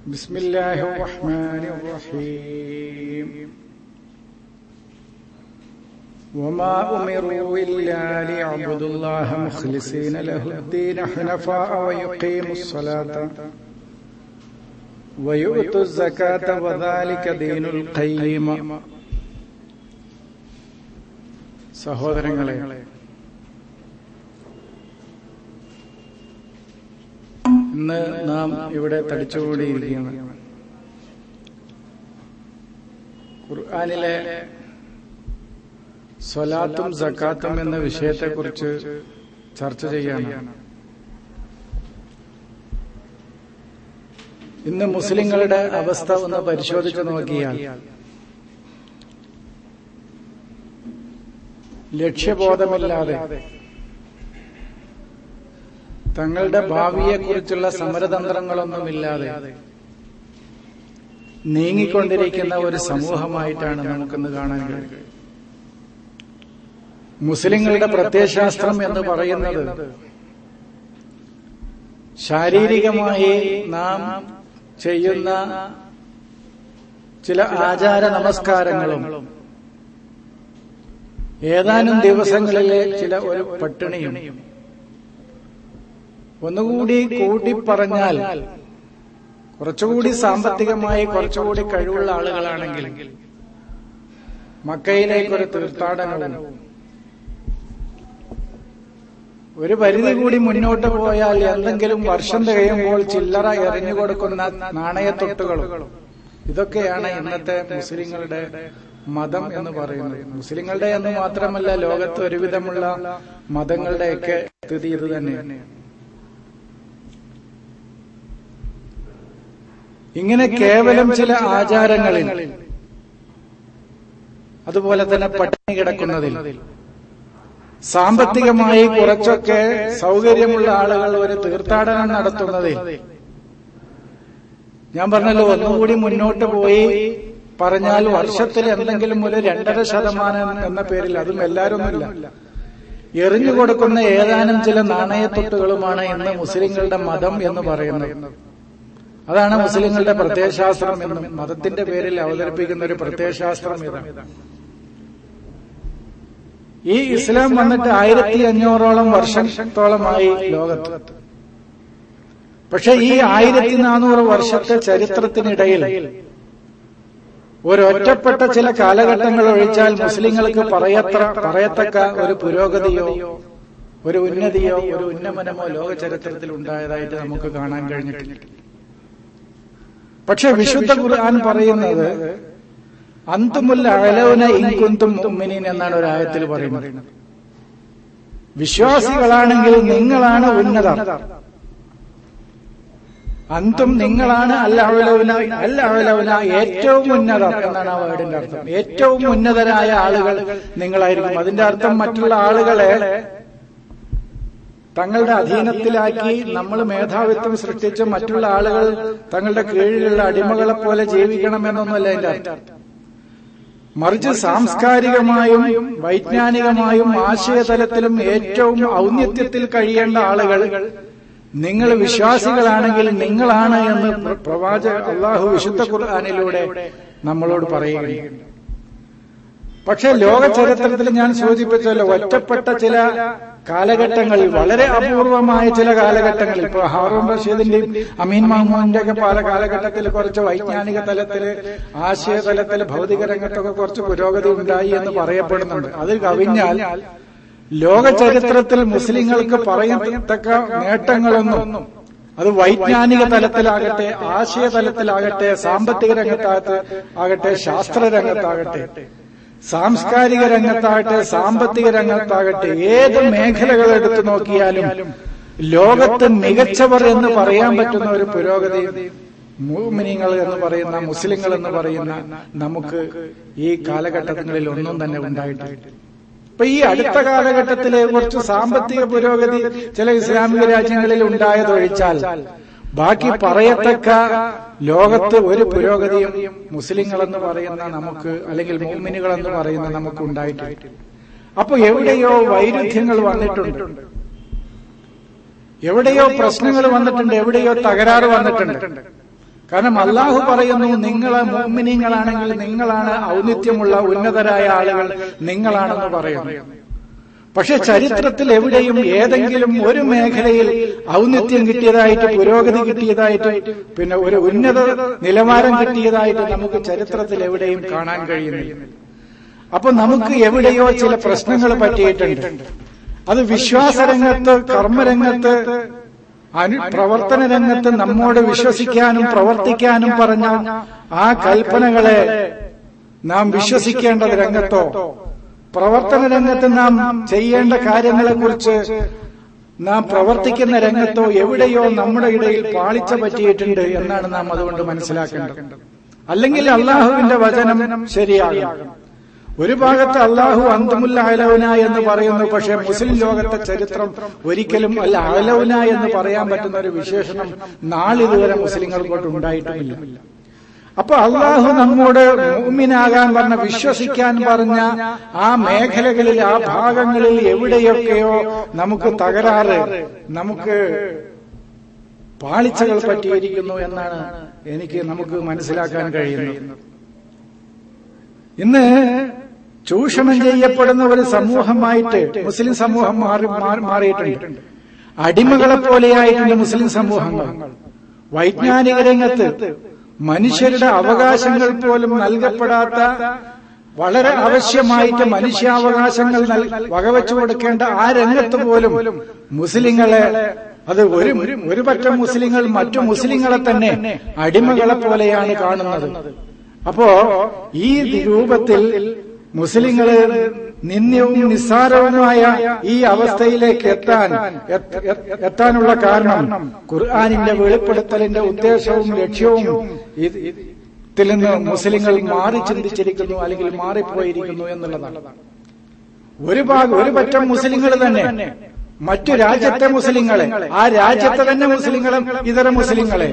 بسم الله الرحمن الرحيم وما أمروا إلا ليعبدوا الله مخلصين له الدين حنفاء ويقيموا الصلاة ويؤتوا الزكاة وذلك دين القيم സഹോദരങ്ങളെ ഇന്ന് നാം ഇവിടെ തടിച്ചുകൂടിയിരിക്കുകയാണ് ഖുർആാനിലെ സ്വലാത്തും സക്കാത്തും എന്ന വിഷയത്തെക്കുറിച്ച് ചർച്ച ചെയ്യാണ് ഇന്ന് മുസ്ലിങ്ങളുടെ അവസ്ഥ ഒന്ന് പരിശോധിച്ചു നോക്കിയാൽ ലക്ഷ്യബോധമില്ലാതെ തങ്ങളുടെ ഭാവിയെക്കുറിച്ചുള്ള സമരതന്ത്രങ്ങളൊന്നുമില്ലാതെ നീങ്ങിക്കൊണ്ടിരിക്കുന്ന ഒരു സമൂഹമായിട്ടാണ് നമുക്കിന്ന് കാണാൻ കഴിയുന്നത് മുസ്ലിങ്ങളുടെ പ്രത്യയശാസ്ത്രം എന്ന് പറയുന്നത് ശാരീരികമായി നാം ചെയ്യുന്ന ചില ആചാര നമസ്കാരങ്ങളും ഏതാനും ദിവസങ്ങളിലെ ചില ഒരു പട്ടിണിയും ഒന്നുകൂടി കൂട്ടി പറഞ്ഞാൽ കുറച്ചുകൂടി സാമ്പത്തികമായി കുറച്ചുകൂടി കഴിവുള്ള ആളുകളാണെങ്കിൽ മക്കയിലേക്കൊരു തീർത്ഥാടനവും ഒരു പരിധി കൂടി മുന്നോട്ട് പോയാൽ എന്തെങ്കിലും വർഷം തികയുമ്പോൾ ചില്ലറ എറിഞ്ഞു കൊടുക്കുന്ന നാണയത്തൊട്ടുകളും ഇതൊക്കെയാണ് ഇന്നത്തെ മുസ്ലിങ്ങളുടെ മതം എന്ന് പറയുന്നത് മുസ്ലിങ്ങളുടെ എന്ന് മാത്രമല്ല ലോകത്ത് ഒരുവിധമുള്ള മതങ്ങളുടെയൊക്കെ സ്ഥിതി ഇത് തന്നെയാണ് ഇങ്ങനെ കേവലം ചില ആചാരങ്ങളിൽ അതുപോലെ തന്നെ പട്ടിണി കിടക്കുന്നതിൽ സാമ്പത്തികമായി കുറച്ചൊക്കെ സൗകര്യമുള്ള ആളുകൾ ഒരു തീർത്ഥാടനം നടത്തുന്നതിൽ ഞാൻ പറഞ്ഞല്ലോ ഒന്നുകൂടി മുന്നോട്ട് പോയി പറഞ്ഞാൽ വർഷത്തിൽ എന്തെങ്കിലും ഒരു രണ്ടര ശതമാനം എന്ന പേരിൽ അതും എല്ലാരൊന്നുമില്ല എറിഞ്ഞു കൊടുക്കുന്ന ഏതാനും ചില നാണയത്തൊട്ടുകളുമാണ് ഇന്ന് മുസ്ലിങ്ങളുടെ മതം എന്ന് പറയുന്നത് അതാണ് മുസ്ലിങ്ങളുടെ പ്രത്യയശാസ്ത്രം എന്നും മതത്തിന്റെ പേരിൽ അവതരിപ്പിക്കുന്ന ഒരു പ്രത്യയശാസ്ത്രം ഇതാണ് ഈ ഇസ്ലാം വന്നിട്ട് ആയിരത്തി അഞ്ഞൂറോളം വർഷത്തോളമായി ലോകത്ത് പക്ഷെ ഈ ആയിരത്തി നാനൂറ് വർഷത്തെ ചരിത്രത്തിനിടയിൽ ഒരൊറ്റപ്പെട്ട ചില കാലഘട്ടങ്ങൾ ഒഴിച്ചാൽ മുസ്ലിങ്ങൾക്ക് പറയത്ര പറയത്തക്ക ഒരു പുരോഗതിയോ ഒരു ഉന്നതിയോ ഒരു ഉന്നമനമോ ലോക ചരിത്രത്തിൽ ഉണ്ടായതായിട്ട് നമുക്ക് കാണാൻ കഴിഞ്ഞിട്ടില്ല പക്ഷെ വിശുദ്ധ ഖുർആൻ പറയുന്നത് അന്തുമുല്ല അലൗന ഇൻകുന്തും മുഅ്മിനീൻ എന്നാണ് ഒരു ആയത്തിൽ പറയുന്നത് വിശ്വാസികളാണെങ്കിൽ നിങ്ങളാണ് ഉന്നതർ അന്തും നിങ്ങളാണ് അല്ലവലൗന അല്ലവലൗന ഏറ്റവും ഉന്നതർ എന്നാണ് ആ വേർഡിന്റെ അർത്ഥം ഏറ്റവും ഉന്നതരായ ആളുകൾ നിങ്ങളായിരിക്കും അതിന്റെ അർത്ഥം മറ്റുള്ള ആളുകളെ തങ്ങളുടെ അധീനത്തിലാക്കി നമ്മൾ മേധാവിത്വം സൃഷ്ടിച്ച് മറ്റുള്ള ആളുകൾ തങ്ങളുടെ കീഴിലുള്ള അടിമകളെ പോലെ ജീവിക്കണമെന്നൊന്നുമല്ല എന്റെ അർത്ഥം മറിച്ച് സാംസ്കാരികമായും വൈജ്ഞാനികമായും ആശയതലത്തിലും ഏറ്റവും ഔന്നത്യത്തിൽ കഴിയേണ്ട ആളുകൾ നിങ്ങൾ വിശ്വാസികളാണെങ്കിൽ നിങ്ങളാണ് എന്ന് പ്രവാചക അള്ളാഹു വിശുദ്ധ ഖുർആാനിലൂടെ നമ്മളോട് പറയുകയാണ് പക്ഷെ ലോക ചരിത്രത്തിൽ ഞാൻ സൂചിപ്പിച്ചല്ലോ ഒറ്റപ്പെട്ട ചില കാലഘട്ടങ്ങളിൽ വളരെ അപൂർവമായ ചില കാലഘട്ടങ്ങളിൽ ഇപ്പൊ ഹാറൂൺ റഷീദിന്റെയും അമീൻ മഹ്മൂദിന്റെ ഒക്കെ പല കാലഘട്ടത്തിൽ കുറച്ച് വൈജ്ഞാനിക തലത്തില് ആശയ തലത്തില് ഭൗതിക രംഗത്തൊക്കെ കുറച്ച് പുരോഗതി ഉണ്ടായി എന്ന് പറയപ്പെടുന്നുണ്ട് അത് കവിഞ്ഞാൽ ലോക ചരിത്രത്തിൽ മുസ്ലിങ്ങൾക്ക് പറയത്തക്ക നേട്ടങ്ങളൊന്നും അത് വൈജ്ഞാനിക തലത്തിലാകട്ടെ ആശയ തലത്തിലാകട്ടെ സാമ്പത്തിക രംഗത്താകട്ടെ ആകട്ടെ ശാസ്ത്ര രംഗത്താകട്ടെ സാംസ്കാരിക രംഗത്താകട്ടെ സാമ്പത്തിക രംഗത്താകട്ടെ ഏത് മേഖലകൾ എടുത്തു നോക്കിയാലും ലോകത്ത് മികച്ചവർ എന്ന് പറയാൻ പറ്റുന്ന ഒരു പുരോഗതി മൂമിനിങ്ങൾ എന്ന് പറയുന്ന മുസ്ലിങ്ങൾ എന്ന് പറയുന്ന നമുക്ക് ഈ കാലഘട്ടങ്ങളിൽ ഒന്നും തന്നെ ഉണ്ടായിട്ടില്ല ഇപ്പൊ ഈ അടുത്ത കാലഘട്ടത്തിലെ കുറച്ച് സാമ്പത്തിക പുരോഗതി ചില ഇസ്ലാമിക രാജ്യങ്ങളിൽ ഉണ്ടായതൊഴിച്ചാൽ ബാക്കി പറയത്തക്ക ലോകത്ത് ഒരു പുരോഗതിയും മുസ്ലിങ്ങളെന്ന് പറയുന്ന നമുക്ക് അല്ലെങ്കിൽ മോമിനുകളെന്ന് പറയുന്ന നമുക്ക് ഉണ്ടായിട്ടില്ല അപ്പൊ എവിടെയോ വൈരുദ്ധ്യങ്ങൾ വന്നിട്ടുണ്ട് എവിടെയോ പ്രശ്നങ്ങൾ വന്നിട്ടുണ്ട് എവിടെയോ തകരാറ് വന്നിട്ടുണ്ട് കാരണം അള്ളാഹു പറയുന്നു നിങ്ങളെ മോമിനിങ്ങളാണെങ്കിൽ നിങ്ങളാണ് ഔന്നിത്യമുള്ള ഉന്നതരായ ആളുകൾ നിങ്ങളാണെന്ന് പറയുന്നു പക്ഷെ ചരിത്രത്തിൽ എവിടെയും ഏതെങ്കിലും ഒരു മേഖലയിൽ ഔന്നിത്യം കിട്ടിയതായിട്ട് പുരോഗതി കിട്ടിയതായിട്ട് പിന്നെ ഒരു ഉന്നത നിലവാരം കിട്ടിയതായിട്ട് നമുക്ക് ചരിത്രത്തിൽ എവിടെയും കാണാൻ കഴിയുന്നില്ല അപ്പൊ നമുക്ക് എവിടെയോ ചില പ്രശ്നങ്ങൾ പറ്റിയിട്ടുണ്ട് അത് വിശ്വാസരംഗത്ത് കർമ്മരംഗത്ത് അനു പ്രവർത്തന രംഗത്ത് നമ്മോട് വിശ്വസിക്കാനും പ്രവർത്തിക്കാനും പറഞ്ഞ ആ കൽപ്പനകളെ നാം വിശ്വസിക്കേണ്ടത് രംഗത്തോ പ്രവർത്തന രംഗത്ത് നാം ചെയ്യേണ്ട കാര്യങ്ങളെക്കുറിച്ച് നാം പ്രവർത്തിക്കുന്ന രംഗത്തോ എവിടെയോ നമ്മുടെ ഇടയിൽ പാളിച്ച പറ്റിയിട്ടുണ്ട് എന്നാണ് നാം അതുകൊണ്ട് മനസ്സിലാക്കേണ്ടത് അല്ലെങ്കിൽ അള്ളാഹുവിന്റെ വചനം ശരിയാകും ഒരു ഭാഗത്ത് അള്ളാഹു അന്തമുല്ല അലൗന എന്ന് പറയുന്നു പക്ഷെ മുസ്ലിം ലോകത്തെ ചരിത്രം ഒരിക്കലും അല്ല അലൗന എന്ന് പറയാൻ പറ്റുന്ന ഒരു വിശേഷണം നാളിതുവരെ മുസ്ലിങ്ങൾക്കോട്ട് ഉണ്ടായിട്ടുമില്ല അപ്പൊ അള്ളാഹു നമ്മോട് മുഅ്മിനാകാൻ പറഞ്ഞ വിശ്വസിക്കാൻ പറഞ്ഞ ആ മേഖലകളിൽ ആ ഭാഗങ്ങളിൽ എവിടെയൊക്കെയോ നമുക്ക് തകരാറ് നമുക്ക് പാളിച്ചകൾ പറ്റിയിരിക്കുന്നു എന്നാണ് എനിക്ക് നമുക്ക് മനസ്സിലാക്കാൻ കഴിയുന്നത് ഇന്ന് ചൂഷണം ചെയ്യപ്പെടുന്ന ഒരു സമൂഹമായിട്ട് മുസ്ലിം സമൂഹം മാറി മാറിയിട്ടുണ്ട് അടിമകളെ പോലെയായിട്ടുണ്ട് മുസ്ലിം സമൂഹങ്ങൾ വൈജ്ഞാനിക രംഗത്ത് മനുഷ്യരുടെ അവകാശങ്ങൾ പോലും നൽകപ്പെടാത്ത വളരെ ആവശ്യമായിട്ട് മനുഷ്യാവകാശങ്ങൾ വകവെച്ചു കൊടുക്കേണ്ട ആ രംഗത്ത് പോലും മുസ്ലിങ്ങളെ അത് ഒരു ഒരു പറ്റം മുസ്ലിങ്ങൾ മറ്റു മുസ്ലിങ്ങളെ തന്നെ അടിമകളെ പോലെയാണ് കാണുന്നത് അപ്പോ ഈ രൂപത്തിൽ മുസ്ലിങ്ങള് നിന്ദ്യവും നിസ്സാരവുമായ ഈ അവസ്ഥയിലേക്ക് എത്താൻ എത്താനുള്ള കാരണം ഖുർആാനിന്റെ വെളിപ്പെടുത്തലിന്റെ ഉദ്ദേശവും ലക്ഷ്യവും ത്തിൽ നിന്ന് മുസ്ലിങ്ങൾ മാറി ചിന്തിച്ചിരിക്കുന്നു അല്ലെങ്കിൽ മാറിപ്പോയിരിക്കുന്നു എന്നുള്ളതാണ് ഒരു ഭാഗം ഒരു പറ്റം മുസ്ലിങ്ങൾ തന്നെ മറ്റു രാജ്യത്തെ മുസ്ലിങ്ങളെ ആ രാജ്യത്തെ തന്നെ മുസ്ലിങ്ങളെ ഇതര മുസ്ലിങ്ങളെ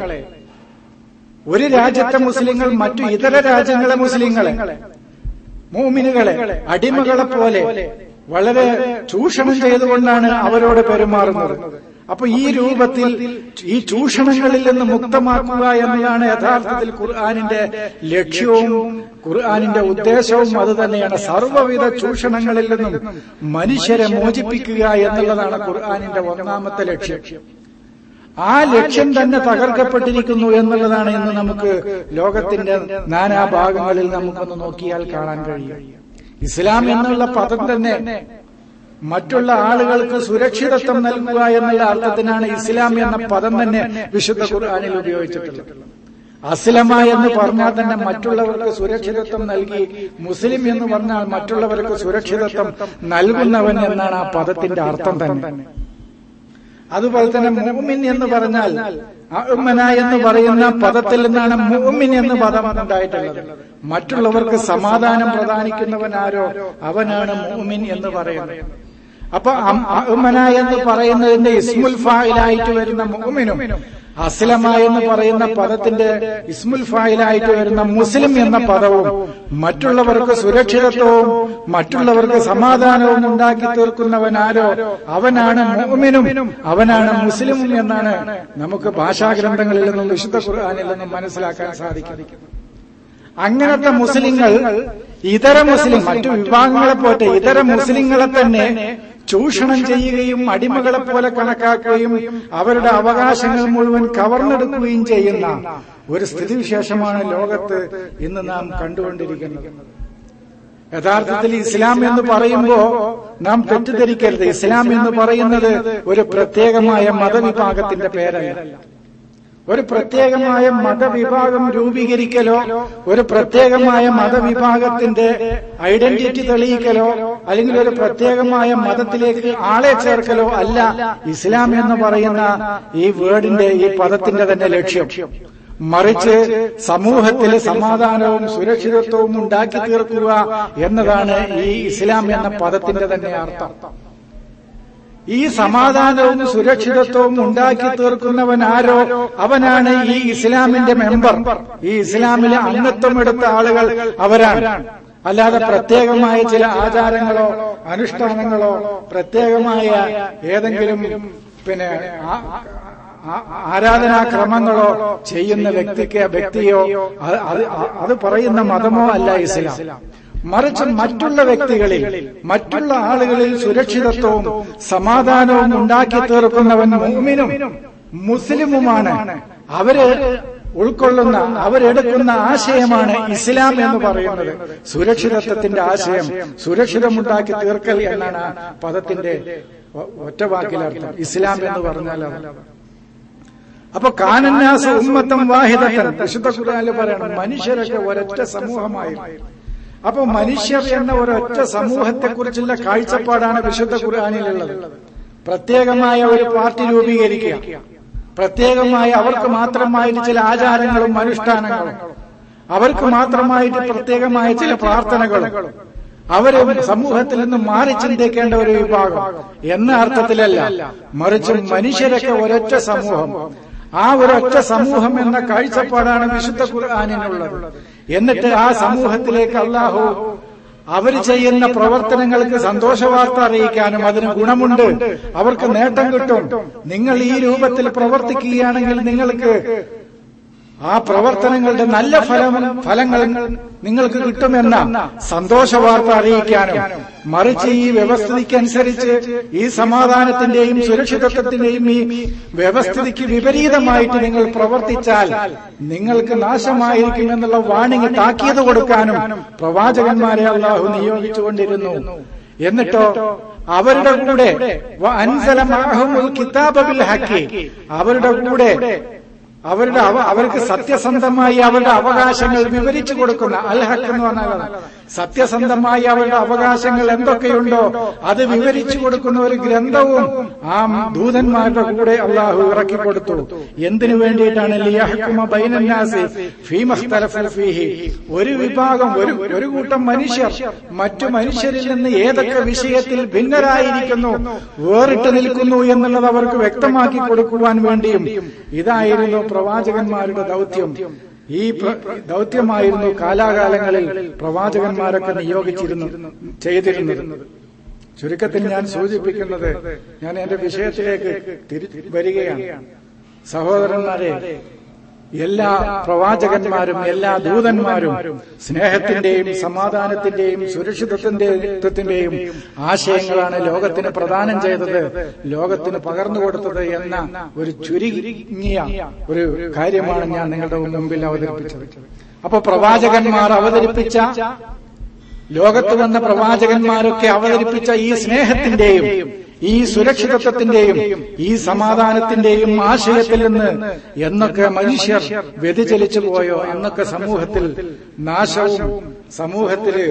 ഒരു രാജ്യത്തെ മുസ്ലിങ്ങൾ മറ്റു ഇതര രാജ്യങ്ങളെ മുസ്ലിങ്ങളെ മൂമിനുകളെ അടിമകളെ പോലെ വളരെ ചൂഷണം ചെയ്തുകൊണ്ടാണ് അവരോട് പെരുമാറുന്നത് അപ്പൊ ഈ രൂപത്തിൽ ഈ ചൂഷണങ്ങളിൽ നിന്ന് മുക്തമാക്കുക എന്നതാണ് യഥാർത്ഥത്തിൽ ഖുർആാനിന്റെ ലക്ഷ്യവും ഖുർആാനിന്റെ ഉദ്ദേശവും അത് തന്നെയാണ് സർവ്വവിധ ചൂഷണങ്ങളിൽ നിന്നും മനുഷ്യരെ മോചിപ്പിക്കുക എന്നുള്ളതാണ് ഖുർആാനിന്റെ ഒന്നാമത്തെ ലക്ഷ്യം ആ ലക്ഷ്യം തന്നെ തകർക്കപ്പെട്ടിരിക്കുന്നു എന്നുള്ളതാണ് ഇന്ന് നമുക്ക് ലോകത്തിന്റെ നാനാഭാഗങ്ങളിൽ നമുക്കൊന്ന് നോക്കിയാൽ കാണാൻ കഴിയും ഇസ്ലാം എന്നുള്ള പദം തന്നെ മറ്റുള്ള ആളുകൾക്ക് സുരക്ഷിതത്വം നൽകുക എന്നുള്ള അർത്ഥത്തിനാണ് ഇസ്ലാം എന്ന പദം തന്നെ വിശുദ്ധ ഖുർആാനിൽ ഉപയോഗിച്ചിട്ടുള്ളത് അസ്ലമ എന്ന് പറഞ്ഞാൽ തന്നെ മറ്റുള്ളവർക്ക് സുരക്ഷിതത്വം നൽകി മുസ്ലിം എന്ന് പറഞ്ഞാൽ മറ്റുള്ളവർക്ക് സുരക്ഷിതത്വം നൽകുന്നവൻ എന്നാണ് ആ പദത്തിന്റെ അർത്ഥം തന്നെ അതുപോലെ തന്നെ മുഅ്മിൻ എന്ന് പറഞ്ഞാൽ അഹ്മന എന്ന് പറയുന്ന പദത്തിൽ നിന്നാണ് മുഅ്മിൻ എന്ന് പദം ഉണ്ടായിട്ടുള്ളത് മറ്റുള്ളവർക്ക് സമാധാനം പ്രദാനിക്കുന്നവൻ ആരോ അവനാണ് മുഅ്മിൻ എന്ന് പറയുന്നത് അപ്പൊ അഹ്മന എന്ന് പറയുന്നതിന്റെ ഇസ്മുൽ ഫായിലായിട്ട് വരുന്ന മുഅ്മിനും അസ്ലമ എന്ന് പറയുന്ന പദത്തിന്റെ ഇസ്മുൽ ഫായിലായിട്ട് വരുന്ന മുസ്ലിം എന്ന പദവും മറ്റുള്ളവർക്ക് സുരക്ഷിതത്വവും മറ്റുള്ളവർക്ക് സമാധാനവും ഉണ്ടാക്കി തീർക്കുന്നവനാരോ അവനാണ് മുഅ്മിനും അവനാണ് മുസ്ലിമും എന്നാണ് നമുക്ക് ഭാഷാഗ്രന്ഥങ്ങളിൽ നിന്നും വിശുദ്ധ ഖുർആാനിൽ നിന്നും മനസ്സിലാക്കാൻ സാധിക്കുന്നത് അങ്ങനത്തെ മുസ്ലിങ്ങൾ ഇതര മുസ്ലിം മറ്റു വിഭാഗങ്ങളെ പോട്ടെ ഇതര മുസ്ലിങ്ങളെ തന്നെ ചൂഷണം ചെയ്യുകയും അടിമകളെ പോലെ കണക്കാക്കുകയും അവരുടെ അവകാശങ്ങൾ മുഴുവൻ കവർന്നെടുക്കുകയും ചെയ്യുന്ന ഒരു സ്ഥിതിവിശേഷമാണ് ലോകത്ത് ഇന്ന് നാം കണ്ടുകൊണ്ടിരിക്കുന്നത് യഥാർത്ഥത്തിൽ ഇസ്ലാം എന്ന് പറയുമ്പോ നാം തെറ്റിദ്ധരിക്കരുത് ഇസ്ലാം എന്ന് പറയുന്നത് ഒരു പ്രത്യേകമായ മതവിഭാഗത്തിന്റെ പേരല്ല ഒരു പ്രത്യേകമായ മതവിഭാഗം രൂപീകരിക്കലോ ഒരു പ്രത്യേകമായ മതവിഭാഗത്തിന്റെ ഐഡന്റിറ്റി തെളിയിക്കലോ അല്ലെങ്കിൽ ഒരു പ്രത്യേകമായ മതത്തിലേക്ക് ആളെ ചേർക്കലോ അല്ല ഇസ്ലാം എന്ന് പറയുന്ന ഈ വേർഡിന്റെ ഈ പദത്തിന്റെ തന്നെ ലക്ഷ്യം മറിച്ച് സമൂഹത്തിൽ സമാധാനവും സുരക്ഷിതത്വവും ഉണ്ടാക്കി തീർക്കുക എന്നതാണ് ഈ ഇസ്ലാം എന്ന പദത്തിന്റെ തന്നെ അർത്ഥം ഈ സമാധാനവും സുരക്ഷിതത്വവും ഉണ്ടാക്കി തീർക്കുന്നവൻ ആരോ അവനാണ് ഈ ഇസ്ലാമിന്റെ മെമ്പർ ഈ ഇസ്ലാമിലെ അംഗത്വം എടുത്ത ആളുകൾ അവരാണ് അല്ലാതെ പ്രത്യേകമായ ചില ആചാരങ്ങളോ അനുഷ്ഠാനങ്ങളോ പ്രത്യേകമായ ഏതെങ്കിലും പിന്നെ ആ- ആരാധനാക്രമങ്ങളോ ചെയ്യുന്ന വ്യക്തിക്ക് വ്യക്തിയോ അത് അത് അത് പറയുന്ന മതമോ അല്ല ഇസ്ലാം മറിച്ച് മറ്റുള്ള വ്യക്തികളിൽ മറ്റുള്ള ആളുകളിൽ സുരക്ഷിതത്വവും സമാധാനവും ഉണ്ടാക്കി തീർക്കുന്നവൻ മുഅ്മിനും മുസ്ലിമുമാണ് അവര് ഉൾക്കൊള്ളുന്ന അവരെടുക്കുന്ന ആശയമാണ് ഇസ്ലാം എന്ന് പറയുന്നത് സുരക്ഷിതത്വത്തിന്റെ ആശയം സുരക്ഷിതമുണ്ടാക്കി തീർക്കൽ എന്നാണ് ആ പദത്തിന്റെ ഒ- ഒറ്റ വാക്കിലർത്ഥം ഇസ്ലാം എന്ന് പറഞ്ഞാൽ അത് അപ്പൊ കാനന്യാസ് ഉമ്മത്തം വാഹിദത്തൻ വിശുദ്ധ ഖുർആനിൽ പറയണം മനുഷ്യരൊക്കെ ഒരൊറ്റ സമൂഹമായിരുന്നു അപ്പൊ മനുഷ്യർ എന്ന ഒരൊറ്റ സമൂഹത്തെ കുറിച്ചുള്ള കാഴ്ചപ്പാടാണ് വിശുദ്ധ ഖുർആനിലുള്ളത് പ്രത്യേകമായ ഒരു പാർട്ടി രൂപീകരിക്കുക പ്രത്യേകമായി അവർക്ക് മാത്രമായിട്ട് ചില ആചാരങ്ങളും അനുഷ്ഠാനങ്ങളും അവർക്ക് മാത്രമായിട്ട് പ്രത്യേകമായ ചില പ്രാർത്ഥനകളും അവര് സമൂഹത്തിൽ നിന്ന് മാറി ചിന്തിക്കേണ്ട ഒരു വിഭാഗം എന്ന അർത്ഥത്തിലല്ല മറിച്ച് മനുഷ്യരൊക്കെ ഒരൊറ്റ സമൂഹം ആ ഒരൊറ്റ സമൂഹം എന്ന കാഴ്ചപ്പാടാണ് വിശുദ്ധ ഖുർആാനിനുള്ളത് എന്നിട്ട് ആ സമൂഹത്തിലേക്ക് അള്ളാഹു അവർ ചെയ്യുന്ന പ്രവർത്തനങ്ങൾക്ക് സന്തോഷവാർത്ത അറിയിക്കാനും അതിന് ഗുണമുണ്ട് അവർക്ക് നേട്ടം കിട്ടും നിങ്ങൾ ഈ രൂപത്തിൽ പ്രവർത്തിക്കുകയാണെങ്കിൽ നിങ്ങൾക്ക് ആ പ്രവർത്തനങ്ങളുടെ നല്ല ഫലം ഫലങ്ങൾ നിങ്ങൾക്ക് കിട്ടുമെന്ന സന്തോഷവാർത്ത അറിയിക്കാനും മറിച്ച് ഈ വ്യവസ്ഥിതിക്കനുസരിച്ച് ഈ സമാധാനത്തിന്റെയും സുരക്ഷിതത്വത്തിന്റെയും ഈ വ്യവസ്ഥിതിക്ക് വിപരീതമായിട്ട് നിങ്ങൾ പ്രവർത്തിച്ചാൽ നിങ്ങൾക്ക് നാശമായിരിക്കുമെന്നുള്ള വാണിംഗ് താക്കീത് കൊടുക്കാനും പ്രവാചകന്മാരെ അള്ളാഹു നിയോഗിച്ചുകൊണ്ടിരുന്നു എന്നിട്ടോ അവരുടെ കൂടെ വ അൻസല മഅഹുമുൽ കിതാബ ബിൽ ഹക്കി അവരുടെ കൂടെ അവരുടെ അവ- അവർക്ക് സത്യസന്ധമായി അവരുടെ അവകാശങ്ങൾ വിവരിച്ചു കൊടുക്കുന്ന അൽ ഹക്ക് എന്ന് പറഞ്ഞാൽ അതാണ്. സത്യസന്ധമായി അവരുടെ അവകാശങ്ങൾ എന്തൊക്കെയുണ്ടോ അത് വിവരിച്ചു കൊടുക്കുന്ന ഒരു ഗ്രന്ഥവും ആ ദൂതന്മാരുടെ കൂടെ അള്ളാഹു ഇറക്കി കൊടുത്തു എന്തിനു വേണ്ടിയിട്ടാണ് ലിയഹ്കുമ ബൈനന്നാസി ഫീമഖ്തലഫു ഫീഹി ഒരു വിഭാഗം ഒരു ഒരു കൂട്ടം മനുഷ്യർ മറ്റു മനുഷ്യരിൽ നിന്ന് ഏതൊക്കെ വിഷയത്തിൽ ഭിന്നരായിരിക്കുന്നു വേറിട്ട് നിൽക്കുന്നു എന്നുള്ളത് അവർക്ക് വ്യക്തമാക്കി കൊടുക്കുവാൻ വേണ്ടിയും ഇതായിരുന്നു പ്രവാചകന്മാരുടെ ദൗത്യം ഈ പ്ര- ദൗത്യമായിരുന്നു കാലാകാലങ്ങളിൽ പ്രവാചകന്മാരൊക്കെ നിയോഗിച്ചിരുന്നു ചെയ്തിരുന്നത് ചുരുക്കത്തിൽ ഞാൻ സൂചിപ്പിക്കുന്നത് ഞാൻ എന്റെ വിഷയത്തിലേക്ക് തിരി വരികയാണ് സഹോദരന്മാരെ എല്ലാ പ്രവാചകന്മാരും എല്ലാ ദൂതന്മാരും സ്നേഹത്തിന്റെയും സമാധാനത്തിന്റെയും സുരക്ഷിതത്വത്തിന്റെയും ആശയങ്ങളാണ് ലോകത്തിന് പ്രദാനം ചെയ്തത് ലോകത്തിന് പകർന്നു കൊടുത്തത് എന്ന ഒരു ചുരുങ്ങിയ ഒരു കാര്യമാണ് ഞാൻ നിങ്ങളുടെ മുമ്പിൽ അവതരിപ്പിച്ചത് അപ്പൊ പ്രവാചകന്മാർ അവതരിപ്പിച്ച ലോകത്ത് വന്ന പ്രവാചകന്മാരൊക്കെ അവതരിപ്പിച്ച ഈ സ്നേഹത്തിന്റെയും ഈ സുരക്ഷിതത്വത്തിന്റെയും ഈ സമാധാനത്തിന്റെയും ആശയത്തിൽ നിന്ന് എന്നൊക്കെ മനുഷ്യർ വ്യതിചലിച്ചു പോയോ അന്നൊക്കെ സമൂഹത്തിൽ നാശവും സമൂഹത്തില്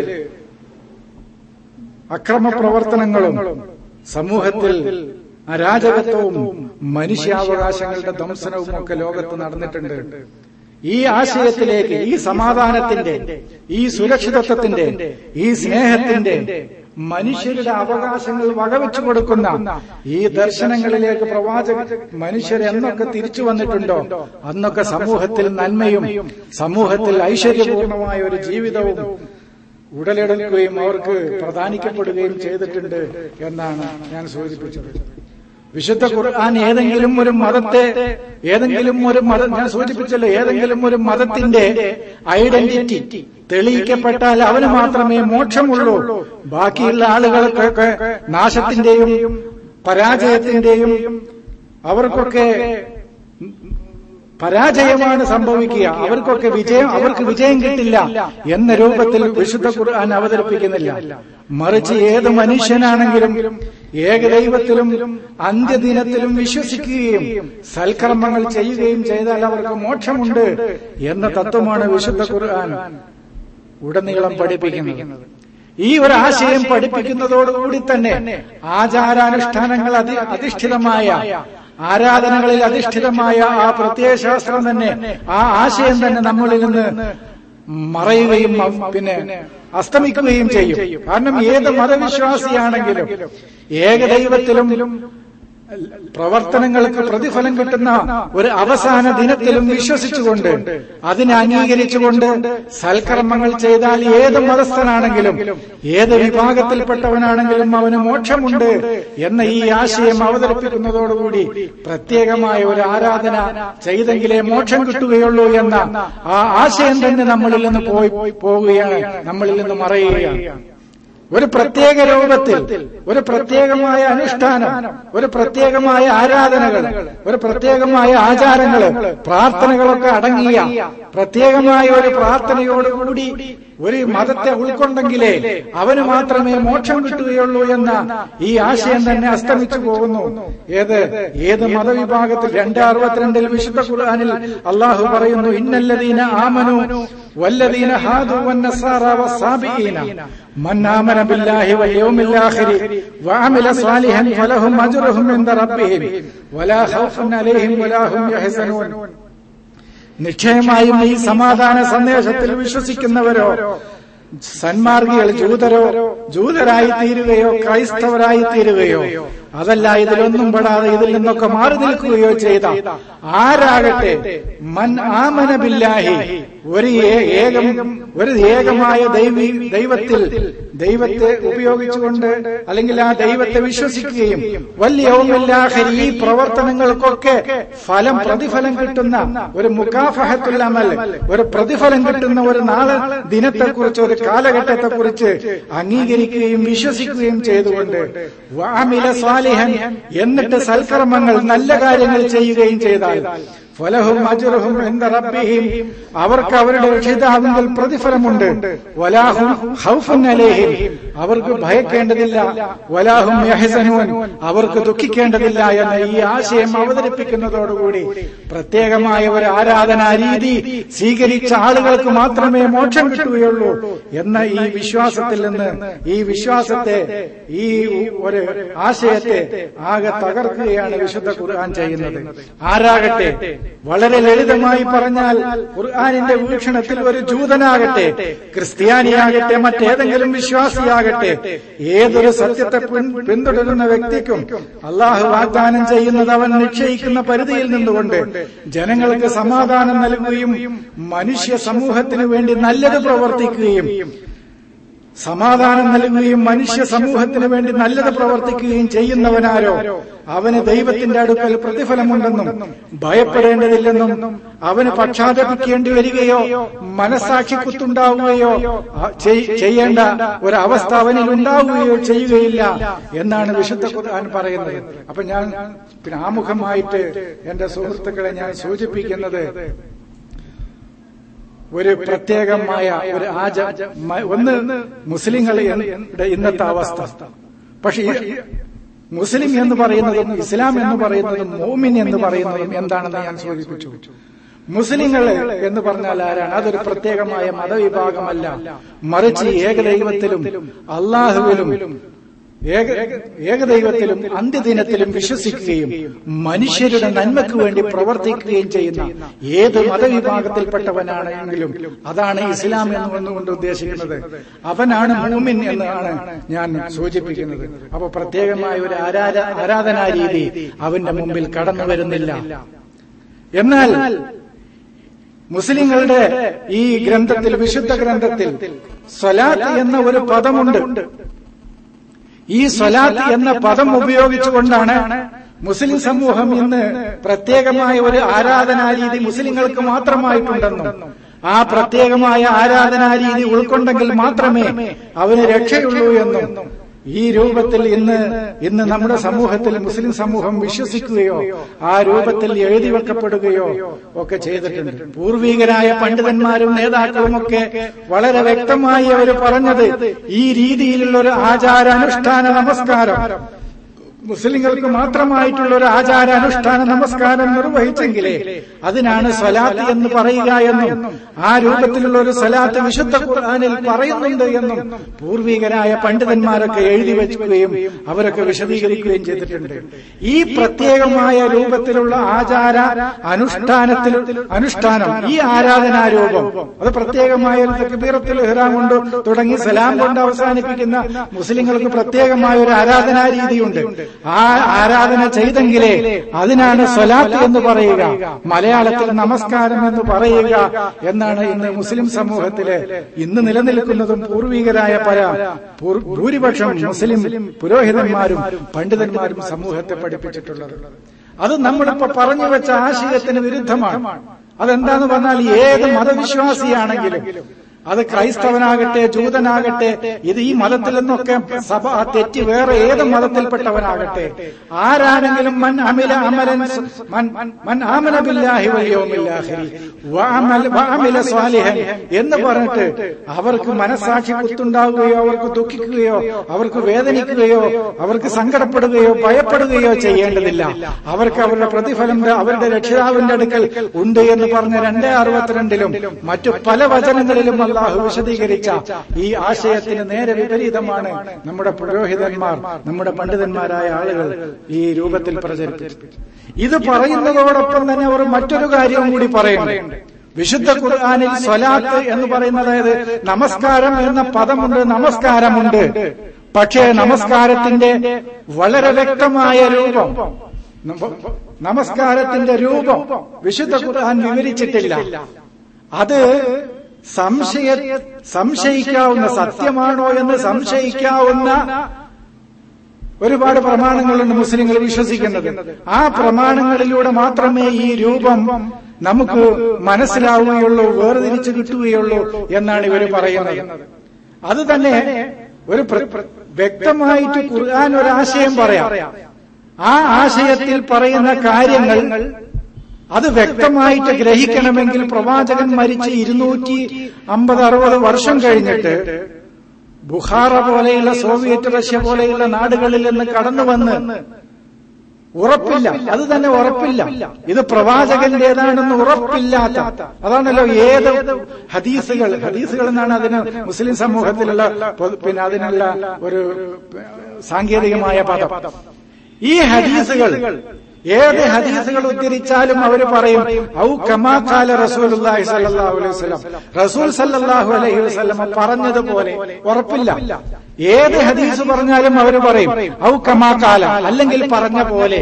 അക്രമ പ്രവർത്തനങ്ങളും സമൂഹത്തിൽ അരാജകത്വവും മനുഷ്യാവകാശങ്ങളുടെ ധ്വംസനവും ഒക്കെ ലോകത്ത് നടന്നിട്ടുണ്ട് ഈ ആശയത്തിലേക്ക് ഈ സമാധാനത്തിന്റെ ഈ സുരക്ഷിതത്വത്തിന്റെ ഈ സ്നേഹത്തിന്റെ മനുഷ്യരുടെ അവകാശങ്ങൾ വകവെച്ചു കൊടുക്കുന്ന ഈ ദർശനങ്ങളിലേക്ക് പ്രവാചക മനുഷ്യർ എന്നൊക്കെ തിരിച്ചു വന്നിട്ടുണ്ടോ അന്നൊക്കെ സമൂഹത്തിൽ നന്മയും സമൂഹത്തിൽ ഐശ്വര്യപൂർണമായ ഒരു ജീവിതവും ഉടലെടുക്കുകയും അവർക്ക് പ്രദാനിക്കപ്പെടുകയും ചെയ്തിട്ടുണ്ട് എന്നാണ് ഞാൻ സൂചിപ്പിച്ചത് വിശുദ്ധ ഖുർആൻ ഏതെങ്കിലും ഒരു മതത്തെ ഏതെങ്കിലും ഒരു മതം ഞാൻ സൂചിപ്പിച്ചല്ലോ ഏതെങ്കിലും ഒരു മതത്തിന്റെ ഐഡന്റിറ്റി തെളിയിക്കപ്പെട്ടാൽ അവന് മാത്രമേ മോക്ഷമുള്ളൂ ബാക്കിയുള്ള ആളുകൾക്കൊക്കെ നാശത്തിന്റെയും പരാജയത്തിന്റെയും അവർക്കൊക്കെ പരാജയമാണ് സംഭവിക്കുക അവർക്കൊക്കെ വിജയം അവർക്ക് വിജയം കിട്ടില്ല എന്ന രൂപത്തിൽ വിശുദ്ധ ഖുർആൻ അവതരിപ്പിക്കുന്നില്ല മറിച്ച് ഏത് മനുഷ്യനാണെങ്കിലും ഏകദൈവത്തിലും അന്ത്യദിനത്തിലും വിശ്വസിക്കുകയും സൽക്കർമ്മങ്ങൾ ചെയ്യുകയും ചെയ്താൽ അവർക്ക് മോക്ഷമുണ്ട് എന്ന തത്വമാണ് വിശുദ്ധ ഖുർആൻ ഉടനീളം പഠിപ്പിക്കുന്നത് ഈ ഒരു ആശയം പഠിപ്പിക്കുന്നതോടുകൂടി തന്നെ ആചാരാനുഷ്ഠാനങ്ങൾ അധി അധിഷ്ഠിതമായ ആരാധനകളിൽ അധിഷ്ഠിതമായ ആ പ്രത്യയശാസ്ത്രം തന്നെ ആ ആശയം തന്നെ നമ്മളിൽ നിന്ന് മറയുകയും പിന്നെ അസ്തമിക്കുകയും ചെയ്യും കാരണം ഏത് മതവിശ്വാസിയാണെങ്കിലും ഏകദൈവത്തിലും പ്രവർത്തനങ്ങൾക്ക് പ്രതിഫലം കിട്ടുന്ന ഒരു അവസാന ദിനത്തിലും വിശ്വസിച്ചുകൊണ്ട് അതിനെ അംഗീകരിച്ചുകൊണ്ട് സൽക്കർമ്മങ്ങൾ ചെയ്താൽ ഏത് മതസ്ഥനാണെങ്കിലും ഏത് വിഭാഗത്തിൽപ്പെട്ടവനാണെങ്കിലും അവന് മോക്ഷമുണ്ട് എന്ന ഈ ആശയം അവതരിപ്പിക്കുന്നതോടുകൂടി പ്രത്യേകമായ ഒരു ആരാധന ചെയ്തെങ്കിലേ മോക്ഷം കിട്ടുകയുള്ളൂ എന്ന ആ ആശയം തന്നെ നമ്മളിൽ നിന്ന് പോയി പോവുകയാണ് നമ്മളിൽ നിന്ന് മറയുകയാണ് ഒരു പ്രത്യേക രൂപത്തിൽ ഒരു പ്രത്യേകമായ അനുഷ്ഠാനം ഒരു പ്രത്യേകമായ ആരാധനകൾ ഒരു പ്രത്യേകമായ ആചാരങ്ങൾ പ്രാർത്ഥനകളൊക്കെ അടങ്ങിയ പ്രത്യേകമായ ഒരു പ്രാർത്ഥനയോടുകൂടി ഒരു മതത്തെ ഉൾക്കൊണ്ടെങ്കിലേ അവന് മാത്രമേ മോക്ഷം കിട്ടുകയുള്ളൂ എന്ന ഈ ആശയം തന്നെ അസ്തമിച്ചു പോകുന്നു ഏത് ഏത് മതവിഭാഗത്തിൽ രണ്ട് അറുപത്തിരണ്ടിൽ വിശുദ്ധ ഖുർആനിൽ അള്ളാഹു പറയുന്നു ഇന്നല്ലദീന ആമനു വല്ലദീന ഹാദു വന്നസാറ വസ്സാബിഈന من آمن بالله واليوم الآخر وعمل صالحا فلهم أجرهم عند ربهم ولا خوف عليهم ولا هم يحزنون നിശ്ചയമായും ഈ സമാധാന സന്ദേശത്തിൽ വിശ്വസിക്കുന്നവരോ സന്മാർഗികൾ ജൂതരോ ജൂതരായി തീരുകയോ ക്രൈസ്തവരായി തീരുകയോ അതല്ല ഇതിലൊന്നും പെടാതെ ഇതിൽ നിന്നൊക്കെ മാറി നിൽക്കുകയോ ചെയ്ത ആരാകട്ടെ മൻ ആമനബില്ലാഹി ഒരു ഏകം ഒരു ഏകമായ ദൈവി ദൈവത്തിൽ ദൈവത്തെ ഉപയോഗിച്ചുകൊണ്ട് അല്ലെങ്കിൽ ആ ദൈവത്തെ വിശ്വസിക്കുകയും വലിയവുമില്ലാഹരി ഈ പ്രവർത്തനങ്ങൾക്കൊക്കെ ഫലം പ്രതിഫലം കിട്ടുന്ന ഒരു മുഖാഫഹത്തുൽ അമൽ ഒരു പ്രതിഫലം കിട്ടുന്ന ഒരു നാളെ ദിനത്തെക്കുറിച്ച് ഒരു കാലഘട്ടത്തെക്കുറിച്ച് അംഗീകരിക്കുകയും വിശ്വസിക്കുകയും ചെയ്തുകൊണ്ട് വാമില സ്വാലിഹൻ എന്നിട്ട് സൽക്കർമ്മങ്ങൾ നല്ല കാര്യങ്ങൾ ചെയ്യുകയും ചെയ്താൽ ഫലഹും അജുറഹും എന്ന റബ്ബിഹിം അവർക്ക് അവരുടെ രക്ഷിതാവിന്റെ പ്രതിഫലമുണ്ട് വലാഹും ഹൗഫുൻ അലേഹിം അവർക്ക് ഭയക്കേണ്ടതില്ല വലാഹും യഹസനൂൻ അവർക്ക് ദുഃഖിക്കേണ്ടതില്ല എന്ന ഈ ആശയം അവതരിപ്പിക്കുന്നതോടുകൂടി പ്രത്യേകമായ ഒരു ആരാധനാ രീതി സ്വീകരിച്ച ആളുകൾക്ക് മാത്രമേ മോക്ഷം കിട്ടുകയുള്ളൂ എന്ന ഈ വിശ്വാസത്തിൽ നിന്ന് ഈ വിശ്വാസത്തെ ഈ ഒരു ആശയത്തെ ആകെ തകർക്കുകയാണ് വിശുദ്ധ ഖുർആൻ ചെയ്യുന്നത് ആരാകട്ടെ വളരെ ലളിതമായി പറഞ്ഞാൽ ഖുർആാനിന്റെ വീക്ഷണത്തിൽ ഒരു ജൂതനാകട്ടെ ക്രിസ്ത്യാനിയാകട്ടെ മറ്റേതെങ്കിലും വിശ്വാസിയാകട്ടെ ഏതൊരു സത്യത്തെ പിന്തുടരുന്ന വ്യക്തിക്കും അള്ളാഹു വാഗ്ദാനം ചെയ്യുന്നത് അവൻ നിശ്ചയിക്കുന്ന പരിധിയിൽ നിന്നുകൊണ്ട് ജനങ്ങൾക്ക് സമാധാനം നൽകുകയും മനുഷ്യ സമൂഹത്തിന് വേണ്ടി നല്ലത് പ്രവർത്തിക്കുകയും സമാധാനം നൽകുകയും മനുഷ്യ സമൂഹത്തിന് വേണ്ടി നല്ലത് പ്രവർത്തിക്കുകയും ചെയ്യുന്നവനാരോ അവന് ദൈവത്തിന്റെ അടുക്കൽ പ്രതിഫലമുണ്ടെന്നും ഭയപ്പെടേണ്ടതില്ലെന്നും അവന് പക്ഷാതപിക്കേണ്ടി വരികയോ മനസാക്ഷി കുത്തുണ്ടാവുകയോ ചെയ്യേണ്ട ഒരവസ്ഥ അവനിൽ ഉണ്ടാവുകയോ ചെയ്യുകയില്ല എന്നാണ് വിശുദ്ധ ഖുർആൻ പറയുന്നത് അപ്പൊ ഞാൻ പിന്നെ ആമുഖമായിട്ട് എന്റെ സുഹൃത്തുക്കളെ ഞാൻ സൂചിപ്പിക്കുന്നത് ഒരു പ്രത്യേകമായ ഒരു ആച ഒന്ന് മുസ്ലിങ്ങളുടെ ഇന്നത്തെ അവസ്ഥ പക്ഷെ മുസ്ലിം എന്ന് പറയുന്നതും ഇസ്ലാം എന്ന് പറയുന്നതും മോമിൻ എന്ന് പറയുന്നതും എന്താണെന്ന് ഞാൻ സൂചിപ്പിച്ചു മുസ്ലിങ്ങൾ എന്ന് പറഞ്ഞാൽ ആരാണ് അതൊരു പ്രത്യേകമായ മതവിഭാഗമല്ല മറിച്ച് ഏകദൈവത്തിലും അള്ളാഹുവിലും ഏകദൈവത്തിലും അന്ത്യദിനത്തിലും വിശ്വസിക്കുകയും മനുഷ്യരുടെ നന്മയ്ക്ക് വേണ്ടി പ്രവർത്തിക്കുകയും ചെയ്യുന്ന ഏത് മതവിഭാഗത്തിൽപ്പെട്ടവനാണെങ്കിലും അതാണ് ഇസ്ലാം എന്ന് വന്നുകൊണ്ട് ഉദ്ദേശിക്കുന്നത് അവനാണ് മൂമിൻ എന്നാണ് ഞാൻ സൂചിപ്പിക്കുന്നത് അപ്പൊ പ്രത്യേകമായ ഒരു ആരാധ ആരാധനാ രീതി അവന്റെ മുമ്പിൽ കടന്നു വരുന്നില്ല എന്നാൽ മുസ്ലിങ്ങളുടെ ഈ ഗ്രന്ഥത്തിൽ വിശുദ്ധ ഗ്രന്ഥത്തിൽ സ്വലാത്ത് എന്ന ഒരു പദമുണ്ട് ഈ സ്വലാത്ത് എന്ന പദം ഉപയോഗിച്ചുകൊണ്ടാണ് മുസ്ലിം സമൂഹം ഇന്ന് പ്രത്യേകമായ ഒരു ആരാധനാരീതി മുസ്ലിങ്ങൾക്ക് മാത്രമായിട്ടുണ്ടെന്നും ആ പ്രത്യേകമായ ആരാധനാരീതി ഉൾക്കൊണ്ടെങ്കിൽ മാത്രമേ അവന് രക്ഷയുള്ളൂ എന്നും ഈ രൂപത്തിൽ ഇന്ന് ഇന്ന് നമ്മുടെ സമൂഹത്തിൽ മുസ്ലിം സമൂഹം വിശ്വസിക്കുകയോ ആ രൂപത്തിൽ എഴുതി വെക്കപ്പെടുകയോ ഒക്കെ ചെയ്തിട്ടുണ്ട് പൂർവികരായ പണ്ഡിതന്മാരും നേതാക്കളും ഒക്കെ വളരെ വ്യക്തമായി അവർ പറഞ്ഞത് ഈ രീതിയിലുള്ള ഒരു ആചാരാനുഷ്ഠാന നമസ്കാരം മുസ്ലിങ്ങൾക്ക് മാത്രമായിട്ടുള്ള ഒരു ആചാര അനുഷ്ഠാന നമസ്കാരം നിർവഹിച്ചെങ്കിലേ അതിനാണ് സ്വലാത്ത് എന്ന് പറയുക എന്നും ആ രൂപത്തിലുള്ള ഒരു സ്വലാത്ത് വിശുദ്ധ ഖുർആാനിൽ പറയുന്നുണ്ട് എന്നും പൂർവികരായ പണ്ഡിതന്മാരൊക്കെ എഴുതി വെക്കുകയും അവരൊക്കെ വിശദീകരിക്കുകയും ചെയ്തിട്ടുണ്ട് ഈ പ്രത്യേകമായ രൂപത്തിലുള്ള ആചാര അനുഷ്ഠാനത്തിൽ അനുഷ്ഠാനം ഈ ആരാധനാരൂപം അത് പ്രത്യേകമായ തക്ബീറത്തിൽ ഇഹ്റാം കൊണ്ട് തുടങ്ങി സലാം കൊണ്ട് അവസാനിപ്പിക്കുന്ന മുസ്ലിങ്ങൾക്ക് പ്രത്യേകമായ ഒരു ആരാധനാ രീതിയുണ്ട് ആ ആരാധന ചെയ്തെങ്കിലേ അതിനാണ് സ്വലാത്ത് എന്ന് പറയുക മലയാളത്തിൽ നമസ്കാരം എന്ന് പറയുക എന്നാണ് ഇന്ന് മുസ്ലിം സമൂഹത്തിലെ ഇന്ന് നിലനിൽക്കുന്നതും പൂർവികരായ പല പൂർ- ഭൂരിപക്ഷം മുസ്ലിം പുരോഹിതന്മാരും പണ്ഡിതന്മാരും സമൂഹത്തെ പഠിപ്പിച്ചിട്ടുള്ളത് അത് നമ്മളിപ്പോ പറഞ്ഞു വെച്ച ആശയത്തിന് വിരുദ്ധമാണ് അതെന്താന്ന് പറഞ്ഞാൽ ഏത് മതവിശ്വാസിയാണെങ്കിലും അത് ക്രൈസ്തവനാകട്ടെ ജൂതനാകട്ടെ ഇത് ഈ മതത്തിൽ നിന്നൊക്കെ സഭ തെറ്റി വേറെ ഏത് മതത്തിൽപ്പെട്ടവനാകട്ടെ ആരാണെങ്കിലും മൻ അമില അമലൻ സ- മൻ- മൻ ആമന ബില്ലാഹി വൽ യൗമിൽ ആഖിരി വഅമല വഅമില സ്വാലിഹൻ എന്ന് പറഞ്ഞിട്ട് അവർക്ക് മനസാക്ഷി കുത്തുണ്ടാവുകയോ അവർക്ക് ദുഃഖിക്കുകയോ അവർക്ക് വേദനിക്കുകയോ അവർക്ക് സങ്കടപ്പെടുകയോ ഭയപ്പെടുകയോ ചെയ്യേണ്ടതില്ല അവർക്ക് അവരുടെ പ്രതിഫലം അവരുടെ രക്ഷിതാവിന്റെ അടുക്കൽ ഉണ്ട് എന്ന് പറഞ്ഞ രണ്ടേ അറുപത്തിരണ്ടിലും മറ്റു പല വചനങ്ങളിലും അള്ളാഹു വിശദീകരിച്ച ഈ ആശയത്തിന് നേരെ വിപരീതമാണ് നമ്മുടെ പുരോഹിതന്മാർ നമ്മുടെ പണ്ഡിതന്മാരായ ആളുകൾ ഈ രൂപത്തിൽ പ്രചരിപ്പിച്ചത് ഇത് പറയുന്നതോടൊപ്പം തന്നെ അവർ മറ്റൊരു കാര്യവും കൂടി പറയുന്നുണ്ട് വിശുദ്ധ ഖുർആാനിൽ സ്വലാത്ത് എന്ന് പറയുന്ന അതായത് നമസ്കാരം എന്ന പദമുണ്ട് നമസ്കാരമുണ്ട് പക്ഷേ നമസ്കാരത്തിന്റെ വളരെ വ്യക്തമായ രൂപം നമ- നമസ്കാരത്തിന്റെ രൂപം വിശുദ്ധ ഖുർആൻ വിവരിച്ചിട്ടില്ല അത് സംശയ സംശയിക്കാവുന്ന സത്യമാണോ എന്ന് സംശയിക്കാവുന്ന ഒരുപാട് പ്രമാണങ്ങളുണ്ട് മുസ്ലിങ്ങൾ വിശ്വസിക്കുന്നത് ആ പ്രമാണങ്ങളിലൂടെ മാത്രമേ ഈ രൂപം നമുക്ക് മനസ്സിലാവുകയുള്ളൂ വേർതിരിച്ചു കിട്ടുകയുള്ളൂ എന്നാണ് ഇവർ പറയുന്നത് അത് തന്നെ ഒരു പ്ര- പ്ര- വ്യക്തമായിട്ട് ഖുർആൻ ഒരു ആശയം പറയാം ആ ആശയത്തിൽ പറയുന്ന കാര്യങ്ങൾ അത് വ്യക്തമായിട്ട് ഗ്രഹിക്കണമെങ്കിൽ പ്രവാചകൻ മരിച്ച് ഇരുന്നൂറ്റി അമ്പത് അറുപത് വർഷം കഴിഞ്ഞിട്ട് ബുഹാറ പോലെയുള്ള സോവിയറ്റ് റഷ്യ പോലെയുള്ള നാടുകളിൽ നിന്ന് കടന്നു വന്ന് ഉറപ്പില്ല അത് തന്നെ ഉറപ്പില്ല ഇത് പ്രവാചകന്റേതാണെന്ന് ഉറപ്പില്ലാത്ത അതാണല്ലോ ഏത് ഹദീസുകൾ ഹദീസുകൾ എന്നാണ് അതിന് മുസ്ലിം സമൂഹത്തിലുള്ള പൊതു- പിന്നെ അതിനുള്ള ഒരു സാങ്കേതികമായ പദം ഈ ഹദീസുകൾ ഏത് ഹദീസുകൾ ഉദ്ധരിച്ചാലും അവർ പറയും ഔ കമാക്കാല റസൂലുള്ളാഹി സ്വല്ലല്ലാഹു അലൈഹി വസല്ലം റസൂൽ സല്ലല്ലാഹു അലൈഹി വസല്ലം പറഞ്ഞതുപോലെ ഉറപ്പില്ല ഏത് ഹദീസ് പറഞ്ഞാലും അവർ പറയും ഔ കമാക്കാല അല്ലെങ്കിൽ പറഞ്ഞ പോലെ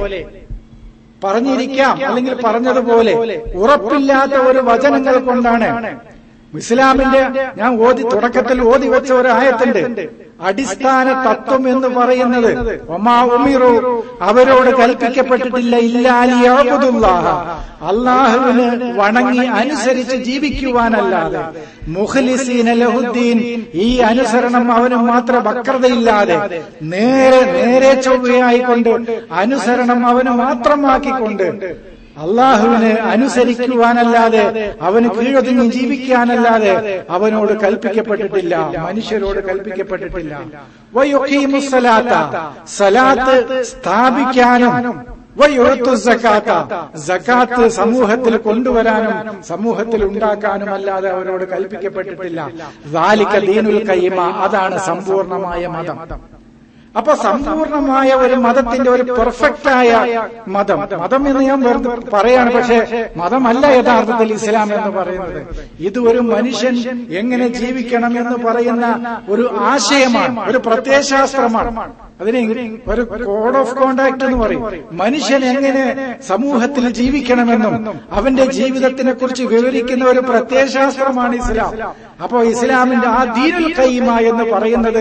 പറഞ്ഞിരിക്കാം അല്ലെങ്കിൽ പറഞ്ഞതുപോലെ ഉറപ്പില്ലാത്ത ഒരു വചനങ്ങൾ കൊണ്ടാണ് ഇസ്ലാമിന്റെ ഞാൻ ഓതി തുടക്കത്തിൽ ഓതി വെച്ച ഒരു ആയത്തുണ്ട് അടിസ്ഥാന തത്വം എന്ന് പറയുന്നത് ഒമാ ഉമിറു അവരോട് കൽപ്പിക്കപ്പെട്ടിട്ടില്ല ഇല്ലാലിയാബുദുല്ലാഹ അള്ളാഹുവിന് വണങ്ങി അനുസരിച്ച് ജീവിക്കുവാനല്ലാതെ മുഖ്ലിസീന ലഹുദ്ദീൻ ഈ അനുസരണം അവന് മാത്രം വക്രതയില്ലാതെ നേരെ നേരെ ചൊവ്വയായിക്കൊണ്ട് അനുസരണം അവന് മാത്രമാക്കിക്കൊണ്ട് അള്ളാഹുവിന് അനുസരിക്കുവാനല്ലാതെ അവന് കീഴൊതുങ്ങി ജീവിക്കാനല്ലാതെ അവനോട് കൽപ്പിക്കപ്പെട്ടിട്ടില്ല മനുഷ്യരോട് കൽപ്പിക്കപ്പെട്ടിട്ടില്ല വയുഖീമുസ്സലാത്ത സലാത്ത് സ്ഥാപിക്കാനും വയുഅത്തു സക്കാത്ത സക്കാത്ത് സമൂഹത്തിൽ കൊണ്ടുവരാനും സമൂഹത്തിൽ ഉണ്ടാക്കാനും അല്ലാതെ അവരോട് കൽപ്പിക്കപ്പെട്ടിട്ടില്ല ദാലിക ദീനുൽ കയ്യമ അതാണ് സമ്പൂർണമായ മതം അപ്പൊ സമ്പൂർണമായ ഒരു മതത്തിന്റെ ഒരു പെർഫെക്റ്റ് ആയ മതം മതം എന്ന് ഞാൻ വെറുതെ പറയാണ് പക്ഷേ മതമല്ല യഥാർത്ഥത്തിൽ ഇസ്ലാം എന്ന് പറയുന്നത് ഇത് ഒരു മനുഷ്യൻ എങ്ങനെ ജീവിക്കണം എന്ന് പറയുന്ന ഒരു ആശയമാണ് ഒരു പ്രത്യയശാസ്ത്രമാണ് അതിന് ഒരു കോഡ് ഓഫ് കോണ്ടാക്ട് എന്ന് പറയും മനുഷ്യൻ എങ്ങനെ സമൂഹത്തിൽ ജീവിക്കണമെന്നും അവന്റെ ജീവിതത്തിനെ കുറിച്ച് വിവരിക്കുന്ന ഒരു പ്രത്യയശാസ്ത്രമാണ് ഇസ്ലാം അപ്പോ ഇസ്ലാമിന്റെ ആ ദീനുൽ കൈമ എന്ന് പറയുന്നത്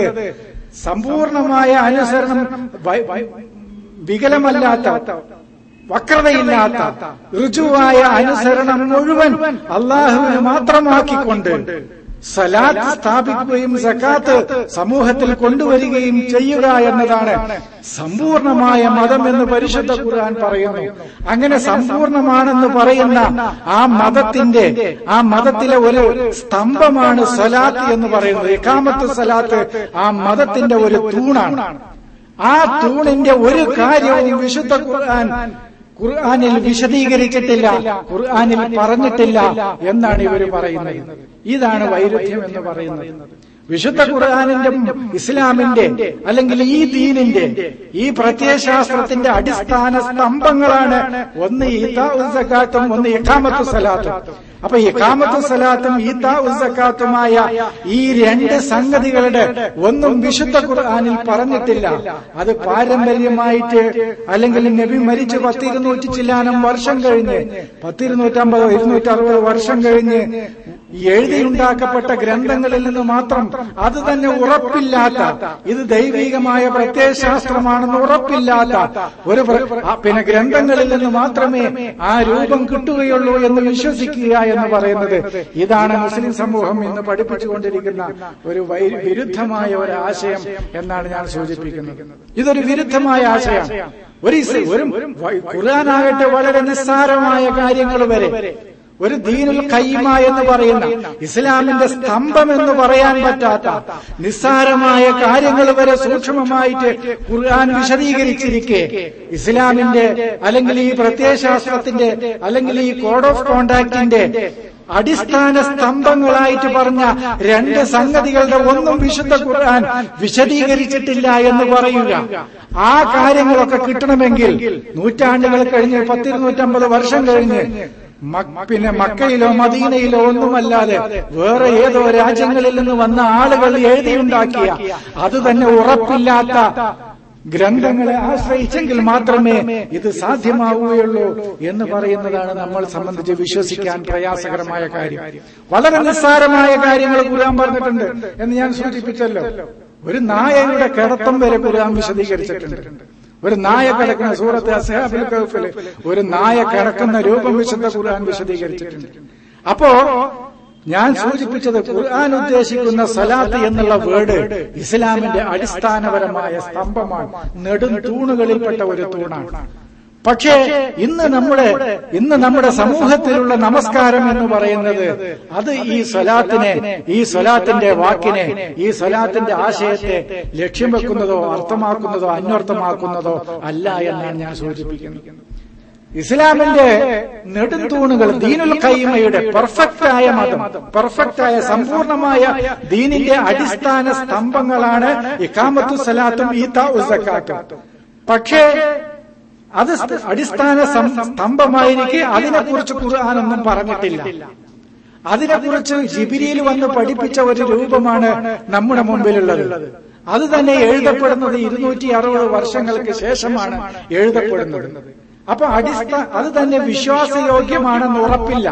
സമ്പൂർണമായ അനുസരണം വൈ- വൈ- വികലമല്ലാത്ത വക്രതയില്ലാത്ത ഋജുവായ അനുസരണം മുഴുവൻ അള്ളാഹുവിന് മാത്രമാക്കിക്കൊണ്ട് സലാത്ത് സ്ഥാപിക്കുകയും സക്കാത്ത് സമൂഹത്തിൽ കൊണ്ടുവരികയും ചെയ്യുക എന്നതാണ് സമ്പൂർണമായ മതം എന്ന് പരിശുദ്ധ ഖുർആൻ പറയുന്നു അങ്ങനെ സമ്പൂർണമാണെന്ന് പറയുന്ന ആ മതത്തിന്റെ ആ മതത്തിലെ ഒരു സ്തംഭമാണ് സലാത്ത് എന്ന് പറയുന്നത് ഇക്കാമത്ത് സലാത്ത് ആ മതത്തിന്റെ ഒരു തൂണാണ് ആ തൂണിന്റെ ഒരു കാര്യവും വിശുദ്ധ ഖുർആൻ ഖുർആനിൽ വിശദീകരിച്ചിട്ടില്ല ഖുർആനിൽ പറഞ്ഞിട്ടില്ല എന്നാണ് ഇവർ പറയുന്നത് ഇതാണ് വൈരുദ്ധ്യം എന്ന് പറയുന്നത് വിശുദ്ധ ഖുർആാനിന്റെ ഇസ്ലാമിന്റെ അല്ലെങ്കിൽ ഈ ദീനിന്റെ ഈ പ്രത്യയശാസ്ത്രത്തിന്റെ അടിസ്ഥാന സ്തംഭങ്ങളാണ് ഒന്ന് ഈത്താ ഉസക്കാത്തും ഒന്ന് ഇഖാമത്തു സലാത്തും അപ്പൊ ഇഖാമത്തു സലാത്തും ഈത്താ ഉസക്കാത്തുമായ ഈ രണ്ട് സംഗതികളുടെ ഒന്നും വിശുദ്ധ ഖുർആാനിൽ പറഞ്ഞിട്ടില്ല അത് പാരമ്പര്യമായിട്ട് അല്ലെങ്കിൽ നബി മരിച്ച് പത്തിരുന്നൂറ്റി ചില്ലാനം വർഷം കഴിഞ്ഞ് പത്തിരുന്നൂറ്റമ്പതോ ഇരുന്നൂറ്ററുപത് വർഷം കഴിഞ്ഞ് എഴുതിയുണ്ടാക്കപ്പെട്ട ഗ്രന്ഥങ്ങളിൽ നിന്ന് മാത്രം അത് തന്നെ ഉറപ്പില്ലാത്ത ഇത് ദൈവികമായ പ്രത്യയശാസ്ത്രമാണെന്ന് ഉറപ്പില്ലാത്ത ഒരു പിന്നെ ഗ്രന്ഥങ്ങളിൽ നിന്ന് മാത്രമേ ആ രൂപം കിട്ടുകയുള്ളൂ എന്ന് വിശ്വസിക്കുക എന്ന് പറയുന്നത് ഇതാണ് മുസ്ലിം സമൂഹം ഇന്ന് പഠിപ്പിച്ചുകൊണ്ടിരിക്കുന്ന ഒരു വിരുദ്ധമായ ഒരു ആശയം എന്നാണ് ഞാൻ സൂചിപ്പിക്കുന്നത് ഇതൊരു വിരുദ്ധമായ ആശയം ഒരു ഒരു ഖുർആനാകട്ടെ വളരെ നിസ്സാരമായ കാര്യങ്ങൾ വരെ ഒരു ദീനുൽ കയ്യമ എന്ന് പറയുന്ന ഇസ്ലാമിന്റെ സ്തംഭം എന്ന് പറയാൻ പറ്റാത്ത നിസ്സാരമായ കാര്യങ്ങൾ വരെ സൂക്ഷ്മമായിട്ട് ഖുർആൻ വിശദീകരിച്ചിരിക്കെ ഇസ്ലാമിന്റെ അല്ലെങ്കിൽ ഈ പ്രത്യയശാസ്ത്രത്തിന്റെ അല്ലെങ്കിൽ ഈ കോഡ് ഓഫ് കോണ്ടാക്ടിന്റെ അടിസ്ഥാന സ്തംഭങ്ങളായിട്ട് പറഞ്ഞ രണ്ട് സംഗതികളുടെ ഒന്നും വിശുദ്ധ ഖുർആൻ വിശദീകരിച്ചിട്ടില്ല എന്ന് പറയുക ആ കാര്യങ്ങളൊക്കെ കിട്ടണമെങ്കിൽ നൂറ്റാണ്ടുകൾ കഴിഞ്ഞ് പത്തിരുന്നൂറ്റമ്പത് വർഷം കഴിഞ്ഞ് പിന്നെ മക്കയിലോ മദീനയിലോ ഒന്നുമല്ലാതെ വേറെ ഏതോ രാജ്യങ്ങളിൽ നിന്ന് വന്ന ആളുകൾ എഴുതിയുണ്ടാക്കിയ അത് തന്നെ ഉറപ്പില്ലാത്ത ഗ്രന്ഥങ്ങളെ ആശ്രയിച്ചെങ്കിൽ മാത്രമേ ഇത് സാധ്യമാവുകയുള്ളൂ എന്ന് പറയുന്നതാണ് നമ്മൾ സംബന്ധിച്ച് വിശ്വസിക്കാൻ പ്രയാസകരമായ കാര്യം വളരെ നിസ്സാരമായ കാര്യങ്ങൾ ഖുർആൻ പറഞ്ഞിട്ടുണ്ട് എന്ന് ഞാൻ സൂചിപ്പിച്ചല്ലോ ഒരു നായയുടെ കിടത്തം വരെ ഖുർആൻ വിശദീകരിച്ചിട്ടുണ്ട് ഒരു നായ കിടക്കുന്ന സൂറത്ത് അസഹാബിൽ കൗഫില് ഒരു നായ കിടക്കുന്ന രൂപം വിശുദ്ധ ഖുർആൻ വിശദീകരിച്ചിട്ടുണ്ട് അപ്പോ ഞാൻ സൂചിപ്പിച്ചത് ഖുർആൻ ഉദ്ദേശിക്കുന്ന സലാത്ത് എന്നുള്ള വേർഡ് ഇസ്ലാമിന്റെ അടിസ്ഥാനപരമായ സ്തംഭമാണ് നെടും തൂണുകളിൽപ്പെട്ട ഒരു തൂണാണ് പക്ഷേ ഇന്ന് നമ്മുടെ ഇന്ന് നമ്മുടെ സമൂഹത്തിലുള്ള നമസ്കാരം എന്ന് പറയുന്നത് അത് ഈ സ്വലാത്തിനെ ഈ സ്വലാത്തിന്റെ വാക്കിനെ ഈ സ്വലാത്തിന്റെ ആശയത്തെ ലക്ഷ്യം വെക്കുന്നതോ അർത്ഥമാക്കുന്നതോ അന്വർത്ഥമാക്കുന്നതോ അല്ല എന്നാണ് ഞാൻ സൂചിപ്പിക്കുന്നത് ഇസ്ലാമിന്റെ നെടുന്തൂണുകൾ ദീനുൽ കൈമയുടെ പെർഫെക്റ്റ് ആയ മതം പെർഫെക്റ്റ് ആയ സമ്പൂർണമായ ദീനിന്റെ അടിസ്ഥാന സ്തംഭങ്ങളാണ് ഇക്കാമത്തു സലാത്തും ഈത്താ ഉസക്കാത്തും പക്ഷേ അത് അടിസ്ഥാന സ്തംഭമായിരിക്കെ അതിനെക്കുറിച്ച് ഖുർആാനൊന്നും പറഞ്ഞിട്ടില്ല അതിനെക്കുറിച്ച് ജിബിരിയിൽ വന്ന് പഠിപ്പിച്ച ഒരു രൂപമാണ് നമ്മുടെ മുമ്പിലുള്ളത് അത് തന്നെ എഴുതപ്പെടുന്നത് ഇരുന്നൂറ്റി അറുപത് വർഷങ്ങൾക്ക് ശേഷമാണ് എഴുതപ്പെടുന്നത് അപ്പൊ അടിസ്ഥാന അത് തന്നെ വിശ്വാസയോഗ്യമാണെന്ന് ഉറപ്പില്ല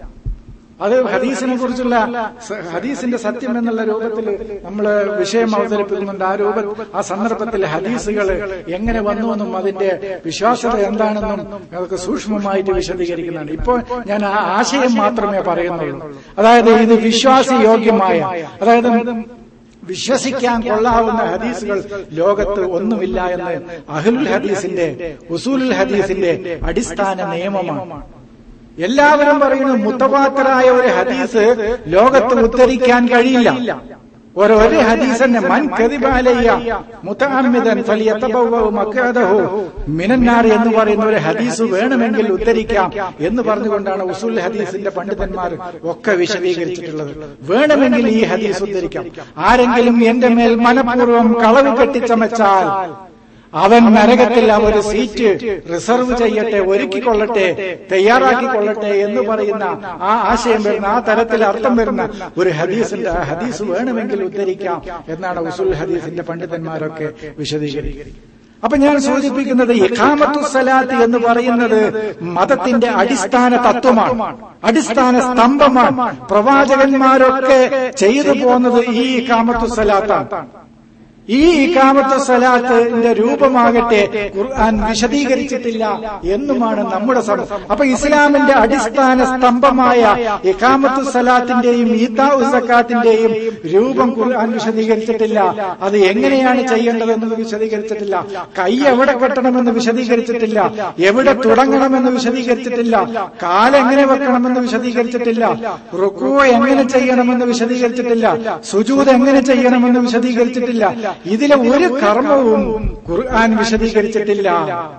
അത് ഹദീസിനെ കുറിച്ചുള്ള ഹദീസിന്റെ സത്യം എന്നുള്ള രൂപത്തിൽ നമ്മൾ വിഷയം അവതരിപ്പിക്കുന്നുണ്ട് ആ രൂപ ആ സന്ദർഭത്തിൽ ഹദീസുകൾ എങ്ങനെ വന്നുവെന്നും അതിന്റെ വിശ്വാസ്യത എന്താണെന്നും അതൊക്കെ സൂക്ഷ്മമായിട്ട് വിശദീകരിക്കുന്നുണ്ട് ഇപ്പോൾ ഞാൻ ആ ആശയം മാത്രമേ പറയുന്നുള്ളൂ അതായത് ഇത് വിശ്വാസയോഗ്യമായ അതായത് വിശ്വസിക്കാൻ കൊള്ളാവുന്ന ഹദീസുകൾ ലോകത്ത് ഒന്നുമില്ല എന്ന് അഹ്ലുൽ ഹദീസിന്റെ ഉസൂലുൽ ഹദീസിന്റെ അടിസ്ഥാന നിയമമാണ് എല്ലാവരും പറയുന്നു മുത്തവാത്തരായ ഒരു ഹദീസ് ലോകത്ത് ഉദ്ധരിക്കാൻ കഴിയില്ല ഒരു ഒരു ഹദീസന്നെ മൻ കതിബാലയ്യ മുത്തഅമ്മിദൻ ഫലിയതബവ്വ മഖഅദഹു മിനന്നാർ എന്ന് പറയുന്ന ഒരു ഹദീസ് വേണമെങ്കിൽ ഉദ്ധരിക്കാം എന്ന് പറഞ്ഞുകൊണ്ടാണ് ഉസൂൽ ഹദീസിന്റെ പണ്ഡിതന്മാർ ഒക്കെ വിശദീകരിച്ചിട്ടുള്ളത് വേണമെങ്കിൽ ഈ ഹദീസ് ഉദ്ധരിക്കാം ആരെങ്കിലും എന്റെ മേൽ മനഃപൂർവ്വം കളവ് കെട്ടിച്ചമച്ചാൽ അവൻ നരകത്തിൽ ആ ഒരു സീറ്റ് റിസർവ് ചെയ്യട്ടെ ഒരുക്കിക്കൊള്ളട്ടെ തയ്യാറാക്കിക്കൊള്ളട്ടെ എന്ന് പറയുന്ന ആ ആശയം വരുന്ന ആ തരത്തിൽ അർത്ഥം വരുന്ന ഒരു ഹദീസിന്റെ ആ ഹദീസ് വേണമെങ്കിൽ ഉദ്ധരിക്കാം എന്നാണ് ഉസുൽ ഹദീസിന്റെ പണ്ഡിതന്മാരൊക്കെ വിശദീകരിക്കുന്നത് അപ്പൊ ഞാൻ സൂചിപ്പിക്കുന്നത് ഇഖാമത്തു സലാത്ത് എന്ന് പറയുന്നത് മതത്തിന്റെ അടിസ്ഥാന തത്വമാണ് അടിസ്ഥാന സ്തംഭമാണ് പ്രവാചകന്മാരൊക്കെ ചെയ്തു പോകുന്നത് ഈ ഇഖാമത്തു സലാത്താണ് ഈ ഇക്കാമത്ത് സലാത്തിന്റെ രൂപമാകട്ടെ ഖുർആൻ വിശദീകരിച്ചിട്ടില്ല എന്നുമാണ് നമ്മുടെ സമൂഹം അപ്പൊ ഇസ്ലാമിന്റെ അടിസ്ഥാന സ്തംഭമായ ഇക്കാമത്ത് സലാത്തിന്റെയും ഈത്താ സക്കാത്തിന്റെയും രൂപം ഖുർആൻ വിശദീകരിച്ചിട്ടില്ല അത് എങ്ങനെയാണ് ചെയ്യേണ്ടതെന്ന് വിശദീകരിച്ചിട്ടില്ല കൈ എവിടെ കെട്ടണമെന്ന് വിശദീകരിച്ചിട്ടില്ല എവിടെ തുടങ്ങണമെന്ന് വിശദീകരിച്ചിട്ടില്ല കാലെങ്ങനെ വെക്കണമെന്ന് വിശദീകരിച്ചിട്ടില്ല റുക്കു എങ്ങനെ ചെയ്യണമെന്ന് വിശദീകരിച്ചിട്ടില്ല സുജൂത് എങ്ങനെ ചെയ്യണമെന്ന് വിശദീകരിച്ചിട്ടില്ല ഇതിലെ ഒരു കർമ്മവും ഖുർആൻ വിശദീകരിച്ചിട്ടില്ല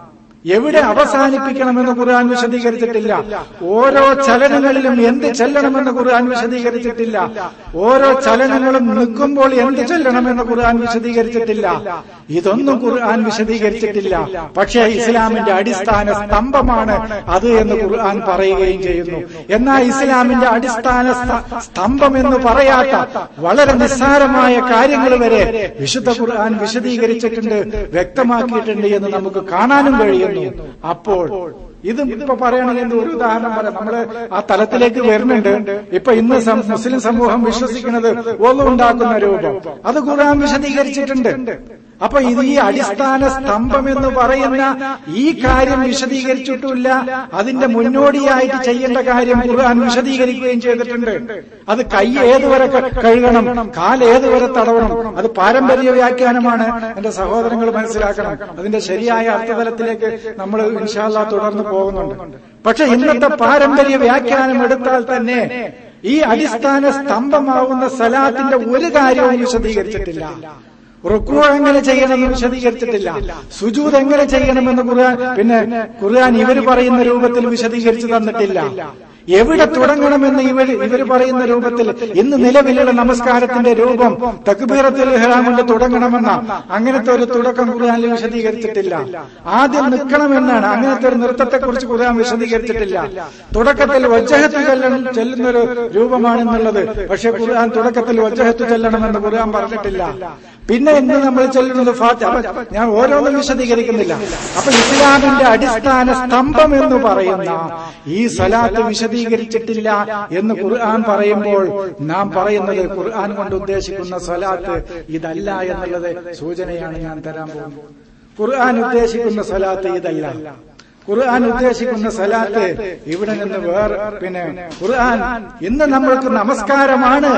എവിടെ അവസാനിപ്പിക്കണമെന്ന് ഖുർആൻ വിശദീകരിച്ചിട്ടില്ല ഓരോ ചലനങ്ങളിലും എന്ത് ചെല്ലണമെന്ന് ഖുർആൻ വിശദീകരിച്ചിട്ടില്ല ഓരോ ചലനങ്ങളും നിൽക്കുമ്പോൾ എന്ത് ചെല്ലണമെന്ന് ഖുർആൻ വിശദീകരിച്ചിട്ടില്ല ഇതൊന്നും ഖുർആൻ വിശദീകരിച്ചിട്ടില്ല പക്ഷേ ഇസ്ലാമിന്റെ അടിസ്ഥാന സ്തംഭമാണ് അത് എന്ന് ഖുർആൻ പറയുകയും ചെയ്യുന്നു എന്നാൽ ഇസ്ലാമിന്റെ അടിസ്ഥാന സ്തംഭം എന്ന് പറയാത്ത വളരെ നിസ്സാരമായ കാര്യങ്ങൾ വരെ വിശുദ്ധ ഖുർആൻ വിശദീകരിച്ചിട്ടുണ്ട് വ്യക്തമാക്കിയിട്ടുണ്ട് എന്ന് നമുക്ക് കാണാനും കഴിയുന്നു അപ്പോൾ ഇത് ഇപ്പൊ പറയണമെങ്കിൽ ഒരു ഉദാഹരണം പറയാം നമ്മള് ആ തലത്തിലേക്ക് വരുന്നുണ്ട് ഇപ്പൊ ഇന്ന് മുസ്ലിം സമൂഹം വിശ്വസിക്കുന്നത് ഉണ്ടാക്കുന്ന രൂപം അത് ഖുർആൻ വിശദീകരിച്ചിട്ടുണ്ട് അപ്പൊ ഇത് ഈ അടിസ്ഥാന സ്തംഭം എന്ന് പറയുന്ന ഈ കാര്യം വിശദീകരിച്ചിട്ടില്ല അതിന്റെ മുന്നോടിയായിട്ട് ചെയ്യേണ്ട കാര്യം ഖുർആൻ വിശദീകരിക്കുകയും ചെയ്തിട്ടുണ്ട് അത് കൈ ഏതുവരെ കഴുകണം കാൽ ഏതുവരെ തടവണം അത് പാരമ്പര്യ വ്യാഖ്യാനമാണ് എന്റെ സഹോദരങ്ങൾ മനസ്സിലാക്കണം അതിന്റെ ശരിയായ അർത്ഥതലത്തിലേക്ക് നമ്മൾ ഇൻഷാല്ല തുടർന്ന് പോകുന്നുണ്ട് പക്ഷെ ഇന്നത്തെ പാരമ്പര്യ വ്യാഖ്യാനം എടുത്താൽ തന്നെ ഈ അടിസ്ഥാന സ്തംഭമാവുന്ന സലാത്തിന്റെ ഒരു കാര്യവും വിശദീകരിച്ചിട്ടില്ല റുക്കു എങ്ങനെ ചെയ്യണമെന്ന് വിശദീകരിച്ചിട്ടില്ല സുജൂത് എങ്ങനെ ചെയ്യണമെന്ന് ഖുർആൻ പിന്നെ ഖുർആൻ ഇവർ പറയുന്ന രൂപത്തിൽ വിശദീകരിച്ചു തന്നിട്ടില്ല എവിടെ തുടങ്ങണമെന്ന് ഇവർ ഇവർ പറയുന്ന രൂപത്തിൽ ഇന്ന് നിലവിലുള്ള നമസ്കാരത്തിന്റെ രൂപം തക്ബീറത്തിൽ ഇഹ്റാം കൊണ്ട് തുടങ്ങണമെന്ന അങ്ങനത്തെ ഒരു തുടക്കം ഖുർആനിൽ വിശദീകരിച്ചിട്ടില്ല ആദ്യം നിൽക്കണമെന്നാണ് അങ്ങനത്തെ ഒരു നൃത്തത്തെക്കുറിച്ച് ഖുർആൻ വിശദീകരിച്ചിട്ടില്ല തുടക്കത്തിൽ വജ്ജഹത്ത് ചെല്ലുന്ന ഒരു രൂപമാണെന്നുള്ളത് പക്ഷെ ഖുർആൻ തുടക്കത്തിൽ വജ്ജഹത്ത് ചെല്ലണമെന്ന് ഖുർആൻ പറഞ്ഞിട്ടില്ല പിന്നെ ഇന്ന് നമ്മൾ ചെല്ലുന്നത് ഫാത്തി ഞാൻ ഓരോന്നും വിശദീകരിക്കുന്നില്ല അപ്പൊ ഇസ്ലാമിന്റെ അടിസ്ഥാന സ്തംഭം എന്ന് പറയുന്ന ഈ സലാത്ത് വിശദീകരിച്ചിട്ടില്ല എന്ന് ഖുർആൻ പറയുമ്പോൾ നാം പറയുന്നത് ഖുർആൻ കൊണ്ട് ഉദ്ദേശിക്കുന്ന സലാത്ത് ഇതല്ല എന്നുള്ളത് സൂചനയാണ് ഞാൻ തരാൻ പോകുന്നത് ഖുർആൻ ഉദ്ദേശിക്കുന്ന സലാത്ത് ഇതല്ല ഖുർആൻ ഉദ്ദേശിക്കുന്ന സലാത്ത് ഇവിടെ നിന്ന് വേറെ പിന്നെ ഖുർആൻ ഇന്ന് നമ്മൾക്ക് നമസ്കാരമാണ്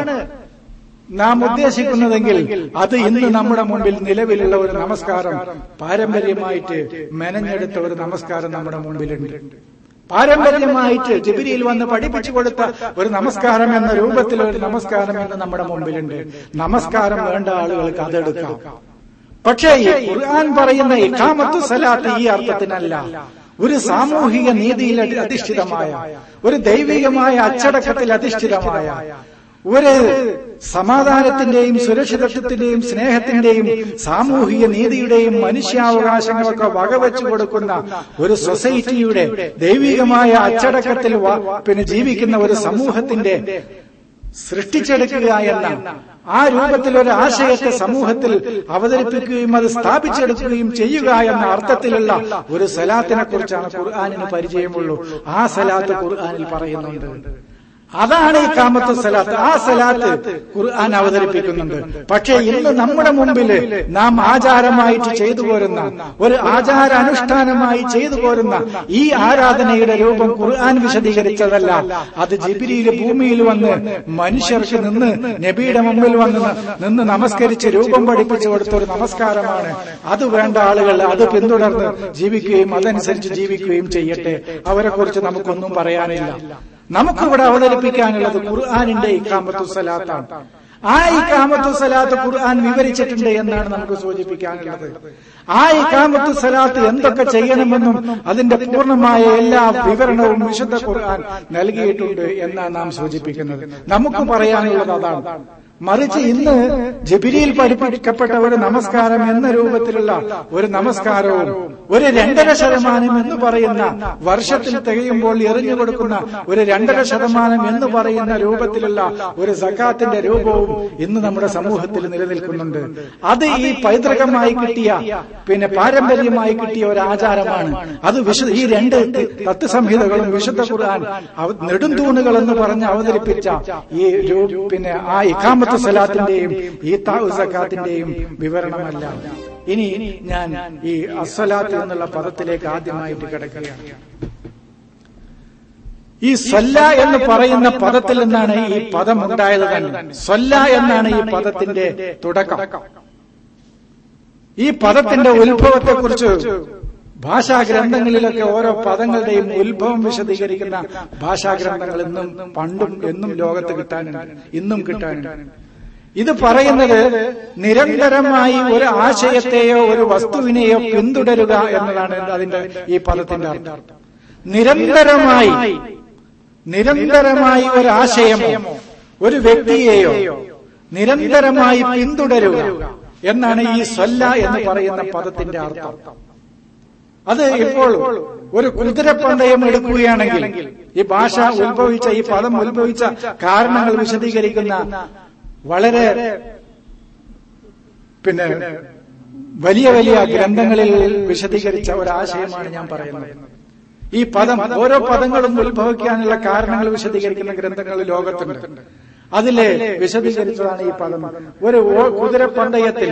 നാം ഉദ്ദേശിക്കുന്നതെങ്കിൽ അത് ഇന്ന് നമ്മുടെ മുമ്പിൽ നിലവിലുള്ള ഒരു നമസ്കാരം പാരമ്പര്യമായിട്ട് മെനഞ്ഞെടുത്ത ഒരു നമസ്കാരം നമ്മുടെ മുമ്പിലുണ്ട് പാരമ്പര്യമായിട്ട് ജിബിരിയിൽ വന്ന് പഠിപ്പിച്ചു കൊടുത്ത ഒരു നമസ്കാരം എന്ന രൂപത്തിൽ ഒരു നമസ്കാരം എന്ന് നമ്മുടെ മുമ്പിലുണ്ട് നമസ്കാരം വേണ്ട ആളുകൾക്ക് അതെടുക്കാം പക്ഷേ ഖുർആൻ പറയുന്ന ഇഖാമത്തു സലാത്ത് ഈ അർത്ഥത്തിനല്ല ഒരു സാമൂഹിക നീതിയിൽ അധിഷ്ഠിതമായ ഒരു ദൈവികമായ അച്ചടക്കത്തിൽ അധിഷ്ഠിതമായ ഒരു സമാധാനത്തിന്റെയും സുരക്ഷിതത്വത്തിന്റെയും സ്നേഹത്തിന്റെയും സാമൂഹിക നീതിയുടെയും മനുഷ്യാവകാശങ്ങളൊക്കെ വകവെച്ചു കൊടുക്കുന്ന ഒരു സൊസൈറ്റിയുടെ ദൈവികമായ അച്ചടക്കത്തിൽ പിന്നെ ജീവിക്കുന്ന ഒരു സമൂഹത്തിന്റെ സൃഷ്ടിച്ചെടുക്കുക എന്ന ആ രൂപത്തിൽ ഒരു ആശയത്തെ സമൂഹത്തിൽ അവതരിപ്പിക്കുകയും അത് സ്ഥാപിച്ചെടുക്കുകയും ചെയ്യുക എന്ന അർത്ഥത്തിലുള്ള ഒരു സലാത്തിനെ കുറിച്ചാണ് ഖുർആാനിന് പരിചയമുള്ളൂ ആ സലാത്ത് ഖുർആാനിൽ പറയുന്നുണ്ട് അതാണ് ഈ കാമത്ത് സലാത്ത് ആ സലാത്ത് ഖുർആൻ അവതരിപ്പിക്കുന്നുണ്ട് പക്ഷേ ഇന്ന് നമ്മുടെ മുമ്പിൽ നാം ആചാരമായിട്ട് ചെയ്തു പോരുന്ന ഒരു ആചാര അനുഷ്ഠാനമായി ചെയ്തു പോരുന്ന ഈ ആരാധനയുടെ രൂപം ഖുർആൻ വിശദീകരിച്ചതല്ല അത് ജിബിരിയിൽ ഭൂമിയിൽ വന്ന് മനുഷ്യർക്ക് നിന്ന് നബിയുടെ മുമ്പിൽ വന്ന് നിന്ന് നമസ്കരിച്ച് രൂപം പഠിപ്പിച്ചു കൊടുത്ത ഒരു നമസ്കാരമാണ് അത് വേണ്ട ആളുകൾ അത് പിന്തുടർന്ന് ജീവിക്കുകയും അതനുസരിച്ച് ജീവിക്കുകയും ചെയ്യട്ടെ അവരെ കുറിച്ച് നമുക്കൊന്നും പറയാനില്ല നമുക്കിവിടെ അവതരിപ്പിക്കാനുള്ളത് ഖുർആാനിന്റെ ഇക്കാമത്തു സലാത്താണ് ആ ഇക്കാമത്തു സലാത്ത് ഖുർആൻ വിവരിച്ചിട്ടുണ്ട് എന്നാണ് നമുക്ക് സൂചിപ്പിക്കാനുള്ളത് ആ ഇക്കാമത്തു സലാത്ത് എന്തൊക്കെ ചെയ്യണമെന്നും അതിന്റെ പൂർണ്ണമായ എല്ലാ വിവരണവും വിശുദ്ധ ഖുർആൻ നൽകിയിട്ടുണ്ട് എന്നാണ് നാം സൂചിപ്പിക്കുന്നത് നമുക്ക് പറയാനുള്ളത് അതാണ് മറിച്ച് ഇന്ന് ജബിരിയിൽ പഠിപ്പിക്കപ്പെട്ട ഒരു നമസ്കാരം എന്ന രൂപത്തിലുള്ള ഒരു നമസ്കാരവും ഒരു രണ്ടര ശതമാനം എന്ന് പറയുന്ന വർഷത്തിൽ തികയുമ്പോൾ എറിഞ്ഞു കൊടുക്കുന്ന ഒരു രണ്ടര ശതമാനം എന്ന് പറയുന്ന രൂപത്തിലുള്ള ഒരു സക്കാത്തിന്റെ രൂപവും ഇന്ന് നമ്മുടെ സമൂഹത്തിൽ നിലനിൽക്കുന്നുണ്ട് അത് ഈ പൈതൃകമായി കിട്ടിയ പിന്നെ പാരമ്പര്യമായി കിട്ടിയ ഒരു ആചാരമാണ് അത് വിശുദ്ധ ഈ രണ്ട് തത്വസംഹിതകളും വിശുദ്ധ ഖുർആൻ നെടുന്തൂണുകൾ എന്ന് പറഞ്ഞ് അവതരിപ്പിച്ച ഈ പിന്നെ ആ ഇഖാമത്ത് സലാത്തിന്റെയും ഈ താവ് സക്കാത്തിന്റെയും വിവരണമല്ല ഇനി ഞാൻ ഈ അസ്സലാത്ത് എന്നുള്ള പദത്തിലേക്ക് ആദ്യമായിട്ട് കിടക്കുകയാണ് ഈ സ്വല്ല എന്ന് പറയുന്ന പദത്തിൽ നിന്നാണ് ഈ പദം ഉണ്ടായത് തന്നെ സ്വല്ല എന്നാണ് ഈ പദത്തിന്റെ തുടക്കം ഈ പദത്തിന്റെ ഉത്ഭവത്തെക്കുറിച്ച് ഭാഷാഗ്രന്ഥങ്ങളിലൊക്കെ ഓരോ പദങ്ങളുടെയും ഉത്ഭവം വിശദീകരിക്കുന്ന ഭാഷാഗ്രന്ഥങ്ങൾ ഇന്നും പണ്ടും എന്നും ലോകത്ത് കിട്ടാനുണ്ട് ഇന്നും കിട്ടാനുണ്ട് ഇത് പറയുന്നത് നിരന്തരമായി ഒരു ആശയത്തെയോ ഒരു വസ്തുവിനെയോ പിന്തുടരുക എന്നതാണ് അതിന്റെ ഈ പദത്തിന്റെ അർത്ഥം നിരന്തരമായി നിരന്തരമായി ഒരു ആശയമോ ഒരു വ്യക്തിയെയോ നിരന്തരമായി പിന്തുടരുക എന്നാണ് ഈ സ്വല്ല എന്ന് പറയുന്ന പദത്തിന്റെ അർത്ഥം അത് ഇപ്പോൾ ഒരു കുതിരപ്പന്തയം എടുക്കുകയാണെങ്കിൽ ഈ ഭാഷ ഉത്ഭവിച്ച ഈ പദം ഉത്ഭവിച്ച കാരണങ്ങൾ വിശദീകരിക്കുന്ന വളരെ പിന്നെ വലിയ വലിയ ഗ്രന്ഥങ്ങളിൽ വിശദീകരിച്ച ഒരാശയമാണ് ഞാൻ പറയുന്നത് ഈ പദം ഓരോ പദങ്ങളും ഉത്ഭവിക്കാനുള്ള കാരണങ്ങൾ വിശദീകരിക്കുന്ന ഗ്രന്ഥങ്ങൾ ലോകത്തുണ്ട് അതിലെ വിശദീകരിച്ചതാണ് ഈ പദം ഒരു കുതിരപ്പന്തയത്തിൽ